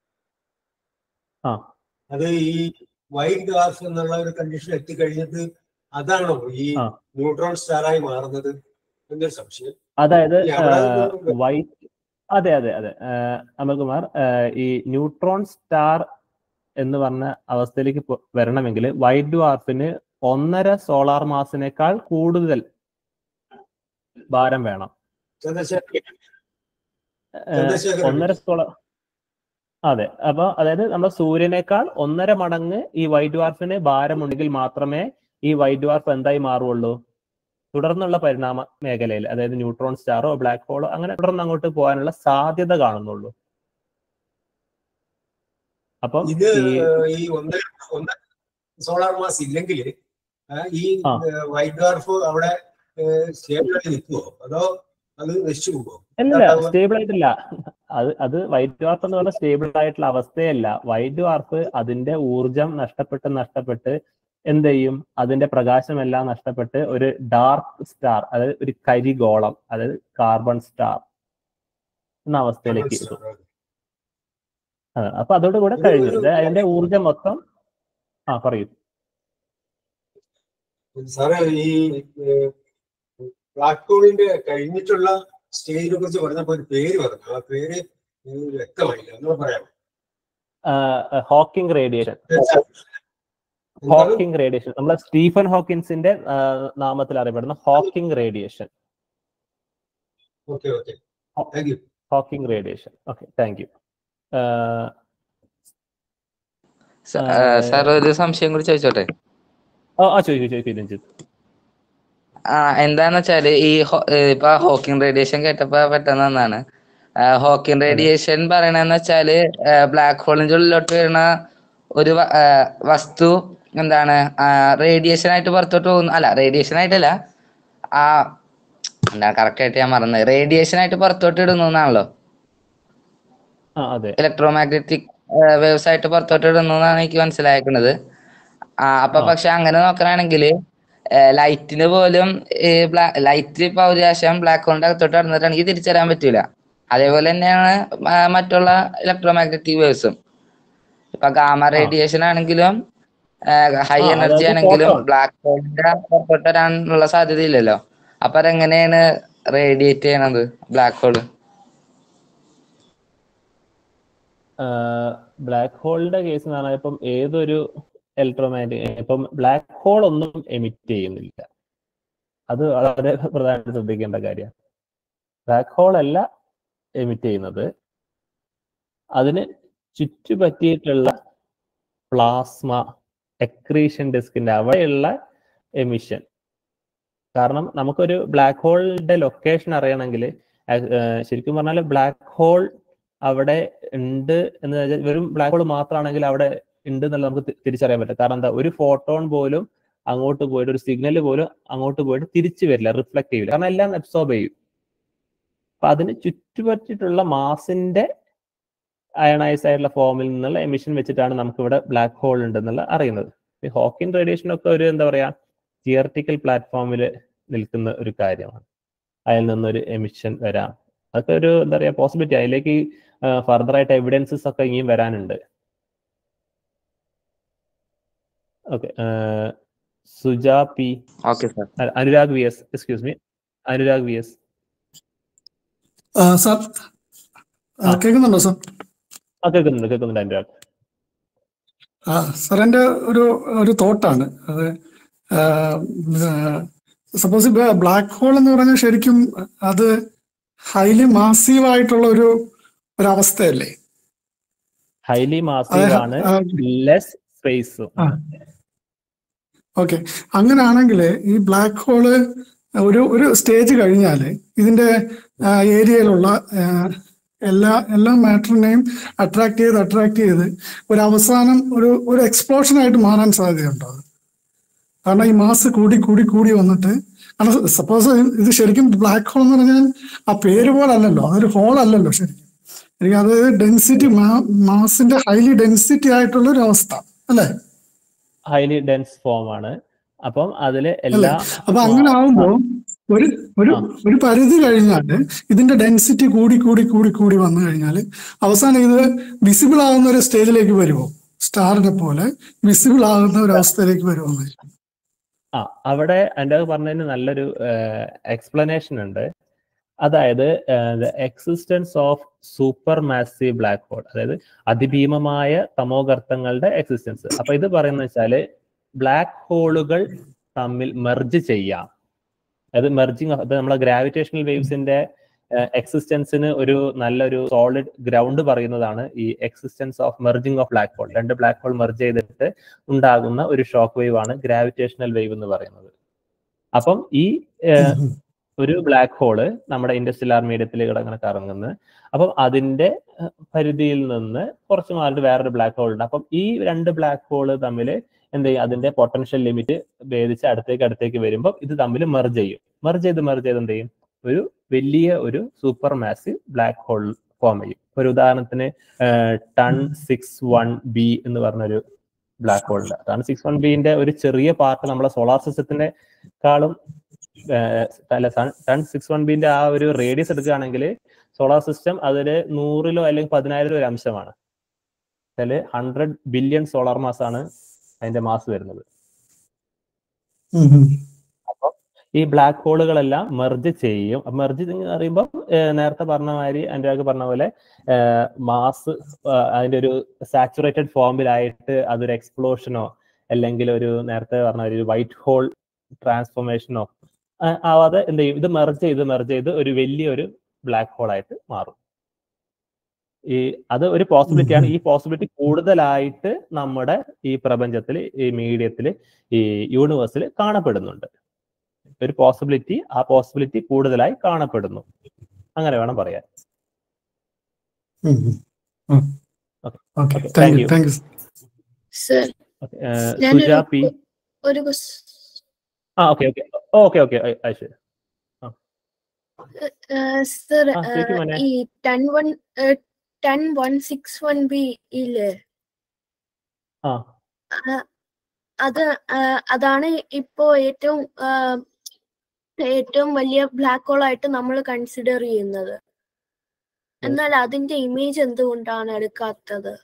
ആ. അത് ഈ വൈറ്റ് ഡ്വാർഫ് എന്നുള്ള ഒരു കണ്ടീഷൻ എത്തിക്കഴിഞ്ഞിട്ട് അതാണോ ഈ ആ. ന്യൂട്രോൺ സ്റ്റാറായി മാറുന്നത് എന്നൊരു സംശയം അതായത് ഈ അവിടെ നിന്ന് വൈറ്റ് അതെ അതെ അതെ ഏഹ്, അമൽകുമാർ ഏഹ്, ഈ ന്യൂട്രോൺ സ്റ്റാർ എന്ന് പറഞ്ഞ അവസ്ഥയിലേക്ക് പോ- വരണമെങ്കിൽ വൈറ്റ് ഡ്വാർഫിന് ഒന്നര സോളാർ മാസിനേക്കാൾ കൂടുതൽ ഭാരം വേണം ചന്ദ്രശേഖരൻ ഏഹ്, ചന്ദ്രശേഖരൻ ഒന്നര സോളാർ അതെ അപ്പൊ അതായത് നമ്മുടെ സൂര്യനേക്കാൾ ഒന്നര മടങ്ങ് ഈ വൈറ്റ് ഡ്വാർഫിന് ഭാരമുണ്ടെങ്കിൽ മാത്രമേ ഈ വൈറ്റ് ഡ്വാർഫ് എന്തായി മാറുള്ളൂ തുടർന്നുള്ള പരിണാമ മേഖലയിൽ അതായത് ന്യൂട്രോൺ സ്റ്റാറോ ബ്ലാക്ക് ഹോളോ അങ്ങനെ തുടർന്ന് അങ്ങോട്ട് പോകാനുള്ള സാധ്യത കാണുന്നുള്ളൂ അപ്പം ഇത് ഈ ഈ ഒന്നര ഒന്നര സോളാർ മാസ് ഇല്ലെങ്കിൽ ഈ ആ. വൈറ്റ് ഡ്വാർഫ് അവിടെ സ്റ്റേബിളായി നിൽക്കുമോ അതോ അത് നശിച്ചു പോകുമോ അല്ല ഉണ്ടാവുക? സ്റ്റേബിൾ ആയിട്ടില്ല അത് അത് വൈറ്റ് ഡ്വാർഫ് എന്ന് പറഞ്ഞ സ്റ്റേബിൾ ആയിട്ടുള്ള അവസ്ഥയല്ല വൈറ്റ് ഡ്വാർഫ് അതിന്റെ ഊർജം നഷ്ടപ്പെട്ട് നഷ്ടപ്പെട്ട് എന്ത് ചെയ്യും അതിന്റെ പ്രകാശമെല്ലാം നഷ്ടപ്പെട്ട് ഒരു ഡാർക്ക് സ്റ്റാർ അതായത് ഒരു കരിഗോളം അതായത് കാർബൺ സ്റ്റാർ എന്ന അവസ്ഥയിലേക്ക് എത്തും അതെ, അപ്പൊ അതോടുകൂടെ ഒരു- കഴിഞ്ഞു ഒരു- ഇത് അതിന്റെ ഊർജം മൊത്തം ആ പറയൂ സാറേ ഈ ബ്ലാക്ക് ഹോളിന്റെ കഴിഞ്ഞിട്ടുള്ള സ്റ്റേജിനെ കുറിച്ച് പറഞ്ഞപ്പോ ഒരു പേര് പറഞ്ഞു ആ പേര് എനിക്ക് വ്യക്തമായില്ല എന്ന് പറയാം ഹോക്കിംഗ് റേഡിയേഷൻ ഹോക്കിംഗ് റേഡിയേഷൻ നമ്മളെ സ്റ്റീഫൻ ഹോക്കിൻസിന്റെ ആ, നാമത്തിൽ അറിയപ്പെടുന്ന Hawking radiation okay okay thank you Hawking radiation okay thank you sir ഒരു സംശയം കൂടി ചോദിച്ചോട്ടെ ആ ചോദിക്കൂ ചോദിക്കൂ രഞ്ജിത്ത് ആ എന്താന്ന് വെച്ചാല് ഈ ഹോ- ഏ, ഇപ്പൊ ഹോക്കിംഗ് റേഡിയേഷൻ കേട്ടപ്പോ പെട്ടെന്ന് വന്നാണ് ഹോക്കിംഗ് റേഡിയേഷൻ പറയണെന്ന് വെച്ചാല് ബ്ലാക്ക് ഹോളിന്റെ ഉള്ളിലോട്ട് വരുന്ന ഒരു വ- ആ, വസ്തു എന്താണ് റേഡിയേഷൻ ആയിട്ട് പുറത്തോട്ട് പോകുന്നു അല്ല റേഡിയേഷൻ ആയിട്ടല്ല ആ എന്താ കറക്റ്റ് ആയിട്ട് ഞാൻ മറന്നത് റേഡിയേഷൻ ആയിട്ട് പുറത്തോട്ട് ഇടുന്നു എന്നാണല്ലോ ആ അതെ ഇലക്ട്രോമാഗ്നറ്റിക് വേവ്സ് ആയിട്ട് പുറത്തോട്ട് ഇടുന്നു എന്നാണ് എനിക്ക് മനസ്സിലാക്കുന്നത് ആ അപ്പൊ ആ. പക്ഷെ അങ്ങനെ നോക്കണമെങ്കിൽ ലൈറ്റിന് പോലും ലൈറ്റ് ഇപ്പൊ ഒരു ശേഷം ബ്ലാക്ക് ഹോളിന്റെ അകത്തോട്ട് ഇടന്നിട്ടാണെങ്കിൽ തിരിച്ചറിയാൻ പറ്റൂല അതേപോലെ തന്നെയാണ് ആ, മറ്റുള്ള ഇലക്ട്രോമാഗ്നറ്റിക് വേവ്സും ഇപ്പൊ ഗാമ റേഡിയേഷൻ ആണെങ്കിലും ഹൈ ആ, എനർജി അതായത് ആണെങ്കിലും photon. ബ്ലാക്ക് ഹോളിന്റെ പുറത്തോട്ട് വരാനുള്ള സാധ്യത ഇല്ലല്ലോ അപ്പൊ അതെങ്ങനെയാണ് റേഡിയേറ്റ് ചെയ്യണത് ബ്ലാക്ക് ഹോള് ബ്ലാക്ക് ഹോളിന്റെ കേസ് എന്ന് പറഞ്ഞാൽ ഇപ്പം ഏതൊരു ഇലക്ട്രോമാഗ്നറ്റിക് ഇപ്പം ബ്ലാക്ക് ഹോൾ ഒന്നും എമിറ്റ് ചെയ്യുന്നില്ല അത് വളരെ പ്രധാനമായിട്ട് ശ്രദ്ധിക്കേണ്ട കാര്യമാണ് ബ്ലാക്ക് ഹോൾ അല്ല എമിറ്റ് ചെയ്യുന്നത് അതിന് ചുറ്റുപറ്റിയിട്ടുള്ള പ്ലാസ്മ എക്രീഷൻ ഡിസ്കിന്റെ അവിടെയുള്ള എമിഷൻ കാരണം നമുക്കൊരു ബ്ലാക്ക് ഹോളിന്റെ ലൊക്കേഷൻ അറിയണമെങ്കിൽ ശരിക്കും പറഞ്ഞാൽ ബ്ലാക്ക് ഹോൾ അവിടെ ഉണ്ട് എന്ന് വെച്ചാൽ വെറും ബ്ലാക്ക് ഹോൾ മാത്രമാണെങ്കിൽ അവിടെ ഉണ്ട് എന്നുള്ള നമുക്ക് തി- തിരിച്ചറിയാൻ പറ്റും കാരണം എന്താ ഒരു ഫോട്ടോൺ പോലും അങ്ങോട്ട് പോയിട്ട് ഒരു സിഗ്നൽ പോലും അങ്ങോട്ട് പോയിട്ട് തിരിച്ചു വരില്ല റിഫ്ലക്ട് ചെയ്യില്ല കാരണം എല്ലാം അബ്സോർബ് ചെയ്യും അപ്പൊ അതിന് ചുറ്റുപറ്റിയിട്ടുള്ള മാസിന്റെ അയണൈസ് ആയിട്ടുള്ള ഫോമിൽ നിന്നുള്ള എമിഷൻ വെച്ചിട്ടാണ് നമുക്ക് ഇവിടെ ബ്ലാക്ക് ഹോൾ ഉണ്ടെന്നുള്ള അറിയുന്നത് ഈ ഹോക്കിൻ റേഡിയേഷൻ ഒക്കെ ഒരു എന്താ പറയാ തിയറട്ടിക്കൽ പ്ലാറ്റ്ഫോമിൽ നിൽക്കുന്ന ഒരു കാര്യമാണ് അതിൽ നിന്നൊരു എമിഷൻ വരാം അതൊക്കെ ഒരു എന്താ പറയാ പോസിബിലിറ്റി അതിലേക്ക് ഫർദർ ആയിട്ട് എവിഡൻസസ് ഒക്കെ ഇനിയും വരാനുണ്ട് okay Suja P okay sir അല്ല, Anurag V S excuse me Anurag V S ആ, സാർ ആ, കേൾക്കുന്നുണ്ടോ സാർ ആ കേൾക്കുന്നുണ്ട് കേൾക്കുന്നുണ്ട് അനുരാഗ് ആ സാർ എൻ്റെ ഒരു ഒരു തോട്ടാണ് അത് സപ്പോസ് ബ്ലാക്ക് ഹോൾ എന്ന് പറഞ്ഞാൽ ശരിക്കും അത് ഹൈലി മാസീവ് ആയിട്ടുള്ള ഒരു ഒരു അവസ്ഥയല്ലേ ഹൈലി മാസീവ് ആണ് ലെസ് സ്പേസും ഓക്കെ അങ്ങനെയാണെങ്കിൽ ഈ ബ്ലാക്ക് ഹോള് ഒരു ഒരു സ്റ്റേജ് കഴിഞ്ഞാൽ ഇതിന്റെ ഏരിയയിലുള്ള എല്ലാ എല്ലാ മാറ്ററിനെയും അട്രാക്ട് ചെയ്ത് അട്രാക്ട് ചെയ്ത് ഒരു അവസാനം ഒരു ഒരു എക്സ്പ്ലോഷൻ ആയിട്ട് മാറാൻ സാധ്യതയുണ്ടോ അത് കാരണം ഈ മാസ് കൂടി കൂടി കൂടി വന്നിട്ട് കാരണം സപ്പോസ് ഇത് ശരിക്കും ബ്ലാക്ക് ഹോൾ എന്ന് പറഞ്ഞാൽ ആ പേര് പോലെ അല്ലല്ലോ അതൊരു ഹോൾ അല്ലല്ലോ ശരിക്കും എനിക്ക് അത് ഡെൻസിറ്റി മാസിന്റെ ഹൈലി ഡെൻസിറ്റി ആയിട്ടുള്ള ഒരു അവസ്ഥ അല്ലേ ഹൈലി ഡെൻസ് ഫോം ആണ് അപ്പം അതില് അല്ലേ എല്ലാ അപ്പൊ അങ്ങനെ ആവുമ്പോ ഒരു ഒരു ആ. ഒരു പരിധി കഴിഞ്ഞാല് ഇതിന്റെ ഡെൻസിറ്റി കൂടി കൂടി കൂടി കൂടി വന്നു കഴിഞ്ഞാൽ അവസാനം ഇത് വിസിബിൾ ആകുന്ന ഒരു സ്റ്റേജിലേക്ക് വരുമോ സ്റ്റാറിനെ പോലെ വിസിബിൾ ആകുന്ന ഒരു അവസ്ഥയിലേക്ക് വരുമോ ആ അവിടെ എൻ്റെ പറഞ്ഞതിന് നല്ലൊരു എക്സ്പ്ലനേഷൻ ഉണ്ട് അതായത് existence of super massive black hole അതായത് അതിഭീമമായ തമോഗർത്തങ്ങളുടെ എക്സിസ്റ്റൻസ് അപ്പൊ ഇത് പറയുന്നത് വെച്ചാല് ബ്ലാക്ക് ഹോളുകൾ തമ്മിൽ മെർജ് ചെയ്യാം അതായത് മെർജിങ് അത് നമ്മളെ ഗ്രാവിറ്റേഷണൽ വേവ്സിന്റെ എക്സിസ്റ്റൻസിന് ഒരു നല്ലൊരു സോളിഡ് ഗ്രൗണ്ട് പറയുന്നതാണ് ഈ existence of merging of black hole രണ്ട് ബ്ലാക്ക് ഹോൾ മെർജ് ചെയ്തിട്ട് ഉണ്ടാകുന്ന ഒരു ഷോക്ക് വേവ് ആണ് ഗ്രാവിറ്റേഷണൽ വേവ് എന്ന് പറയുന്നത് അപ്പം ഈ ഏഹ്, ഒരു ബ്ലാക്ക് ഹോള് നമ്മുടെ ഇൻഡസ്ട്രിയൽ മീഡിയത്തിൽ കിടങ്ങനെ കറങ്ങുന്നത് അപ്പം അതിന്റെ ഏഹ്, പരിധിയിൽ നിന്ന് കുറച്ച് മാറിയിട്ട് വേറൊരു ബ്ലാക്ക് ഹോൾ ഉണ്ട് അപ്പം ഈ രണ്ട് ബ്ലാക്ക് ഹോള് തമ്മിൽ എന്ത് ചെയ്യും അതിന്റെ പൊട്ടൻഷ്യൽ ലിമിറ്റ് ഭേദിച്ച് അടുത്തേക്ക് അടുത്തേക്ക് വരുമ്പോൾ ഇത് തമ്മിൽ മെർജ് ചെയ്യും മെർജ് ചെയ്ത് മെർജ് ചെയ്ത് എന്ത് ചെയ്യും ഒരു വലിയ ഒരു super massive black hole form ചെയ്യും ഒരു ഉദാഹരണത്തിന് ടൺ സിക്സ് വൺ ബി എന്ന് പറഞ്ഞൊരു ബ്ലാക്ക് ഹോൾ ഉണ്ട് ടൺ സിക്സ് വൺ ബിന്റെ ഒരു ചെറിയ പാർട്ട് നമ്മളെ സോളാർ സിസ്റ്റത്തിന്റെ കാളും ഏഹ്, അല്ല ടൺ സിക്സ് വൺ ബിന്റെ ആ ഒരു റേഡിയസ് എടുക്കുകയാണെങ്കിൽ സോളാർ സിസ്റ്റം അതിൽ നൂറിലോ അല്ലെങ്കിൽ പതിനായിരോ ഒരു അംശമാണ് അതിൽ ഹൺഡ്രഡ് ബില്യൺ സോളാർ മാസ് ആണ് അതിന്റെ മാസ് വരുന്നത് ഈ ബ്ലാക്ക് ഹോളുകളെല്ലാം മെർജ് ചെയ്യും മെർജ് എന്ന് പറയുമ്പോൾ നേരത്തെ പറഞ്ഞ മാതിരി അനുരാഗ് പറഞ്ഞ പോലെ മാസ് അതിന്റെ ഒരു സാച്ചുറേറ്റഡ് ഫോമിലായിട്ട് അതൊരു എക്സ്പ്ലോഷനോ അല്ലെങ്കിൽ ഒരു നേരത്തെ പറഞ്ഞ ഒരു വൈറ്റ് ഹോൾ ട്രാൻസ്ഫോർമേഷനോ ആവാതെ എന്ത് ചെയ്യും ഇത് മെർജ് ചെയ്ത് മെർജ് ചെയ്ത് ഒരു വലിയൊരു ബ്ലാക്ക് ഹോൾ ആയിട്ട് മാറും ഈ അത് ഒരു പോസിബിലിറ്റിയാണ് ഈ പോസിബിലിറ്റി കൂടുതലായിട്ട് നമ്മുടെ ഈ പ്രപഞ്ചത്തിൽ ഈ മീഡിയത്തിൽ ഈ യൂണിവേഴ്സിൽ കാണപ്പെടുന്നുണ്ട് ഒരു പോസിബിലിറ്റി ആ പോസിബിലിറ്റി കൂടുതലായി കാണപ്പെടുന്നു അങ്ങനെ വേണം പറയാൻ okay Okay, thank thank you you. Thank you sir Okay, ഏഹ്, ഞാനൊരു സുജ പി ഒരു ques- ആ ഓക്കെ ഓക്കെ ഓക്കെ ഓക്കെ ശരി ഏഹ് സർ ആ ചോദിക്കും മോനെ ഈ ten one ten one six one B ഇല്ലേ ആ ആ, അത് ആ, അതാണ് ഇപ്പോ ഏറ്റവും ആ, ഏറ്റവും വലിയ ബ്ലാക്ക് ഹോൾ ആയിട്ട് നമ്മൾ കൺസിഡർ ചെയ്യുന്നത് എന്നാൽ അതിന്റെ ഇമേജ് എന്തുകൊണ്ടാണ് എടുക്കാത്തത്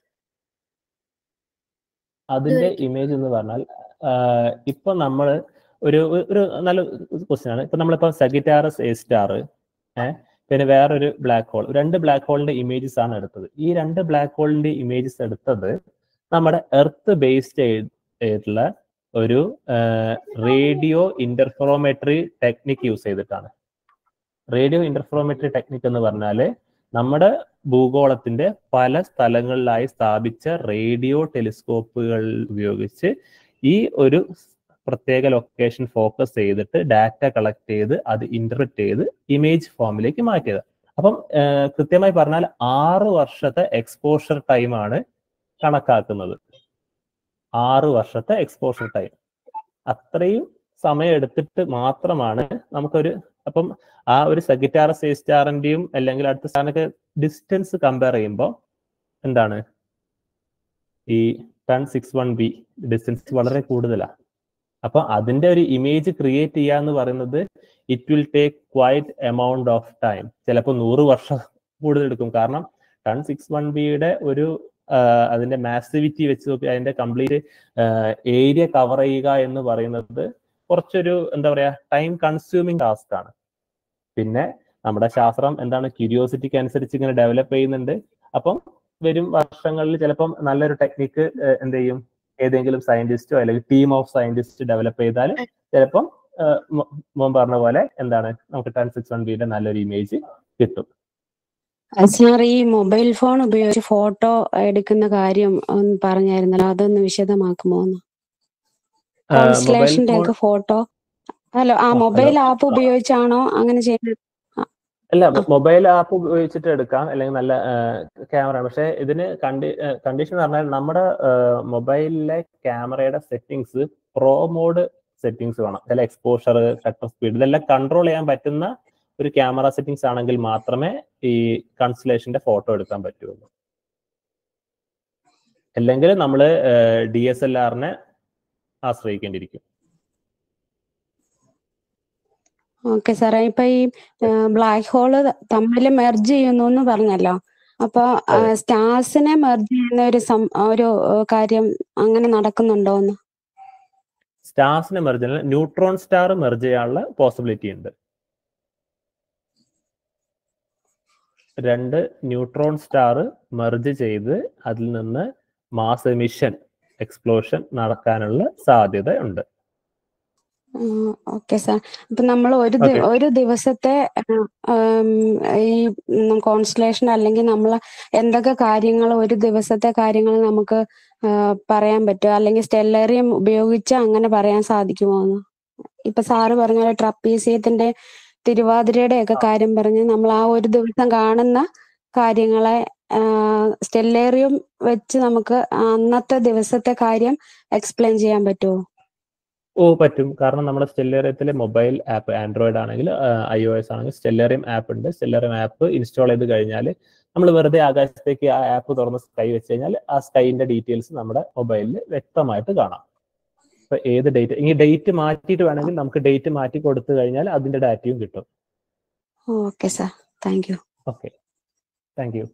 അതിന്റെ ഇമേജ് എന്ന് പറഞ്ഞാൽ ആഹ് ഇപ്പൊ നമ്മൾ ഒരു ഒരു നല്ല ക്വസ്റ്റ്യൻ ആണ് ഇപ്പൊ നമ്മളിപ്പോ സഗിറ്റാറസ് എ സ്റ്റാർ ഏഹ് പിന്നെ വേറൊരു ബ്ലാക്ക് ഹോൾ രണ്ട് ബ്ലാക്ക് ഹോളിന്റെ ഇമേജസ് ആണ് എടുത്തത് ഈ രണ്ട് ബ്ലാക്ക് ഹോളിന്റെ ഇമേജസ് എടുത്തത് നമ്മുടെ എർത്ത് ബേസ്ഡ് ആയിട്ടുള്ള ഒരു റേഡിയോ ഇന്റർഫെറോമെട്രി ടെക്നിക് യൂസ് ചെയ്തിട്ടാണ് റേഡിയോ ഇന്റർഫെറോമെട്രി ടെക്നിക് എന്ന് പറഞ്ഞാല് നമ്മുടെ ഭൂഗോളത്തിന്റെ പല സ്ഥലങ്ങളിലായി സ്ഥാപിച്ച റേഡിയോ ടെലിസ്കോപ്പുകൾ ഉപയോഗിച്ച് ഈ ഒരു പ്രത്യേക ലൊക്കേഷൻ ഫോക്കസ് ചെയ്തിട്ട് ഡാറ്റ കളക്ട് ചെയ്ത് അത് ഇന്റർപ്രറ്റ് ചെയ്ത് ഇമേജ് ഫോമിലേക്ക് മാറ്റിയത് അപ്പം ഏർ കൃത്യമായി പറഞ്ഞാൽ ആറ് വർഷത്തെ എക്സ്പോഷർ ടൈമാണ് കണക്കാക്കുന്നത് ആറ് വർഷത്തെ എക്സ്പോഷർ ടൈം അത്രയും സമയം എടുത്തിട്ട് മാത്രമാണ് നമുക്കൊരു അപ്പം ആ ഒരു സഗിറ്റാറസ് എ സ്റ്റാറിന്റെയും അല്ലെങ്കിൽ അടുത്ത സ്റ്റാറിനൊക്കെ ഡിസ്റ്റൻസ് കമ്പയർ ചെയ്യുമ്പോൾ എന്താണ് ഈ ton six one B distance വളരെ കൂടുതലാണ് അപ്പൊ അതിന്റെ ഒരു ഇമേജ് ക്രിയേറ്റ് ചെയ്യുക എന്ന് പറയുന്നത് it will take quite amount of time ചിലപ്പോൾ നൂറ് വർഷം കൂടുതൽ എടുക്കും കാരണം ടൺ സിക്സ് വൺ ബിയുടെ ഒരു ആഹ് അതിന്റെ മാസിവിറ്റി വെച്ച് നോക്കി അതിന്റെ കംപ്ലീറ്റ് ഏരിയ കവർ ചെയ്യുക എന്ന് പറയുന്നത് കുറച്ചൊരു എന്താ പറയാ ടൈം കൺസ്യൂമിങ് ടാസ്ക് ആണ് പിന്നെ നമ്മുടെ ശാസ്ത്രം എന്താണ് ക്യൂരിയോസിറ്റിക്ക് അനുസരിച്ച് ഇങ്ങനെ ഡെവലപ്പ് ചെയ്യുന്നുണ്ട് അപ്പം വരും വർഷങ്ങളിൽ ചിലപ്പം നല്ലൊരു ടെക്നിക്ക് എന്ത് ചെയ്യും ഏതെങ്കിലും സയന്റിസ്റ്റോ അല്ലെങ്കിൽ ടീം ഓഫ് സയന്റിസ്റ്റ് ഡെവലപ്പ് ചെയ്താൽ ചിലപ്പം ഏഹ് മോ- മോൻ പറഞ്ഞ പോലെ എന്താണ് നമുക്ക് ടെൻ സിക്സ് വൺ ബിയുടെ നല്ലൊരു ഇമേജ് കിട്ടും സാർ ഈ മൊബൈൽ ഫോൺ ഉപയോഗിച്ച് ഫോട്ടോ എടുക്കുന്ന കാര്യം ഒന്ന് പറഞ്ഞായിരുന്നല്ലോ അതൊന്ന് വിശദമാക്കുമോ ഒന്ന് മൊബൈൽ കോൺസ്റ്റലേഷന്റെ ഫോൺ ഒക്കെ ഫോട്ടോ ഹലോ ആ ആ, ഹലോ മൊബൈൽ ആപ്പ് ഉപയോഗിച്ചാണോ അങ്ങനെ ചെയ്യുന്നത് അല്ല മൊബൈൽ ആപ്പ് ഉപയോഗിച്ചിട്ട് എടുക്കാം അല്ലെങ്കിൽ നല്ല ക്യാമറ പക്ഷെ ഇതിന് കണ്ടി കണ്ടീഷൻ എന്ന് പറഞ്ഞാൽ നമ്മുടെ മൊബൈലിലെ ക്യാമറയുടെ സെറ്റിങ്സ് പ്രോ മോഡ് സെറ്റിങ്സ് വേണം ചില എക്സ്പോഷർ ഷട്ടർ സ്പീഡ് ഇതെല്ലാം കൺട്രോൾ ചെയ്യാൻ പറ്റുന്ന ഒരു ക്യാമറ സെറ്റിങ്സ് ആണെങ്കിൽ മാത്രമേ ഈ കൺസ്റ്റലേഷന്റെ ഫോട്ടോ എടുക്കാൻ പറ്റുള്ളൂ അല്ലെങ്കിൽ നമ്മൾ ഡി എസ് എൽ ആറിനെ ആശ്രയിക്കേണ്ടിയിരിക്കും ഓക്കെ സാറേ ഇപ്പൊ ഈ ബ്ലാക്ക് ഹോള് തമ്മിൽ മെർജ് ചെയ്യുന്നു എന്ന് പറഞ്ഞല്ലോ അപ്പൊ അതെ. സ്റ്റാർസിനെ മെർജ് ചെയ്യുന്ന ഒരു സം- ഒരു ഏഹ്, കാര്യം അങ്ങനെ നടക്കുന്നുണ്ടോ എന്ന് സ്റ്റാർസിനെ മെർജ് ചെയ്യാൻ ന്യൂട്രോൺ സ്റ്റാർ മെർജ് ചെയ്യാനുള്ള പോസിബിലിറ്റി ഉണ്ട് രണ്ട് ന്യൂട്രോൺ സ്റ്റാർ മെർജ് ചെയ്ത് അതിൽ നിന്ന് മാസ് എമിഷൻ എക്സ്പ്ലോഷൻ നടക്കാനുള്ള സാധ്യത ഉണ്ട് ഓക്കെ സാർ ഇപ്പൊ നമ്മൾ ഒരു ദി- Okay. ഒരു ദിവസത്തെ ഏഹ്, ഉം, ഈ കോൺസ്റ്റലേഷൻ അല്ലെങ്കിൽ നമ്മൾ എന്തൊക്കെ കാര്യങ്ങൾ ഒരു ദിവസത്തെ കാര്യങ്ങൾ നമുക്ക് ഏഹ്, പറയാൻ പറ്റുമോ അല്ലെങ്കിൽ സ്റ്റെല്ലറിയം ഉപയോഗിച്ച് അങ്ങനെ പറയാൻ സാധിക്കുമോ എന്ന് ഇപ്പൊ സാറ് പറഞ്ഞ പോലെ ട്രപ്പീസിയത്തിന്റെ തിരുവാതിരയുടെ ഒക്കെ കാര്യം പറഞ്ഞ് നമ്മൾ ആ ഒരു ദിവസം കാണുന്ന കാര്യങ്ങളെ സ്റ്റെല്ലേറിയം വെച്ച് നമുക്ക് അന്നത്തെ ദിവസത്തെ കാര്യം എക്സ്പ്ലെയിൻ ചെയ്യാൻ പറ്റുമോ ഓ പറ്റും കാരണം നമ്മുടെ സ്റ്റെല്ലേറിയത്തിലെ മൊബൈൽ ആപ്പ് ആൻഡ്രോയിഡ് ആണെങ്കിൽ ഐ ഒ എസ് ആണെങ്കിൽ സ്റ്റെല്ലേറിയം ആപ്പ് ഉണ്ട് സ്റ്റെല്ലേറിയം ആപ്പ് ഇൻസ്റ്റാൾ ചെയ്ത് കഴിഞ്ഞാൽ നമ്മൾ വെറുതെ ആകാശത്തേക്ക് ആ ആപ്പ് തുറന്ന് സ്കൈ വെച്ച് കഴിഞ്ഞാൽ ആ സ്കൈന്റെ ഡീറ്റെയിൽസ് നമ്മുടെ മൊബൈലിൽ വ്യക്തമായിട്ട് കാണാം ഇപ്പൊ ഏത് ഡേറ്റ് ഇനി ഡേറ്റ് മാറ്റിയിട്ട് വേണമെങ്കിൽ നമുക്ക് ഡേറ്റ് മാറ്റി കൊടുത്തു കഴിഞ്ഞാൽ അതിന്റെ ഡാറ്റയും കിട്ടും okay sir thank you okay thank you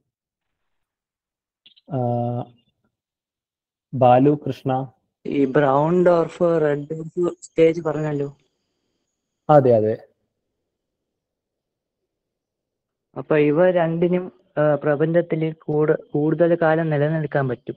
Balu Krishna ഈ brown dwarf red dwarf stage പറഞ്ഞല്ലോ അതെ അതെ അപ്പൊ ഇവ രണ്ടിനും ആ, പ്രപഞ്ചത്തില് കൂട് കൂടുതൽ കാലം നിലനിൽക്കാൻ പറ്റും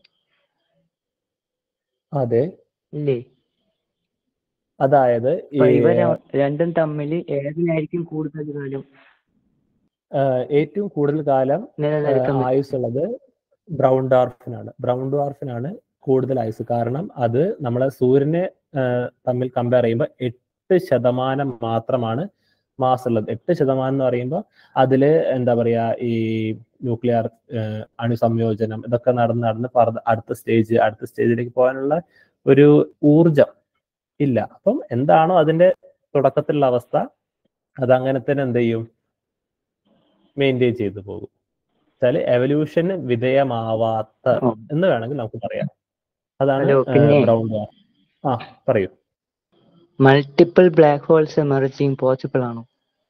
അതെ ഇല്ലേ അതായത് ഈ അപ്പൊ ഇവ ര- രണ്ടും തമ്മിൽ ഏതിനായിരിക്കും കൂടുതൽ കാലം ആ, ഏറ്റവും കൂടുതൽ കാലം നിലനിൽക്കാൻ പറ്റും ആയുസ് ഉള്ളത് ബ്രൗൺ ഡാർഫിനാണ് ബ്രൗൺ ഡാർഫിനാണ് കൂടുതൽ ആയുസ് കാരണം അത് നമ്മളെ സൂര്യനെ ആ, തമ്മിൽ കമ്പയർ ചെയ്യുമ്പോൾ എട്ട് ശതമാനം മാത്രമാണ് മാസ് ഉള്ളത് എട്ട് ശതമാനം എന്ന് പറയുമ്പോൾ അതില് എന്താ പറയാ ഈ ന്യൂക്ലിയർ അണുസംയോജനം ഇതൊക്കെ നടന്ന് നടന്ന് പറ- അടുത്ത സ്റ്റേജ് അടുത്ത സ്റ്റേജിലേക്ക് പോകാനുള്ള ഒരു ഊർജം ഇല്ല അപ്പം എന്താണോ അതിന്റെ തുടക്കത്തിലുള്ള അവസ്ഥ അത് അങ്ങനെ തന്നെ എന്ത് ചെയ്യും മെയിൻറ്റെയിൻ ചെയ്തു പോകും വെച്ചാല് എവല്യൂഷന് വിധേയമാവാത്ത ഓ. എന്ന് വേണമെങ്കിൽ നമുക്ക് പറയാം അതാണ് ഹലോ, പിന്നെ- ബ്രൗൺ ആ പറയൂ multiple black holes emerging possible ആണോ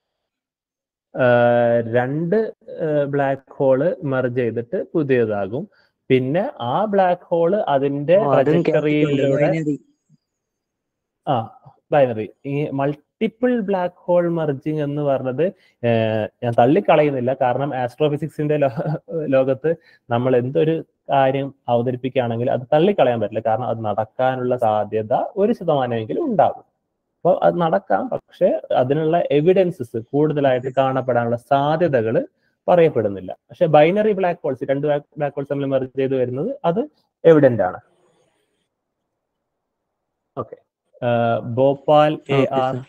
ആഹ് രണ്ട് ബ്ലാക്ക് ഹോള് മെർജ് ചെയ്തിട്ട് പുതിയതാകും പിന്നെ ആ ബ്ലാക്ക് ഹോള് അതിന്റെ ഓ, അതും ട്രജക്ടറിയിലൂടെ ആ ബൈനറി ഈ മൾട്ടിപ്പിൾ ബ്ലാക്ക് ഹോൾ മെർജിങ് എന്ന് പറഞ്ഞത് ഏഹ്, ഞാൻ തള്ളിക്കളയുന്നില്ല കാരണം ആസ്ട്രോഫിസിക്സിന്റെ ലോകത്ത് നമ്മൾ എന്തൊരു കാര്യം അവതരിപ്പിക്കുകയാണെങ്കിൽ അത് തള്ളിക്കളയാൻ പറ്റില്ല കാരണം അത് നടക്കാനുള്ള സാധ്യത ഒരു ശതമാനമെങ്കിലും ഉണ്ടാകും അപ്പോൾ അത് നടക്കാം പക്ഷെ അതിനുള്ള എവിഡൻസസ് കൂടുതലായിട്ട് കാണപ്പെടാനുള്ള സാധ്യതകൾ പറയപ്പെടുന്നില്ല പക്ഷെ ബൈനറി ബ്ലാക്ക് ഹോൾസ് രണ്ട് ബ്ലാക്ക് ഹോൾസ് തമ്മിൽ മെർജ് ചെയ്ത് വരുന്നത് അത് എവിഡന്റ് ആണ് okay Bhopal A Okay, R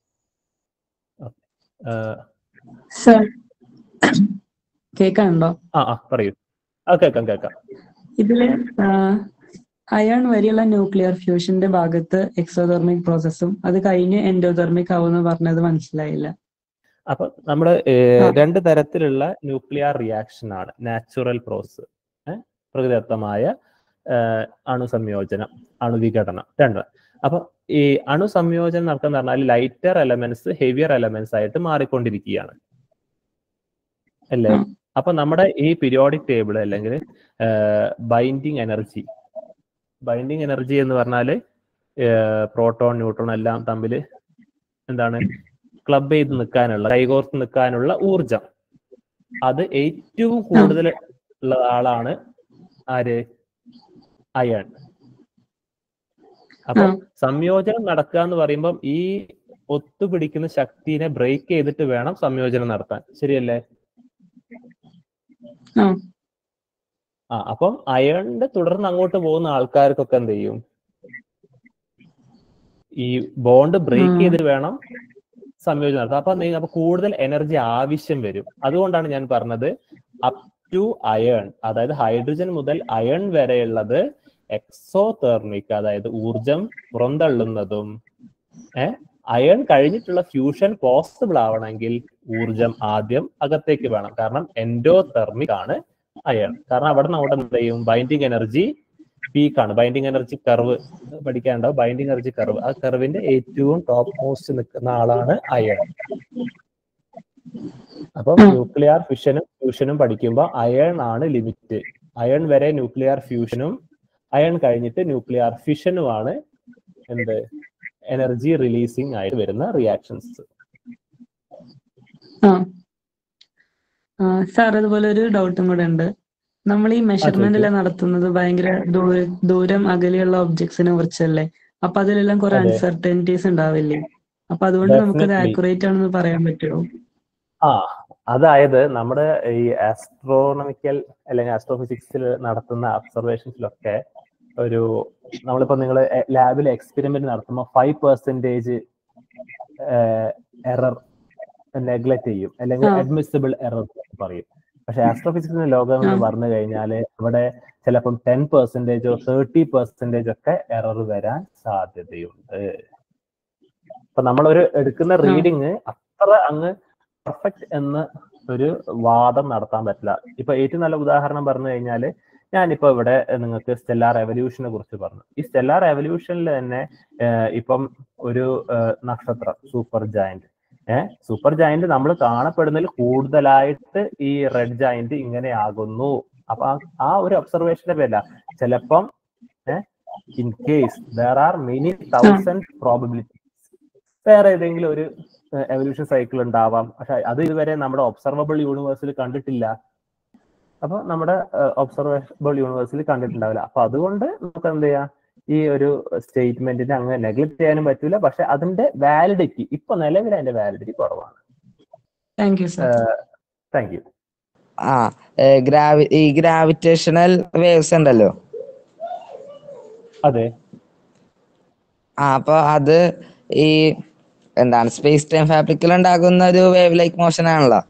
sir കേൾക്കാനുണ്ടോ ആ ആ പറയൂ ആ കേൾക്കാം കേൾക്കാം ഇതില് അയൺ വരെയുള്ള ന്യൂക്ലിയർ ഫ്യൂഷന്റെ ഭാഗത്ത് എക്സോതെർമിക് പ്രോസസ്സും അത് കഴിഞ്ഞ് എൻഡോതെർമിക് ആവുമെന്ന് പറഞ്ഞത് മനസ്സിലായില്ല അപ്പൊ നമ്മുടെ ഏഹ്, ആ. രണ്ട് തരത്തിലുള്ള ന്യൂക്ലിയർ റിയാക്ഷൻ ആണ് നാച്ചുറൽ പ്രോസസ് പ്രകൃതിദത്തമായ ഏഹ്, അണുസംയോജനം അണുവിഘടനം രണ്ട് അപ്പൊ ഈ അണുസംയോജനം നടക്കുന്ന പറഞ്ഞാൽ ലൈറ്റർ എലമെന്റ്സ് ഹെവിയർ എലമെന്റ്സ് ആയിട്ട് മാറിക്കൊണ്ടിരിക്കുകയാണ് അല്ലേ ആ. അപ്പൊ നമ്മുടെ ഈ പീരിയോഡിക് ടേബിൾ അല്ലെങ്കിൽ ബൈൻഡിങ് എനർജി ബൈൻഡിങ് എനർജി എന്ന് പറഞ്ഞാൽ പ്രോട്ടോൺ ന്യൂട്രോൺ എല്ലാം തമ്മിൽ എന്താണ് ക്ലബ് ചെയ്ത് നിൽക്കാനുള്ള കൈകോർത്ത് നിൽക്കാനുള്ള ഊർജം അത് ഏറ്റവും കൂടുതൽ ഉള്ള ആളാണ് ആര് അയൺ അപ്പൊ ആ. സംയോജനം നടക്കുക എന്ന് പറയുമ്പം ഈ ഒത്തുപിടിക്കുന്ന ശക്തിനെ ബ്രേക്ക് ചെയ്തിട്ട് വേണം സംയോജനം നടത്താൻ ശരിയല്ലേ ആ. ആ അപ്പം അയണിന്റെ തുടർന്ന് അങ്ങോട്ട് പോകുന്ന ആൾക്കാർക്കൊക്കെ എന്ത് ചെയ്യും ഈ ബോണ്ട് ബ്രേക്ക് ഉം. ചെയ്തിട്ട് വേണം സംയോജനം നടത്താൻ അപ്പൊ നീ- അപ്പൊ കൂടുതൽ എനർജി ആവശ്യം വരും അതുകൊണ്ടാണ് ഞാൻ പറഞ്ഞത് അപ് ടു അയൺ അതായത് ഹൈഡ്രജൻ മുതൽ അയൺ വരെയുള്ളത് എക്സോതെർമിക് അതായത് ഊർജം പുറന്തള്ളുന്നതും ഏഹ് അയൺ കഴിഞ്ഞിട്ടുള്ള ഫ്യൂഷൻ പോസിബിൾ ആവണമെങ്കിൽ ഊർജം ആദ്യം അകത്തേക്ക് വേണം കാരണം എൻഡോതെർമിക് ആണ് അയൺ കാരണം അവിടെ നിന്ന് അവിടെ എന്ത് ചെയ്യും ബൈൻഡിങ് എനർജി പീക്കാണ് ബൈൻഡിങ് എനർജി കർവ് പഠിക്കാനുണ്ടാവും ബൈൻഡിങ് എനർജി കർവ് ആ കർവിന്റെ ഏറ്റവും ടോപ്പ് മോസ്റ്റ് നിൽക്കുന്ന ആളാണ് അയൺ അപ്പം ഉം. ന്യൂക്ലിയർ ഫിഷനും ഫ്യൂഷനും പഠിക്കുമ്പോൾ അയൺ ആണ് ലിമിറ്റ് അയൺ വരെ ന്യൂക്ലിയർ ഫ്യൂഷനും അയൺ കഴിഞ്ഞിട്ട് ന്യൂക്ലിയർ ഫിഷനുമാണ് എന്ത് എനർജി റിലീസിങ് ആയിട്ട് വരുന്ന റിയാക്ഷൻസ് ആ സാർ അതുപോലെ ഒരു ഡൗട്ടും കൂടെ ഉണ്ട് നമ്മൾ ഈ മെഷർമെന്റ് എല്ലാം നടത്തുന്നത് ഭയങ്കര ദൂര ദൂരം അകലെയുള്ള ഒബ്ജക്ട്സിനെ കുറിച്ചല്ലേ അപ്പൊ അതിലെല്ലാം കുറെ അതെ. അൺസർട്ടനിറ്റീസ് ഉണ്ടാവില്ലേ അപ്പൊ അതുകൊണ്ട് നമുക്കത് Definitely. ആക്യുറേറ്റ് ആണെന്ന് പറയാൻ പറ്റുമോ ആ അതായത് നമ്മുടെ ഈ ആസ്ട്രോണമിക്കൽ അല്ലെങ്കിൽ ആസ്ട്രോഫിസിക്സിൽ നടത്തുന്ന അബ്സർവേഷൻസിലൊക്കെ ഒരു നമ്മളിപ്പോ നിങ്ങൾ ലാബിൽ എക്സ്പെരിമെന്റ് നടത്തുമ്പോൾ ഫൈവ് പെർസെന്റേജ് എറർ നെഗ്ലക്ട് ചെയ്യും അല്ലെങ്കിൽ ആ. അഡ്മിസിബിൾ എറർ പറയും പക്ഷെ ആസ്ട്രോഫിസിക്സിന്റെ ലോകം എന്ന് ആ. പറഞ്ഞു കഴിഞ്ഞാൽ അവിടെ ചിലപ്പം ടെൻ പെർസെന്റേജോ തേർട്ടി പെർസെന്റേജ് ഒക്കെ എറർ വരാൻ സാധ്യതയുണ്ട് അപ്പൊ നമ്മളൊരു എടുക്കുന്ന ആ. റീഡിങ് അത്ര അങ്ങ് പെർഫെക്റ്റ് എന്ന് ഒരു വാദം നടത്താൻ പറ്റില്ല ഇപ്പൊ ഏറ്റവും നല്ല ഉദാഹരണം പറഞ്ഞു കഴിഞ്ഞാല് ഞാനിപ്പോ ഇവിടെ നിങ്ങൾക്ക് സ്റ്റെല്ലാർ എവല്യൂഷനെ കുറിച്ച് പറഞ്ഞു ഈ സ്റ്റെല്ലാർ എവല്യൂഷനിൽ തന്നെ ഏഹ്, ഇപ്പം ഒരു ഏഹ്, നക്ഷത്രം സൂപ്പർ ജയന്റ് ഏഹ് സൂപ്പർ ജയന്റ് നമ്മൾ കാണപ്പെടുന്നതിൽ കൂടുതലായിട്ട് ഈ റെഡ് ജയന്റ് ഇങ്ങനെ ആകുന്നു അപ്പൊ ആ- ആ ഒരു ഒബ്സർവേഷന്റെ പേരില ചിലപ്പം in case there are many thousand probability വേറെ ഏതെങ്കിലും ഒരു എവല്യൂഷൻ സൈക്കിൾ ഉണ്ടാവാം പക്ഷെ അത് ഇതുവരെ നമ്മുടെ ഒബ്സർവബിൾ യൂണിവേഴ്സിൽ കണ്ടിട്ടില്ല അപ്പൊ നമ്മുടെ ഒബ്സർവേബിൾ യൂണിവേഴ്സിൽ കണ്ടിട്ടുണ്ടാവില്ല അപ്പൊ അതുകൊണ്ട് നമുക്ക് എന്ത് ചെയ്യാം ഈ ഒരു സ്റ്റേറ്റ്മെന്റിനെ അങ്ങ് നെഗ്ലക്ട് ചെയ്യാനും പറ്റൂല പക്ഷെ അതിന്റെ വാലിഡിറ്റി ഇപ്പൊ നിലവിൽ അതിന്റെ വാലിഡിറ്റി കുറവാണ് thank you sir thank you ആ ഗ്രാവി ഈ ഗ്രാവിറ്റേഷണൽ വേവ്സ് ഉണ്ടല്ലോ അതെ ആ അപ്പൊ അത് ഈ എന്താണ് സ്പേസ് ടൈം ഫാബ്രിക്കിൽ ഉണ്ടാകുന്ന ഒരു വേവ് ലൈക്ക് മോഷൻ ആണല്ലോ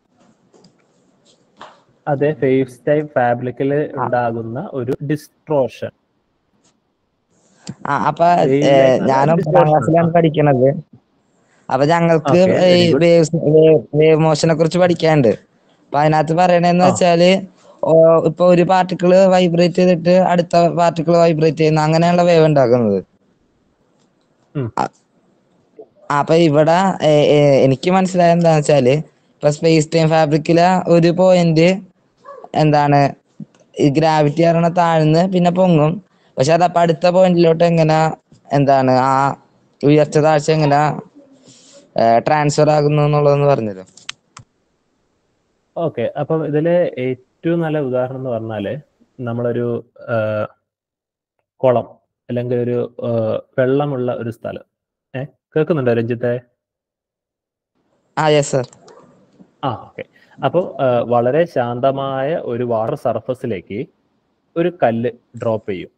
അതെ ഫേസ് ടൈം ഫാബ്രിക്കിൽ ഉണ്ടാകുന്ന ഒരു ഡിസ്ട്രോഷൻ ആ അപ്പൊ Wave ഏ, like ഞാൻ അല്ല, ഒമ്പതാം distortion. ക്ലാസ്സിലാണ് പഠിക്കണത് അപ്പൊ ഞങ്ങൾക്ക് Okay, ഈ very good. വേവ്സ് വേവ് മോഷനെ കുറിച്ച് പഠിക്കാനുണ്ട് അപ്പൊ അതിനകത്ത് പറയണതെന്ന് ആ. വെച്ചാല് ഓ, ഇപ്പൊ ഒരു പാർട്ടിക്കിള് വൈബ്രേറ്റ് ചെയ്തിട്ട് അടുത്ത പാർട്ടിക്കിൾ വൈബ്രേറ്റ് ചെയ്യുന്ന അങ്ങനെയുള്ള വേവ് ഉണ്ടാക്കുന്നത് ഉം. അ- അപ്പൊ ഇവിടെ ഏ, ഏ, എനിക്ക് മനസ്സിലായത് എന്താന്ന് വെച്ചാല് ഇപ്പൊ സ്പേസ് ടൈം ഫാബ്രിക്കിലെ ഒരു പോയിന്റ് എന്താണ് ഈ ഗ്രാവിറ്റി കാരണം താഴ്ന്ന് പിന്നെ പൊങ്ങും പക്ഷെ അതപ്പൊ അടുത്ത പോയിന്റിലോട്ട് എങ്ങനെ എന്താണ് ആ ഉയർച്ച താഴ്ച എങ്ങനെ ട്രാൻസ്ഫർ ആകുന്നു എന്നുള്ളതെന്ന് പറഞ്ഞല്ലോ ഓക്കെ അപ്പം ഇതില് ഏറ്റവും നല്ല ഉദാഹരണം എന്ന് പറഞ്ഞാല് നമ്മളൊരു ആ, കുളം അല്ലെങ്കിൽ ഒരു ആ, വെള്ളമുള്ള ഒരു സ്ഥലം ഏ കേൾക്കുന്നുണ്ടോ രഞ്ജിത്തെ ആ യെസ് സർ ആ ഓക്കെ അപ്പോൾ വളരെ ശാന്തമായ ഒരു വാട്ടർ സർഫസിലേക്ക് ഒരു കല്ല് ഡ്രോപ്പ് ചെയ്യും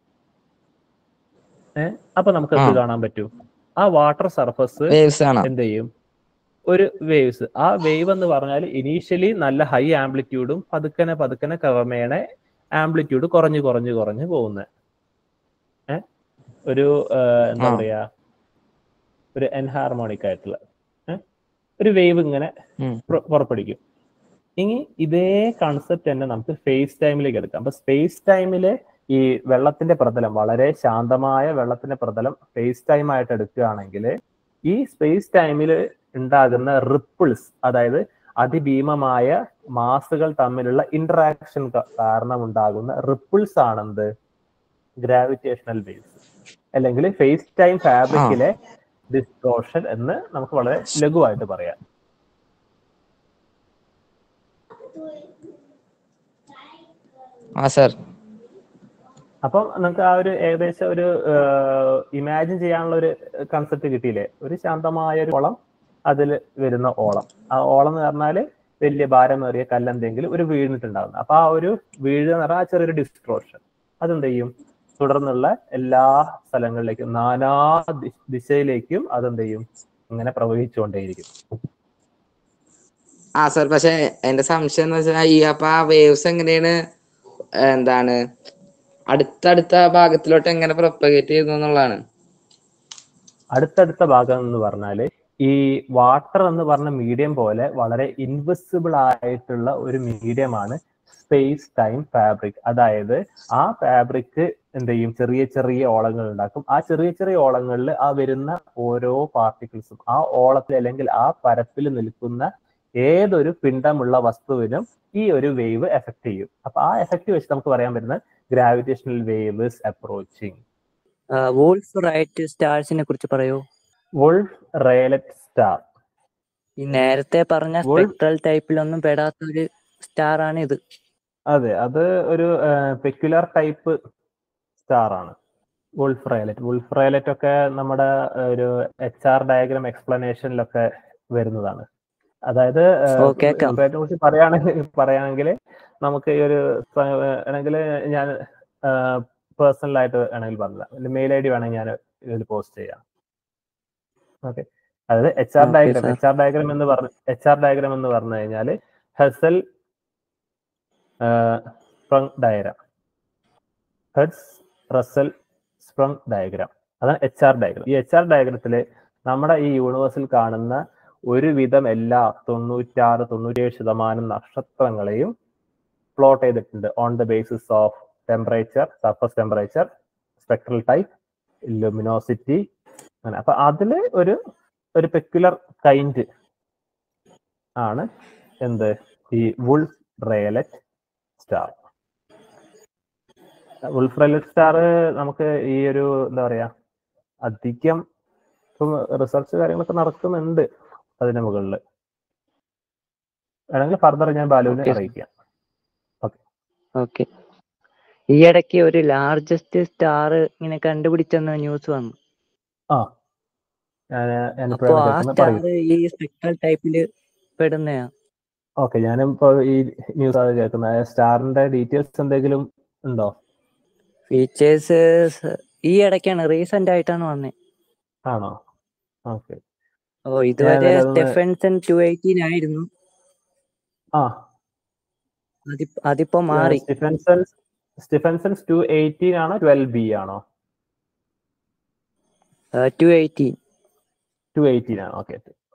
ഏ അപ്പൊ നമുക്ക് എന്ത് ആ. കാണാൻ പറ്റും ആ വാട്ടർ സർഫസ് വേവ്സ് കാണാം എന്ത് ചെയ്യും ഒരു വേവ്സ് ആ വേവ് എന്ന് പറഞ്ഞാൽ ഇനീഷ്യലി നല്ല ഹൈ ആംപ്ലിറ്റ്യൂഡും പതുക്കനെ പതുക്കനെ ക്രമേണ ആംപ്ലിറ്റ്യൂഡ് കുറഞ്ഞു കുറഞ്ഞു കുറഞ്ഞു പോകുന്നത് ഏ ഒരു ആ, എന്താ ആ. പറയാ ഒരു എൻഹാർമോണിക് ആയിട്ടുള്ള ഏ? ഒരു വേവ് ഇങ്ങനെ ഉം. പുറ- പുറപ്പെടുവിക്കും ഇനി ഇതേ കൺസെപ്റ്റ് തന്നെ നമുക്ക് സ്പേസ് ടൈമിലേക്ക് എടുക്കാം അപ്പൊ സ്പേസ് ടൈമില് ഈ വെള്ളത്തിന്റെ പ്രതലം വളരെ ശാന്തമായ വെള്ളത്തിന്റെ പ്രതലം സ്പേസ് ടൈം ആയിട്ട് എടുക്കുകയാണെങ്കിൽ ഈ സ്പേസ് ടൈമിൽ ഉണ്ടാകുന്ന റിപ്പിൾസ് അതായത് അതിഭീമമായ മാസുകൾ തമ്മിലുള്ള ഇന്ററാക്ഷൻ കാരണം ഉണ്ടാകുന്ന റിപ്പിൾസ് ആണെന്ത് ഗ്രാവിറ്റേഷണൽ വേവ്സ് അല്ലെങ്കിൽ ഫേസ് ടൈം ഫാബ്രിക്കിലെ ഡിസ്ട്രോഷൻ എന്ന് നമുക്ക് വളരെ ലഘുവായിട്ട് പറയാം ആ സർ അപ്പം നമുക്ക് ആ ഒരു ഏകദേശം ഒരു ഇമാജിൻ ചെയ്യാനുള്ള ഒരു കൺസെപ്റ്റ് കിട്ടിയില്ലേ ഒരു ശാന്തമായ ഒരു ഓളം അതിൽ വരുന്ന ഓളം ആ ഓളം എന്ന് പറഞ്ഞാല് വലിയ ഭാരമേറിയ കല്ലെന്തെങ്കിലും ഒരു വീണിട്ടുണ്ടാകുന്നത് അപ്പൊ ആ ഒരു വീഴുക എന്ന് പറഞ്ഞാൽ ആ ചെറിയൊരു ഡിസ്ട്രോഷൻ അതെന്ത് ചെയ്യും തുടർന്നുള്ള എല്ലാ സ്ഥലങ്ങളിലേക്കും നാനാ ദി- ദിശയിലേക്കും അതെന്ത് ചെയ്യും ഇങ്ങനെ പ്രവഹിച്ചുകൊണ്ടേയിരിക്കും ആ സർ പക്ഷെ എന്റെ സംശയം എന്ന് വെച്ചാൽ ഈ അപ്പൊ ആ വേവ്സ് എങ്ങനെയാണ് എന്താണ് അടുത്തടുത്ത ഭാഗത്തിലോട്ട് എങ്ങനെ പ്രൊപ്പഗേറ്റ് ചെയ്യുന്നു എന്നുള്ളതാണ് അടുത്തടുത്ത ഭാഗം എന്ന് പറഞ്ഞാല് ഈ വാട്ടർ എന്ന് പറഞ്ഞ മീഡിയം പോലെ വളരെ ഇൻവിസിബിൾ ആയിട്ടുള്ള ഒരു മീഡിയമാണ് സ്പേസ് ടൈം ഫാബ്രിക് അതായത് ആ ഫാബ്രിക് എന്ത് ചെയ്യും ചെറിയ ചെറിയ ഓളങ്ങൾ ഉണ്ടാക്കും ആ ചെറിയ ചെറിയ ഓളങ്ങളിൽ ആ വരുന്ന ഓരോ പാർട്ടിക്കിൾസും ആ ഓളത്തിൽ അല്ലെങ്കിൽ ആ പരപ്പിൽ നിൽക്കുന്ന ഏതൊരു പിണ്ഡമുള്ള വസ്തുവിനും ഈ ഒരു വേവ് എഫക്ട് ചെയ്യും അപ്പൊ ആ എഫക്ട് വെച്ച് നമുക്ക് പറയാൻ പറ്റുന്നത് gravitational wave is approaching Wolf Rayet സ്റ്റാർസിനെ കുറിച്ച് പറയൂ വോൾഫ് റേലറ്റ് സ്റ്റാർ ഈ നേരത്തെ പറഞ്ഞ Wolf- സ്പെക്ട്രൽ ടൈപ്പിലൊന്നും പെടാത്ത ഒരു സ്റ്റാർ ആണ് ഇത് അതെ അത് ഒരു പെക്യുലർ ടൈപ്പ് സ്റ്റാർ ആണ് വുൾഫ് റയലറ്റ് വുൾഫ് റയലറ്റ് ഒക്കെ നമ്മുടെ ഏഹ്, ഒരു എച്ച് ആർ ഡയഗ്രാം എക്സ്പ്ലനേഷനിലൊക്കെ വരുന്നതാണ് അതായത് ഓ, കേക്കാം. ഇതിനെ കുറിച്ച് പറയുകയാണെങ്കിൽ പറയുകയാണെങ്കിൽ നമുക്ക് ഈ ഒരു ആണെങ്കിൽ ഞാൻ പേഴ്സണൽ ആയിട്ട് വേണമെങ്കിൽ പറഞ്ഞില്ല മെയിൽ ഐ ഡി വേണമെങ്കിൽ ഞാൻ ഇതിൽ പോസ്റ്റ് ചെയ്യാം ഓക്കെ അതായത് H R Okay, diagram sir. H R diagram എന്ന് പറഞ്ഞ എച്ച് ആർ ഡയഗ്രാം എന്ന് പറഞ്ഞു കഴിഞ്ഞാൽ Hertzsprung diagram Hertz Russell sprung diagram അതാണ് എച്ച് ആർ ഡയഗ്രാം ഈ എച്ച് ആർ ഡയഗ്രത്തിൽ നമ്മുടെ ഈ യൂണിവേഴ്സിൽ കാണുന്ന ഒരുവിധം എല്ലാ തൊണ്ണൂറ്റാറ് തൊണ്ണൂറ്റിയേഴ് ശതമാനം നക്ഷത്രങ്ങളെയും പ്ലോട്ട് ചെയ്തിട്ടുണ്ട് on the basis of temperature surface temperature spectral type luminosity അങ്ങനെ അപ്പൊ അതില് ഒരു ഒരു പെക്യുലർ കൈൻഡ് ആണ് എന്ത് ഈ Wolf Rayet star Wolf Rayet star നമുക്ക് ഈ ഒരു എന്താ പറയാ അധികം ഇപ്പം റിസർച്ച് കാര്യങ്ങളൊക്കെ നടക്കുന്നുണ്ട് അതിന്റെ മുകളിൽ വേണമെങ്കിൽ ഫർദർ ഞാൻ ബാലുവിനെ Okay. അറിയിക്കാം ഓക്കെ ഈ ഇടയ്ക്ക് ഒരു ലാർജസ്റ്റ് സ്റ്റാർ ഇങ്ങനെ കണ്ടുപിടിച്ചെന്ന ന്യൂസ് വന്നു ആ ഞാൻ ഞാൻ അപ്പൊ ഇപ്പോഴാണ് ആ കേൾക്കുന്നത് സ്റ്റാർ പറയൂ ഈ സ്പെക്ട്രൽ ടൈപ്പില് പെടുന്നയാ ഓക്കെ ഞാനിപ്പോ ഈ ന്യൂസ് അത് കേൾക്കുന്നത് സ്റ്റാറിന്റെ ഡീറ്റെയിൽസ് എന്തെങ്കിലും ഉണ്ടോ ഫീച്ചേഴ്സ് ഈ ഇടയ്ക്കാണ് റീസെന്റ് ആയിട്ടാണ് വന്നത് ആണോ ഓക്കെ ഓ ഇതുവരെ ഞാനതൊന്ന് സ്റ്റെഫൻസൺ ടു എയ്റ്റീൻ ആയിരുന്നു ആ അതിപ്പോ അതിപ്പോ മാറി സ്റ്റെഫൻസൺ സ്റ്റെഫൻസൺസ് ടു എയ്റ്റീൻ ആണോ ട്വൽവ് ബി ആണോ ടു എയ്റ്റീൻ ടു എയ്റ്റീൻ ആണ് ഓക്കെ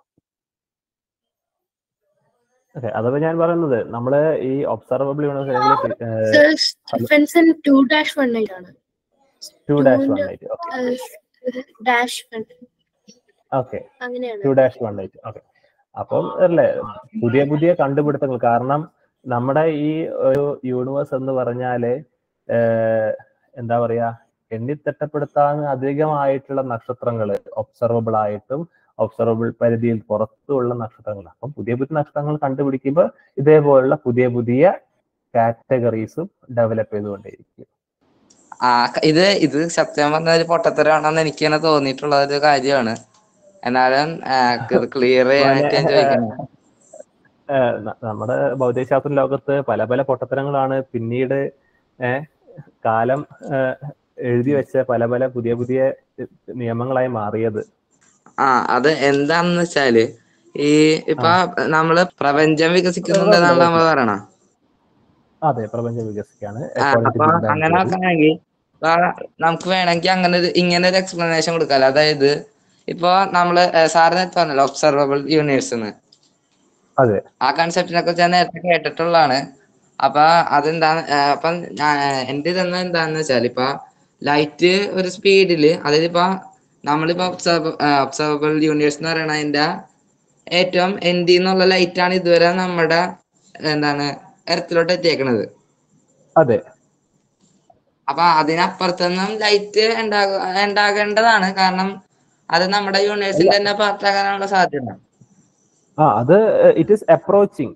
ഓക്കെ അതപ്പോ ഞാൻ പറയുന്നത് നമ്മള് ഈ observable universe sir Stephenson two dash one eight ആണ് two dash one eight okay dash one okay അങ്ങനെയാണ് two dash one eight okay അപ്പം അല്ലേ പുതിയ പുതിയ കണ്ടുപിടുത്തങ്ങൾ കാരണം നമ്മുടെ ഈ ഒരു യൂണിവേഴ്സ് എന്ന് പറഞ്ഞാല് ഏഹ്, എന്താ പറയാ എണ്ണിത്തിട്ടപ്പെടുത്താൻ അധികമായിട്ടുള്ള നക്ഷത്രങ്ങൾ ഒബ്സർവബിൾ ആയിട്ടും ഒബ്സർവബിൾ പരിധിയിൽ പുറത്തുള്ള നക്ഷത്രങ്ങൾ അപ്പം പുതിയ പുതിയ നക്ഷത്രങ്ങൾ കണ്ടുപിടിക്കുമ്പോൾ ഇതേപോലുള്ള പുതിയ പുതിയ കാറ്റഗറീസും ഡെവലപ്പ് ചെയ്തുകൊണ്ടേയിരിക്കും ആ ക- ഇത് ഇത് സത്യം പറഞ്ഞ ഒരു പൊട്ടത്തരാണെന്ന് എനിക്ക് തന്നെ തോന്നിയിട്ടുള്ള ഒരു കാര്യമാണ് എന്നാലും ആ, ഇത് ക്ലിയർ ചെയ്യാനായിട്ട് ഞാൻ ചോദിക്കുന്നത് ഏഹ് ന- നമ്മുടെ ഭൗതികശാസ്ത്ര ലോകത്ത് പല പല പൊട്ടത്തരങ്ങളാണ് പിന്നീട് ഏഹ് കാലം ഏഹ് എഴുതി വെച്ച പല പല പുതിയ പുതിയ നിയമങ്ങളായി മാറിയത് ആ അത് എന്താണെന്ന് വെച്ചാല് ഈ ഇപ്പൊ നമ്മള് പ്രപഞ്ചം വികസിക്കുന്നുണ്ടെന്നാണ് നമ്മൾ പറയണ അതെ പ്രപഞ്ചം വികസിക്കാണ് ആ, according to അപ്പൊ Big Bang അങ്ങനെ theory. നോക്കുകയാണെങ്കിൽ ഇപ്പൊ നമുക്ക് വേണമെങ്കിൽ അങ്ങനെ ഒരു ഇങ്ങനെ ഒരു എക്സ്പ്ലനേഷൻ കൊടുക്കാലോ അതായത് ഇപ്പൊ നമ്മള് സാറ് നേരത്തെ പറഞ്ഞല്ലോ ഒബ്സർവബിൾ യൂണിവേഴ്സ് എന്ന് അതെ ആ കൺസെപ്റ്റിനെ കുറിച്ച് ഞാൻ നേരത്തെ കേട്ടിട്ടുള്ളതാണ് അപ്പൊ അതെന്താന്ന് ആ, അപ്പൊ ഞാൻ എന്റെ ഇതെന്ന് എന്താന്ന് വെച്ചാൽ ഇപ്പൊ ലൈറ്റ് ഒരു സ്പീഡില് അതായത് ഇപ്പൊ നമ്മളിപ്പോ ഒബ്സർവബിൾ യൂണിവേഴ്സ് എന്ന് പറയണതിന്റെ ഏറ്റവും എൻഡി എന്നുള്ള ലൈറ്റ് ആണ് ഇതുവരെ നമ്മുടെ എന്താണ് എർത്തിലോട്ട് എത്തിയേക്കണത് അതെ അപ്പൊ അതിനപ്പുറത്തൊന്നും ലൈറ്റ് ഉണ്ടാക ഉണ്ടാകേണ്ടതാണ് കാരണം അത് നമ്മുടെ യൂണിവേഴ്സിൽ തന്നെ പാർട്ടാകാനുള്ള സാധ്യത ആ അത് ഇറ്റ് ഈസ് അപ്രോച്ചിങ്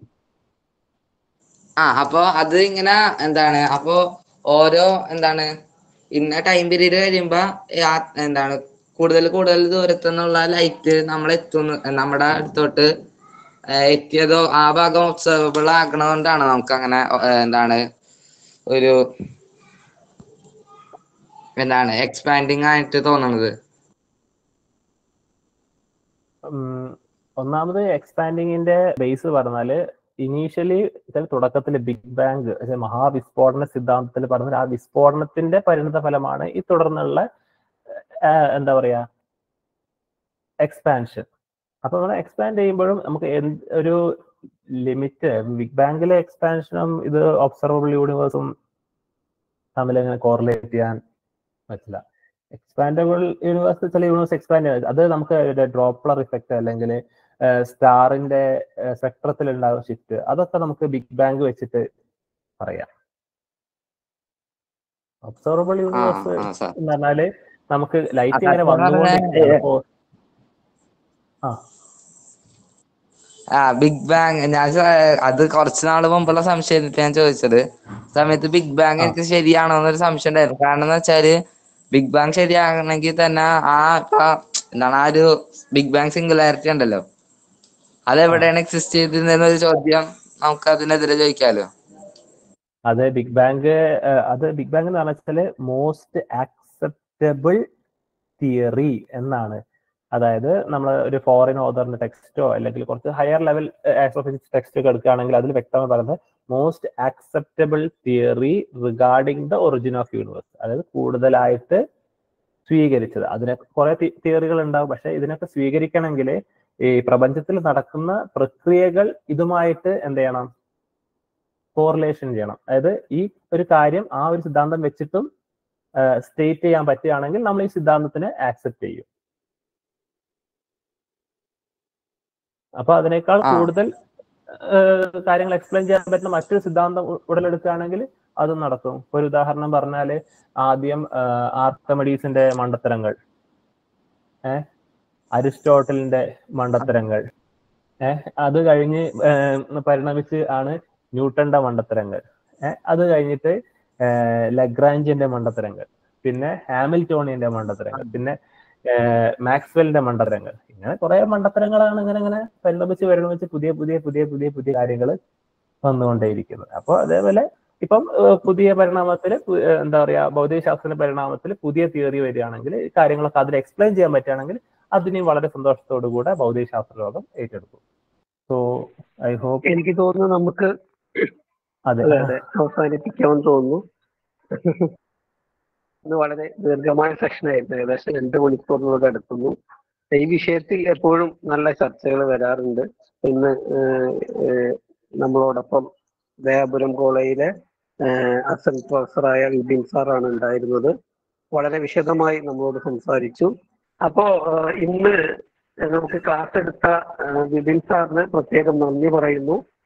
ആ അപ്പൊ അത് ഇങ്ങനെ എന്താണ് അപ്പൊ ഓരോ എന്താണ് ഇന്ന ടൈം പീരീഡ് കഴിയുമ്പോ ആ- എന്താണ് കൂടുതൽ കൂടുതൽ ദൂരത്തു നിന്നുള്ള ലൈറ്റ് നമ്മൾ എത്തുന്നു നമ്മുടെ അടുത്തോട്ട് ആ, എത്തിയതോ ആ ഭാഗം ഒബ്സർവബിൾ ആക്കണതുകൊണ്ടാണ് നമുക്ക് അങ്ങനെ എന്താണ് ഒരു എന്താണ് എക്സ്പാൻഡിങ് ആയിട്ട് തോന്നുന്നത് ഉം, ഒന്നാമത് എക്സ്പാൻഡിങ്ങിന്റെ ബേസ് പറഞ്ഞാല് ഇനീഷ്യലി തുടക്കത്തിൽ ബിഗ് ബാങ് മഹാവിസ്ഫോടന സിദ്ധാന്തത്തിൽ പറഞ്ഞ ആ വിസ്ഫോടനത്തിന്റെ പരിണിത ഫലമാണ് ഈ തുടർന്നുള്ള ആ, എന്താ പറയാ എക്സ്പാൻഷൻ അപ്പൊ നമ്മൾ എക്സ്പാൻഡ് ചെയ്യുമ്പോഴും നമുക്ക് എന്ത് ഒരു ലിമിറ്റ് ബിഗ് ബാങ്കിലെ എക്സ്പാൻഷനും ഇത് ഒബ്സർവബിൾ യൂണിവേഴ്സും തമ്മിൽ എങ്ങനെ കോറിലേറ്റ് ചെയ്യാൻ പറ്റില്ല എക്സ്പാൻഡബിൾ യൂണിവേഴ്സ് ചില യൂണിവേഴ്സ് എക്സ്പാൻഡ് ചെയ്യുന്നത് അത് നമുക്ക് ഡ്രോപ്ലർ ഇഫക്റ്റ് അല്ലെങ്കിൽ സ്റ്റാറിന്റെ സ്പെക്ട്രത്തിൽ ഉണ്ടാകുന്ന ഷിഫ്റ്റ് അതൊക്കെ നമുക്ക് ബിഗ് ബാങ്ക് വെച്ചിട്ട് പറയാം ഒബ്സർവബിൾ ആ യൂണിവേഴ്സ് ആ സാർ എന്ന് പറഞ്ഞാല് നമുക്ക് ലൈറ്റ് ആ, ഇങ്ങനെ സത്യം പറഞ്ഞാ, വന്നുകൊണ്ടിരിക്കുകയാണ് അപ്പോ ആ ആ ബിഗ് ബാങ് ഞാൻ ചോ- അത് കുറച്ച് നാൾ മുമ്പുള്ള സംശയം ഞാൻ ചോദിച്ചത് സമയത്ത് ബിഗ് ബാങ് ആ. എനിക്ക് ശരിയാണോ എന്നൊരു സംശയം ഉണ്ടായിരുന്നു കാരണം എന്ന് വെച്ചാല് ബിഗ് ബാങ് ശരിയാകണമെങ്കിൽ തന്നെ ആ ഇപ്പൊ എന്താണ് ആ ഒരു ബിഗ് ബാങ് സിംഗുലാരിറ്റി ഉണ്ടല്ലോ അതെവിടെയാണ് എക്സിസ്റ്റ് ചെയ്തിരുന്നൊരു ചോദ്യം നമുക്ക് അതിനെതിരെ ചോദിക്കാലോ അത് ബിഗ് ബാങ്ക് അത് ബിഗ് ബാങ്ക് എന്ന് പറഞ്ഞാല് മോസ്റ്റ് ആക്സെപ്റ്റബിൾ തിയറി എന്നാണ് അതായത് നമ്മൾ ഒരു ഫോറിൻ ഓതറിന്റെ ടെക്സ്റ്റോ അല്ലെങ്കിൽ കുറച്ച് ഹയർ ലെവൽ ആസ്ട്രോഫിസിക്സ് ടെക്സ്റ്റ് ഒക്കെ എടുക്കുകയാണെങ്കിൽ അതിൽ വ്യക്തമായി പറയുന്നത് most acceptable theory regarding the origin of universe അതായത് കൂടുതലായിട്ട് സ്വീകരിച്ചത് അതിനെ കുറെ തിയറികൾ ഉണ്ടാവും പക്ഷെ ഇതിനൊക്കെ സ്വീകരിക്കണമെങ്കിൽ ഈ പ്രപഞ്ചത്തിൽ നടക്കുന്ന പ്രക്രിയകൾ ഇതുമായിട്ട് എന്ത് ചെയ്യണം കോറിലേഷൻ ചെയ്യണം അതായത് ഈ ഒരു കാര്യം ആ ഒരു സിദ്ധാന്തം വെച്ചിട്ടും സ്റ്റേറ്റ് ചെയ്യാൻ പറ്റുകയാണെങ്കിൽ നമ്മൾ ഈ സിദ്ധാന്തത്തിനെ ആക്സെപ്റ്റ് ചെയ്യും അപ്പൊ അതിനേക്കാൾ ആ. കൂടുതൽ ഏഹ്, കാര്യങ്ങൾ എക്സ്പ്ലെയിൻ ചെയ്യാൻ പറ്റുന്ന മറ്റൊരു സിദ്ധാന്തം ഉ- ഉടലെടുക്കുകയാണെങ്കിൽ അതും നടക്കും ഇപ്പൊ ഒരു ഉദാഹരണം പറഞ്ഞാല് ആദ്യം ഏഹ്, ആർക്കമിഡീസിന്റെ മണ്ടത്തരങ്ങൾ ഏഹ് അരിസ്റ്റോട്ടലിന്റെ മണ്ടത്തരങ്ങൾ ഏഹ് അത് കഴിഞ്ഞ് ഏഹ്, പരിണമിച്ച് ആണ് ന്യൂട്ടന്റെ മണ്ടത്തരങ്ങൾ ഏഹ് അത് കഴിഞ്ഞിട്ട് ഏഹ്, ലഗ്രാഞ്ചിന്റെ മണ്ടത്തരങ്ങൾ പിന്നെ ഹാമിൽറ്റോണിയന്റെ മണ്ടത്തരങ്ങൾ പിന്നെ ഏഹ്, മാക്സ്വെലിന്റെ മണ്ടത്തരങ്ങൾ ഇങ്ങനെ കുറെ മണ്ടത്തരങ്ങളാണ് ഇങ്ങനെ ഇങ്ങനെ പരിണമിച്ച് പരിണമിച്ച് പുതിയ പുതിയ പുതിയ പുതിയ പുതിയ കാര്യങ്ങൾ വന്നുകൊണ്ടേയിരിക്കുന്നത് അപ്പോൾ അതേപോലെ ഇപ്പം ഏഹ്, പുതിയ പരിണാമത്തിൽ എന്താ പറയാ ഭൗതികശാസ്ത്ര പരിണാമത്തിൽ പുതിയ തിയറി വരികയാണെങ്കിൽ ഈ കാര്യങ്ങളൊക്കെ അതിൽ എക്സ്പ്ലെയിൻ ചെയ്യാൻ പറ്റുകയാണെങ്കിൽ അതിനെയും വളരെ സന്തോഷത്തോടു കൂടെ ഭൗതികശാസ്ത്ര ലോകം ഏറ്റെടുക്കും സോ ഐ ഹോപ്പ് എനിക്ക് തോന്നുന്നു നമുക്ക് അതെ അതെ അതെ അവസാനിപ്പിക്കാമെന്ന് തോന്നുന്നു ഇന്ന് വളരെ ദീർഘമായ സെഷനായിരുന്നു ഏകദേശം രണ്ട് മണിക്കൂറിനോട് അടുക്കുന്നു ഈ വിഷയത്തിൽ എപ്പോഴും നല്ല ചർച്ചകൾ വരാറുണ്ട് ഇന്ന് ഏഹ്, ഏഹ്, നമ്മളോടൊപ്പം ദയാപുരം കോളേജിലെ അസിസ്റ്റന്റ് പ്രൊഫസറായ വിപിൻ സാറാണ് ഉണ്ടായിരുന്നത് വളരെ വിശദമായി നമ്മളോട് സംസാരിച്ചു അപ്പോ ഏഹ്, ഇന്ന് നമുക്ക് ക്ലാസ് എടുത്ത ഏഹ്, വിപിൻ സാറിന് പ്രത്യേകം നന്ദി പറയുന്നു